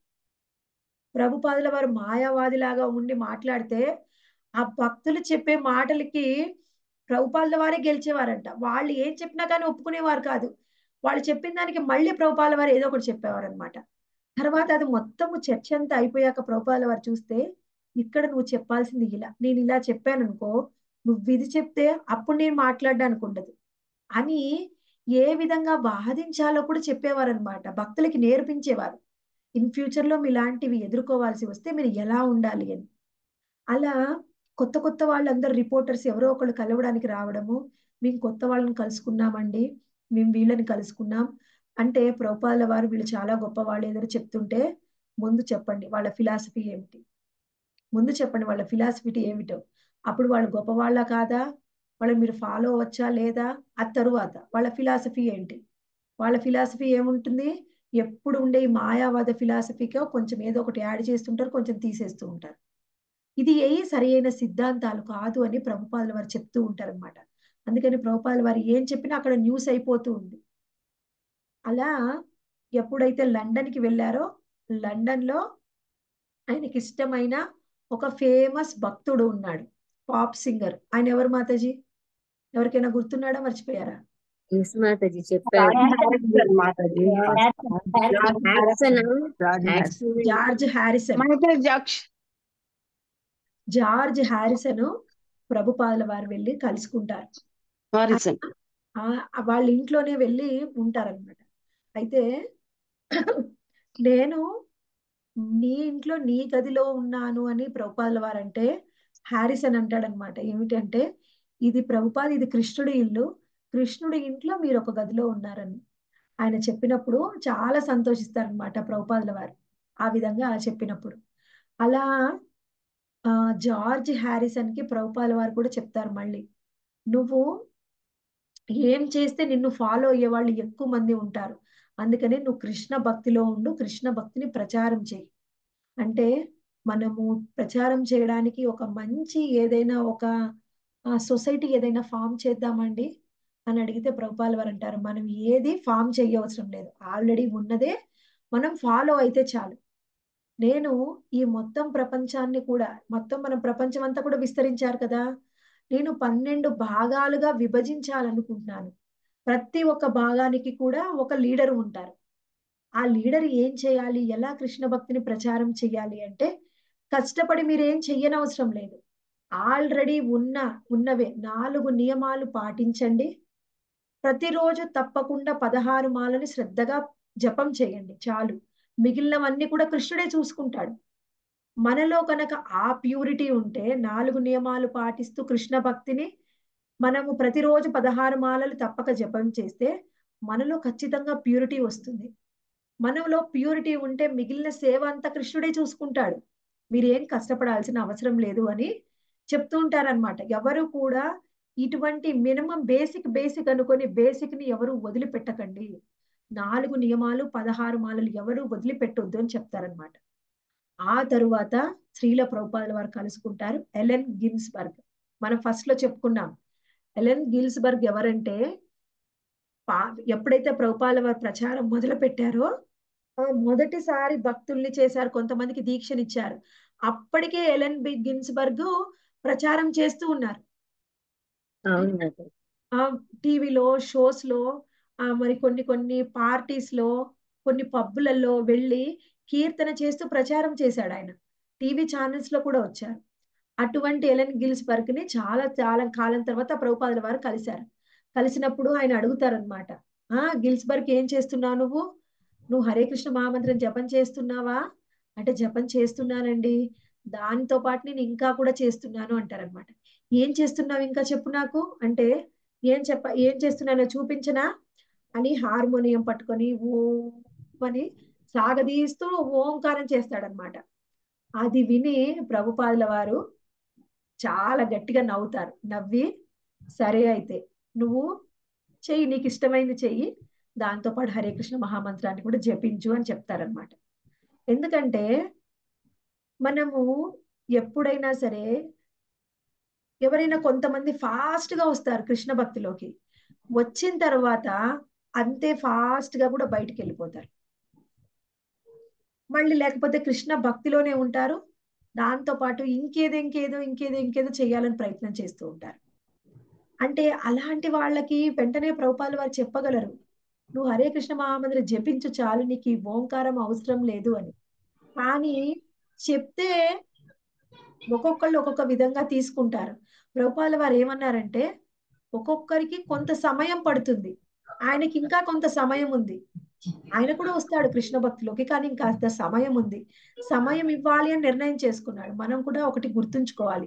ప్రభుపాదుల వారు మాయావాదిలాగా ఉండి మాట్లాడితే ఆ భక్తులు చెప్పే మాటలకి ప్రభుపాదుల వారే గెలిచేవారంట వాళ్ళు ఏం చెప్పినా కానీ ఒప్పుకునేవారు కాదు వాళ్ళు చెప్పిన దానికి మళ్ళీ ప్రభుపాదుల వారు ఏదో ఒకటి చెప్పేవారు అనమాట తర్వాత అది మొత్తము చర్చ అంతా అయిపోయాక ప్రభుపాదుల వారు చూస్తే ఇక్కడ నువ్వు చెప్పాల్సింది ఇలా నేను ఇలా చెప్పాను అనుకో నువ్వు ఇది చెప్తే అప్పుడు నేను మాట్లాడడానికి ఉండదు అని ఏ విధంగా బాధించాలో కూడా చెప్పేవారు అనమాట భక్తులకి నేర్పించేవారు ఇన్ ఫ్యూచర్ లో ఇలాంటివి ఎదుర్కోవాల్సి వస్తే మీరు ఎలా ఉండాలి అని అలా కొత్త కొత్త వాళ్ళందరూ రిపోర్టర్స్ ఎవరో ఒకళ్ళు కలవడానికి రావడము మేము కొత్త వాళ్ళని కలుసుకున్నామండి మేము వీళ్ళని కలుసుకున్నాం అంటే ప్రభుపాదుల వారు వీళ్ళు చాలా గొప్ప వాళ్ళు ఏదో చెప్తుంటే ముందు చెప్పండి వాళ్ళ ఫిలాసఫీ ఏమిటి ముందు చెప్పండి వాళ్ళ ఫిలాసఫీ ఏమిటో అప్పుడు వాళ్ళు గొప్పవాళ్ళ కాదా వాళ్ళని మీరు ఫాలో అవ్వచ్చా లేదా ఆ తరువాత వాళ్ళ ఫిలాసఫీ ఏంటి వాళ్ళ ఫిలాసఫీ ఏముంటుంది ఎప్పుడు ఉండే ఈ మాయావాద ఫిలాసఫీకో కొంచెం ఏదో ఒకటి యాడ్ చేస్తుంటారు కొంచెం తీసేస్తూ ఉంటారు ఇది ఏ సరైన సిద్ధాంతాలు కాదు అని ప్రభుపాదుల వారు చెప్తూ ఉంటారు అనమాట అందుకని ప్రభుపాదుల వారు ఏం చెప్పినా అక్కడ న్యూస్ అయిపోతూ ఉంది అలా ఎప్పుడైతే లండన్ కి వెళ్ళారో లండన్ లో ఆయనకి ఇష్టమైన ఒక ఫేమస్ భక్తుడు ఉన్నాడు పాప్ సింగర్ ఆయన ఎవరు మాతాజీ ఎవరికైనా గుర్తున్నాడా మర్చిపోయారా ఎస్ మాతాజీ చెప్పారు మాతాజీ యాక్సన్ యాక్సన్ George Harrison Michael Jackson George Harrison ప్రభుపాదుల వారు వెళ్ళి కలుసుకుంటారు హారిసన్ ఆ వాళ్ళ ఇంట్లోనే వెళ్ళి ఉంటారనమాట అయితే నేను నీ ఇంట్లో నీ గదిలో ఉన్నాను అని ప్రభుపాదుల వారంటే హ్యారిసన్ అంటాడనమాట ఏమిటంటే ఇది ప్రభుపాద ఇది కృష్ణుడి ఇల్లు కృష్ణుడి ఇంట్లో మీరు ఒక గదిలో ఉన్నారని ఆయన చెప్పినప్పుడు చాలా సంతోషిస్తారనమాట ప్రభుపాదుల వారు ఆ విధంగా చెప్పినప్పుడు అలా ఆ జార్జ్ హ్యారిసన్ కి ప్రభుపాదుల వారు కూడా చెప్తారు మళ్ళీ నువ్వు ఏం చేస్తే నిన్ను ఫాలో అయ్యే వాళ్ళు ఎక్కువ మంది ఉంటారు అందుకనే నువ్వు కృష్ణ భక్తిలో ఉండు కృష్ణ భక్తిని ప్రచారం చేయి అంటే మనము ప్రచారం చేయడానికి ఒక మంచి ఏదైనా ఒక సొసైటీ ఏదైనా ఫామ్ చేద్దామండి అని అడిగితే ప్రభుపాల్ వారు అంటారు మనం ఏది ఫామ్ చేయవసరం లేదు ఆల్రెడీ ఉన్నదే మనం ఫాలో అయితే చాలు నేను ఈ మొత్తం ప్రపంచాన్ని కూడా మొత్తం మనం ప్రపంచం అంతా కూడా విస్తరించారు కదా నేను పన్నెండు భాగాలుగా విభజించాలనుకుంటున్నాను ప్రతి ఒక్క భాగానికి కూడా ఒక లీడర్ ఉంటారు ఆ లీడర్ ఏం చేయాలి ఎలా కృష్ణ భక్తిని ప్రచారం చేయాలి అంటే కష్టపడి మీరేం చెయ్యనవసరం లేదు ఆల్రెడీ ఉన్న ఉన్నవే నాలుగు నియమాలు పాటించండి ప్రతిరోజు తప్పకుండా పదహారు మాలని శ్రద్ధగా జపం చేయండి చాలు మిగిలినవన్నీ కూడా కృష్ణుడే చూసుకుంటాడు మనలో కనుక ఆ ప్యూరిటీ ఉంటే నాలుగు నియమాలు పాటిస్తూ కృష్ణ భక్తిని మనము ప్రతిరోజు పదహారు మాలలు తప్పక జపం చేస్తే మనలో ఖచ్చితంగా ప్యూరిటీ వస్తుంది మనలో ప్యూరిటీ ఉంటే మిగిలిన సేవ అంతా కృష్ణుడే చూసుకుంటాడు మీరేం కష్టపడాల్సిన అవసరం లేదు అని చెప్తూ ఉంటారనమాట ఎవరు కూడా ఇటువంటి మినిమం బేసిక్ బేసిక్ అనుకొని బేసిక్ ని ఎవరు వదిలిపెట్టకండి నాలుగు నియమాలు పదహారు మాలలు ఎవరు వదిలిపెట్టొద్దు అని చెప్తారనమాట ఆ తరువాత శ్రీల ప్రభుపాదుల వారు కలుసుకుంటారు ఎలెన్ గిన్స్బర్గ్ మనం ఫస్ట్ లో చెప్పుకున్నాం ఎలెన్ గిల్స్బర్గ్ ఎవరంటే పా ఎప్పుడైతే ప్రభుపాల వారు ప్రచారం మొదలు పెట్టారో మొదటిసారి భక్తుల్ని చేశారు కొంతమందికి దీక్షనిచ్చారు అప్పటికే ఎలెన్ బి గిన్స్బర్గ్ ప్రచారం చేస్తూ ఉన్నారు అవును ఆ టీవీలో షోస్ లో ఆ మరి కొన్ని కొన్ని పార్టీస్ లో కొన్ని పబ్బులలో వెళ్ళి కీర్తన చేస్తూ ప్రచారం చేశాడు ఆయన టీవీ ఛానల్స్ లో కూడా వచ్చారు అటువంటి ఎలెన్ గిల్స్బర్గ్ ని చాలా చాలా కాలం తర్వాత ప్రభుపాదుల వారు కలిశారు కలిసినప్పుడు ఆయన అడుగుతారనమాట ఆ గిల్స్బర్గ్ ఏం చేస్తున్నావు నువ్వు నువ్వు హరే కృష్ణ మహామంత్రం జపం చేస్తున్నావా అంటే జపం చేస్తున్నానండి దానితో పాటు నేను ఇంకా కూడా చేస్తున్నాను అంటారనమాట ఏం చేస్తున్నావు ఇంకా చెప్పు నాకు అంటే ఏం చెప్ప ఏం చేస్తున్నానో చూపించనా అని హార్మోనియం పట్టుకొని ఓ అని సాగదీస్తూ ఓంకారం చేస్తాడనమాట అది విని ప్రభుపాదుల వారు చాలా గట్టిగా నవ్వుతారు నవ్వి సరే అయితే నువ్వు చెయ్యి నీకు ఇష్టమైంది చెయ్యి దాంతో పాటు హరే కృష్ణ మహామంత్రాన్ని కూడా జపించు అని చెప్తారనమాట ఎందుకంటే మనము ఎప్పుడైనా సరే ఎవరైనా కొంతమంది ఫాస్ట్ గా వస్తారు కృష్ణ భక్తిలోకి వచ్చిన తర్వాత అంతే ఫాస్ట్ గా కూడా బయటికి వెళ్ళిపోతారు మళ్ళీ లేకపోతే కృష్ణ భక్తిలోనే ఉంటారు దాంతో పాటు ఇంకేదో ఇంకేదో ఇంకేదో ఇంకేదో చేయాలని ప్రయత్నం చేస్తూ ఉంటారు అంటే అలాంటి వాళ్ళకి వెంటనే ప్రభుపాలు వారు చెప్పగలరు నువ్వు హరే కృష్ణ మహామంత్రి జపించు చాలు నీకు ఈ ఓంకారం అవసరం లేదు అని కానీ చెప్తే ఒక్కొక్కళ్ళు ఒక్కొక్క విధంగా తీసుకుంటారు ప్రభుపాల వారు ఏమన్నారంటే ఒక్కొక్కరికి కొంత సమయం పడుతుంది ఆయనకి ఇంకా కొంత సమయం ఉంది ఆయన కూడా వస్తాడు కృష్ణ భక్తిలోకి కానీ ఇంకాస్త సమయం ఉంది సమయం ఇవ్వాలి అని నిర్ణయం చేసుకున్నాడు మనం కూడా ఒకటి గుర్తుంచుకోవాలి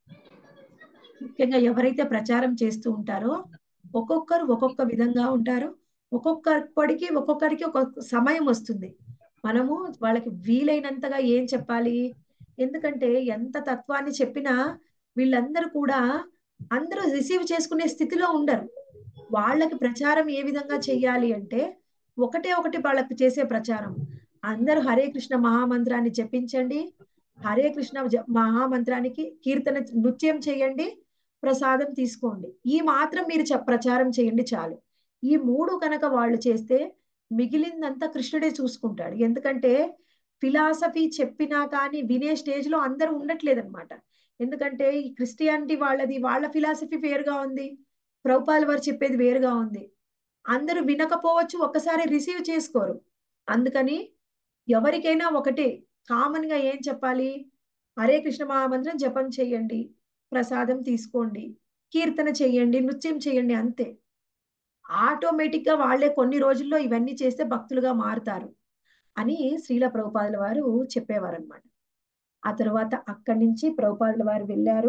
ముఖ్యంగా ఎవరైతే ప్రచారం చేస్తూ ఉంటారో ఒక్కొక్కరు ఒక్కొక్క విధంగా ఉంటారు ఒక్కొక్కరికి ఒక్కొక్కరికి ఒక్కొక్క సమయం వస్తుంది మనము వాళ్ళకి వీలైనంతగా ఏం చెప్పాలి ఎందుకంటే ఎంత తత్వాన్ని చెప్పినా వీళ్ళందరూ కూడా అందరూ రిసీవ్ చేసుకునే స్థితిలో ఉండరు వాళ్ళకి ప్రచారం ఏ విధంగా చెయ్యాలి అంటే ఒకటే ఒకటి వాళ్ళకి చేసే ప్రచారం అందరూ హరే కృష్ణ మహామంత్రాన్ని జపించండి హరే కృష్ణ జ- మహామంత్రానికి కీర్తన నృత్యం చేయండి ప్రసాదం తీసుకోండి ఈ మాత్రం మీరు చెప్- ప్రచారం చేయండి చాలు ఈ మూడు కనుక వాళ్ళు చేస్తే మిగిలిందంతా కృష్ణుడే చూసుకుంటాడు ఎందుకంటే ఫిలాసఫీ చెప్పినా కానీ వినే స్టేజ్ లో అందరూ ఉండట్లేదన్నమాట ఎందుకంటే ఈ క్రిస్టియానిటీ వాళ్ళది వాళ్ళ ఫిలాసఫీ వేరుగా ఉంది ప్రభుపాల్ వారు చెప్పేది వేరుగా ఉంది అందరూ వినకపోవచ్చు ఒక్కసారి రిసీవ్ చేసుకోరు అందుకని ఎవరికైనా ఒకటే కామన్ గా ఏం చెప్పాలి హరే కృష్ణ మహామంత్రం జపం చేయండి ప్రసాదం తీసుకోండి కీర్తన చేయండి నృత్యం చేయండి అంతే ఆటోమేటిక్ గా వాళ్ళే కొన్ని రోజుల్లో ఇవన్నీ చేస్తే భక్తులుగా మారుతారు అని శ్రీల ప్రభుపాదుల వారు చెప్పేవారు అనమాట ఆ తర్వాత అక్కడి నుంచి ప్రభుపాదుల వారు వెళ్ళారు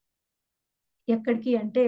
ఎక్కడికి అంటే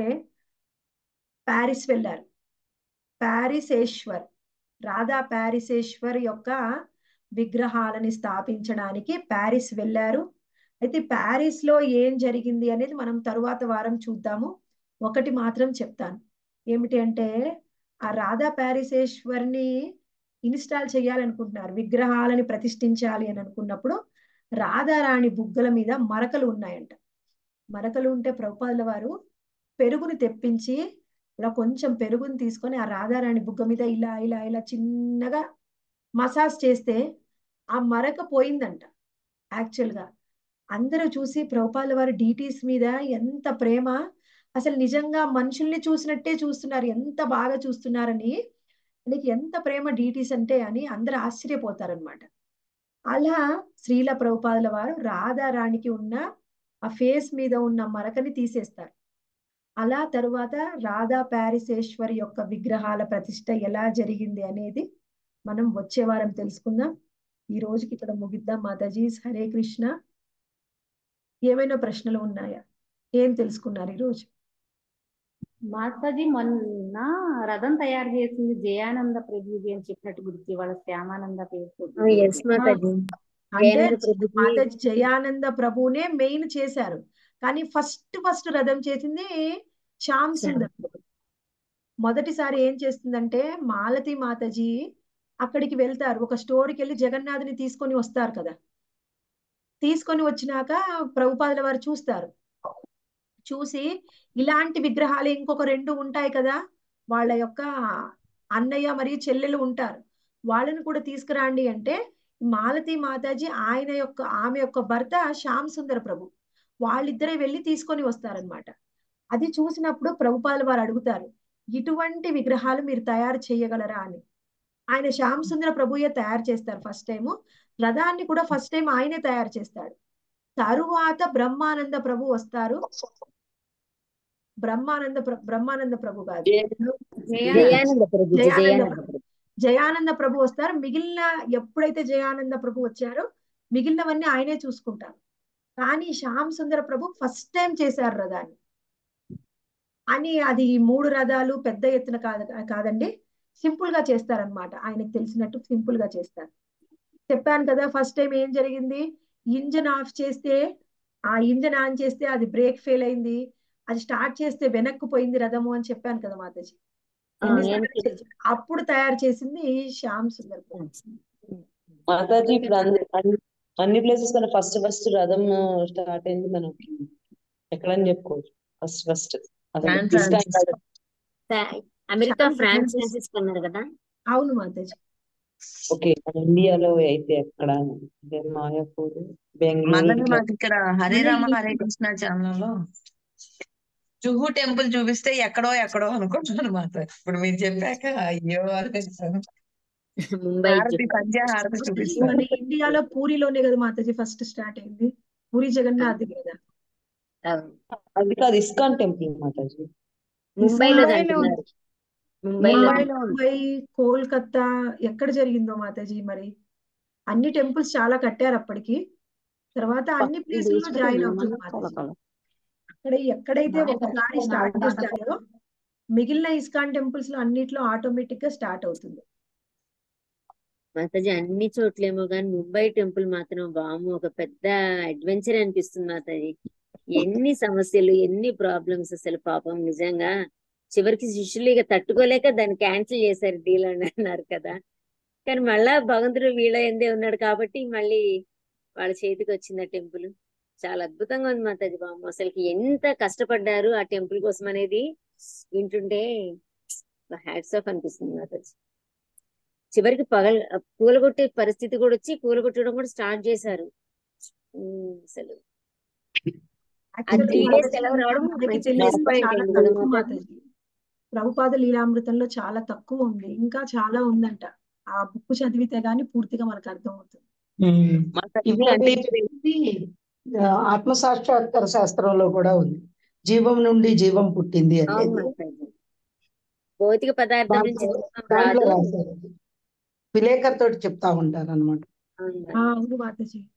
ప్యారిస్ వెళ్ళారు ప్యారిసేశ్వర్ రాధా ప్యారిసేశ్వర్ యొక్క విగ్రహాలని స్థాపించడానికి ప్యారిస్ వెళ్ళారు అయితే ప్యారిస్ లో ఏం జరిగింది అనేది మనం తరువాత వారం చూద్దాము ఒకటి మాత్రం చెప్తాను ఏమిటి అంటే ఆ రాధా ప్యారిసేశ్వర్ని ఇన్స్టాల్ చేయాలనుకుంటున్నారు విగ్రహాలని ప్రతిష్ఠించాలి అని అనుకున్నప్పుడు రాధారాణి బుగ్గల మీద మరకలు ఉన్నాయంట మరకలు ఉంటే ప్రభుపాదుల వారు పెరుగుని తెప్పించి ఇలా కొంచెం పెరుగుని తీసుకొని ఆ రాధారాణి బుగ్గ మీద ఇలా ఇలా ఇలా చిన్నగా మసాజ్ చేస్తే ఆ మరక పోయిందంట యాక్చువల్ గా అందరూ చూసి ప్రభుపాదుల వారు డీటీస్ మీద ఎంత ప్రేమ అసలు నిజంగా మనుషుల్ని చూసినట్టే చూస్తున్నారు ఎంత బాగా చూస్తున్నారని నీకు ఎంత ప్రేమ డీటీస్ అంటే అని అందరూ ఆశ్చర్యపోతారనమాట అలా శ్రీల ప్రభుపాదుల వారు రాధారాణికి ఉన్న ఆ ఫేస్ మీద ఉన్న మరకని తీసేస్తారు అలా తరువాత రాధా ప్యారిసేశ్వరి యొక్క విగ్రహాల ప్రతిష్ట ఎలా జరిగింది అనేది మనం వచ్చే వారం తెలుసుకుందాం ఈ రోజుకి ఇక్కడ ముగిద్దాం మాతాజీ హరే కృష్ణ ఏమైనా ప్రశ్నలు ఉన్నాయా ఏం తెలుసుకున్నారు ఈ రోజు మాతాజీ మొన్న రథం తయారు చేసింది జయానంద ప్రభుజీ అని చెప్పినట్టు గుర్తు వాళ్ళ శ్యామానంద పేరు ఎస్ మాతాజీ అంటే జయానంద ప్రభుజీ మాతాజీ జయానంద ప్రభునే మెయిన్ చేశారు కానీ ఫస్ట్ ఫస్ట్ రథం చేసింది శ్యామ్ సుందర్ మొదటిసారి ఏం చేస్తుందంటే మాలతి మాతాజీ అక్కడికి వెళ్తారు ఒక స్టోర్కి వెళ్ళి జగన్నాథుని తీసుకొని వస్తారు కదా తీసుకొని వచ్చినాక ప్రభుపాదుల వారు చూస్తారు చూసి ఇలాంటి విగ్రహాలు ఇంకొక రెండు ఉంటాయి కదా వాళ్ళ యొక్క అన్నయ్య మరియు చెల్లెలు ఉంటారు వాళ్ళని కూడా తీసుకురండి అంటే మాలతి మాతాజీ ఆయన యొక్క ఆమె యొక్క భర్త శ్యామ్ సుందర ప్రభు వాళ్ళిద్దరే వెళ్ళి తీసుకొని వస్తారనమాట అది చూసినప్పుడు ప్రభుపాల వారు అడుగుతారు ఇటువంటి విగ్రహాలు మీరు తయారు చేయగలరా అని ఆయన శ్యామ్ సుందర ప్రభుయే తయారు చేస్తారు ఫస్ట్ టైము రథాన్ని కూడా ఫస్ట్ టైం ఆయనే తయారు చేస్తాడు తరువాత బ్రహ్మానంద ప్రభు వస్తారు బ్రహ్మానంద ప్ర- బ్రహ్మానంద ప్రభు కాదు జయానంద ప్రభు జయానంద జయానంద ప్రభు. ప్రభు జయానంద ప్రభు వస్తారు మిగిలిన ఎప్పుడైతే జయానంద ప్రభు వచ్చారో మిగిలినవన్నీ ఆయనే చూసుకుంటారు కానీ శ్యామ్ సుందర ప్రభు ఫస్ట్ టైం చేశారు రథాన్ని అని అది ఈ మూడు రథాలు పెద్ద ఎత్తున కాదు కాదండి సింపుల్ గా చేస్తారనమాట ఆయనకు తెలిసినట్టు సింపుల్ గా చేస్తారు చెప్పాను కదా ఫస్ట్ టైం ఏం జరిగింది ఇంజన్ ఆఫ్ చేస్తే ఆ ఇంజన్ ఆన్ చేస్తే అది బ్రేక్ ఫెయిల్ అయింది అది స్టార్ట్ చేస్తే వెనక్కు పోయింది రథము అని చెప్పాను కదా మాతాజీ ఆ, ఎన్నిసార్లు నేను చేశారు? అప్పుడు తయారు చేసింది శ్యామ్ సుందర్ ప్రభు మాతాజీ ఇప్పుడు అన్ని అన్ని- అన్ని ప్లేసెస్ కన్నా ఫస్ట్ ఫస్ట్ రథం స్టార్ట్ అయింది మనకి ఎక్కడని చెప్పుకోవచ్చు ఫస్ట్ ఫస్ట్ అసలు San ఇస్కాన్ Francisco. ఫ్రా- అమెరికా శ్యామ్ ఫ్రాన్స్ ఫ్రాన్సిస్. ఫ్రాన్సిస్కో అన్నారు కదా అవును మాతాజీ ఓకే మన ఇండియాలో అయితే ఎక్కడ అంటే మాయాపూర్ బెంగళూరు మళ్ళీ ఇట్లా మాకు ఇక్కడ హరే రామ హరే కృష్ణ ఛానల్ లో జుహు టెంపుల్ చూపిస్తే ఎక్కడో ఎక్కడో అనుకుంటున్నాను మాట ఇప్పుడు మీరు చెప్పాక అయ్యో అనిపిస్తాను ముంబై హారతి జుహు. సంధ్య హారతి మాతాజీ చూపిస్తారు మన ఇండియాలో పూరిలోనే కదా మాతాజీ ఫస్ట్ స్టార్ట్ అయింది పూరి జగన్నాథ్ కదా అవును. అది కాదు ఇస్కాన్ టెంపుల్ మాతాజీ ముంబైలో ముంబైలో అంటున్నారు ముంబైలో ముంబైలో ఉంది. ముంబై కోల్కతా ఎక్కడ జరిగిందో మాతాజీ మరి అన్ని టెంపుల్స్ చాలా కట్టారు అప్పటికి తర్వాత అన్ని ప్లేసుల్లో జాయిన్ అవుతుంది మాతాజీ అక్కడ ఎక్కడైతే ఒకసారి స్టార్ట్ చేస్తారో మిగిలిన ఇస్కాన్ టెంపుల్స్ లో అన్నిట్లో ఆటోమేటిక్ గా స్టార్ట్ అవుతుంది మాతాజీ అన్ని చోట్లేమో కానీ ముంబై టెంపుల్ మాత్రం వాము ఒక పెద్ద అడ్వెంచర్ అనిపిస్తుంది మాతాజీ ఎన్ని సమస్యలు ఎన్ని ప్రాబ్లమ్స్ అసలు పాపం నిజంగా చివరికి శిష్యులు ఇక తట్టుకోలేక దాన్ని క్యాన్సిల్ చేశారు డీల్ అని అన్నారు కదా కానీ మళ్ళా భగవంతుడు వీళ్ళ ఎందే ఉన్నాడు కాబట్టి మళ్ళీ వాళ్ళ చేతికి వచ్చింది ఆ టెంపుల్ చాలా అద్భుతంగా ఉంది మాతాజీ బామ్మ అసలుకి ఎంత కష్టపడ్డారు ఆ టెంపుల్ కోసం అనేది వింటుంటే హ్యాట్స్ ఆఫ్ అనిపిస్తుంది మాతాజీ చివరికి పగల కూలగొట్టే పరిస్థితి కూడా వచ్చి కూలగొట్టడం కూడా స్టార్ట్ చేశారు ఉమ్, అసలు Actually three days మాతాజీ సెలవు రావడం మనకి మంచి తెలియదు plus point చాలా అయింది కదా తక్కువ మాతాజీ. మాతాజీ ప్రభుపాద లీలామృతంలో చాలా తక్కువ ఉంది ఇంకా చాలా ఉందంట ఆ బుక్ చదివితే గానీ పూర్తిగా మనకు అర్థం అవుతుంది మాతాజీ ఇప్పుడు అంటే మీరు చెప్పింది ఆ, ఆత్మ సాక్షాత్కార శాస్త్రంలో కూడా ఉంది జీవం నుండి జీవం పుట్టింది అవును అనేది మాతాజీ భౌతిక పదార్థం నుంచి దాంట్లో జీవం దాంట్లో రాదు రాశారు అది. విలేకర్ తోటి చెప్తా ఉంటారు అనమాట అవును ఆ, మాతాజీ. అవును మాతాజీ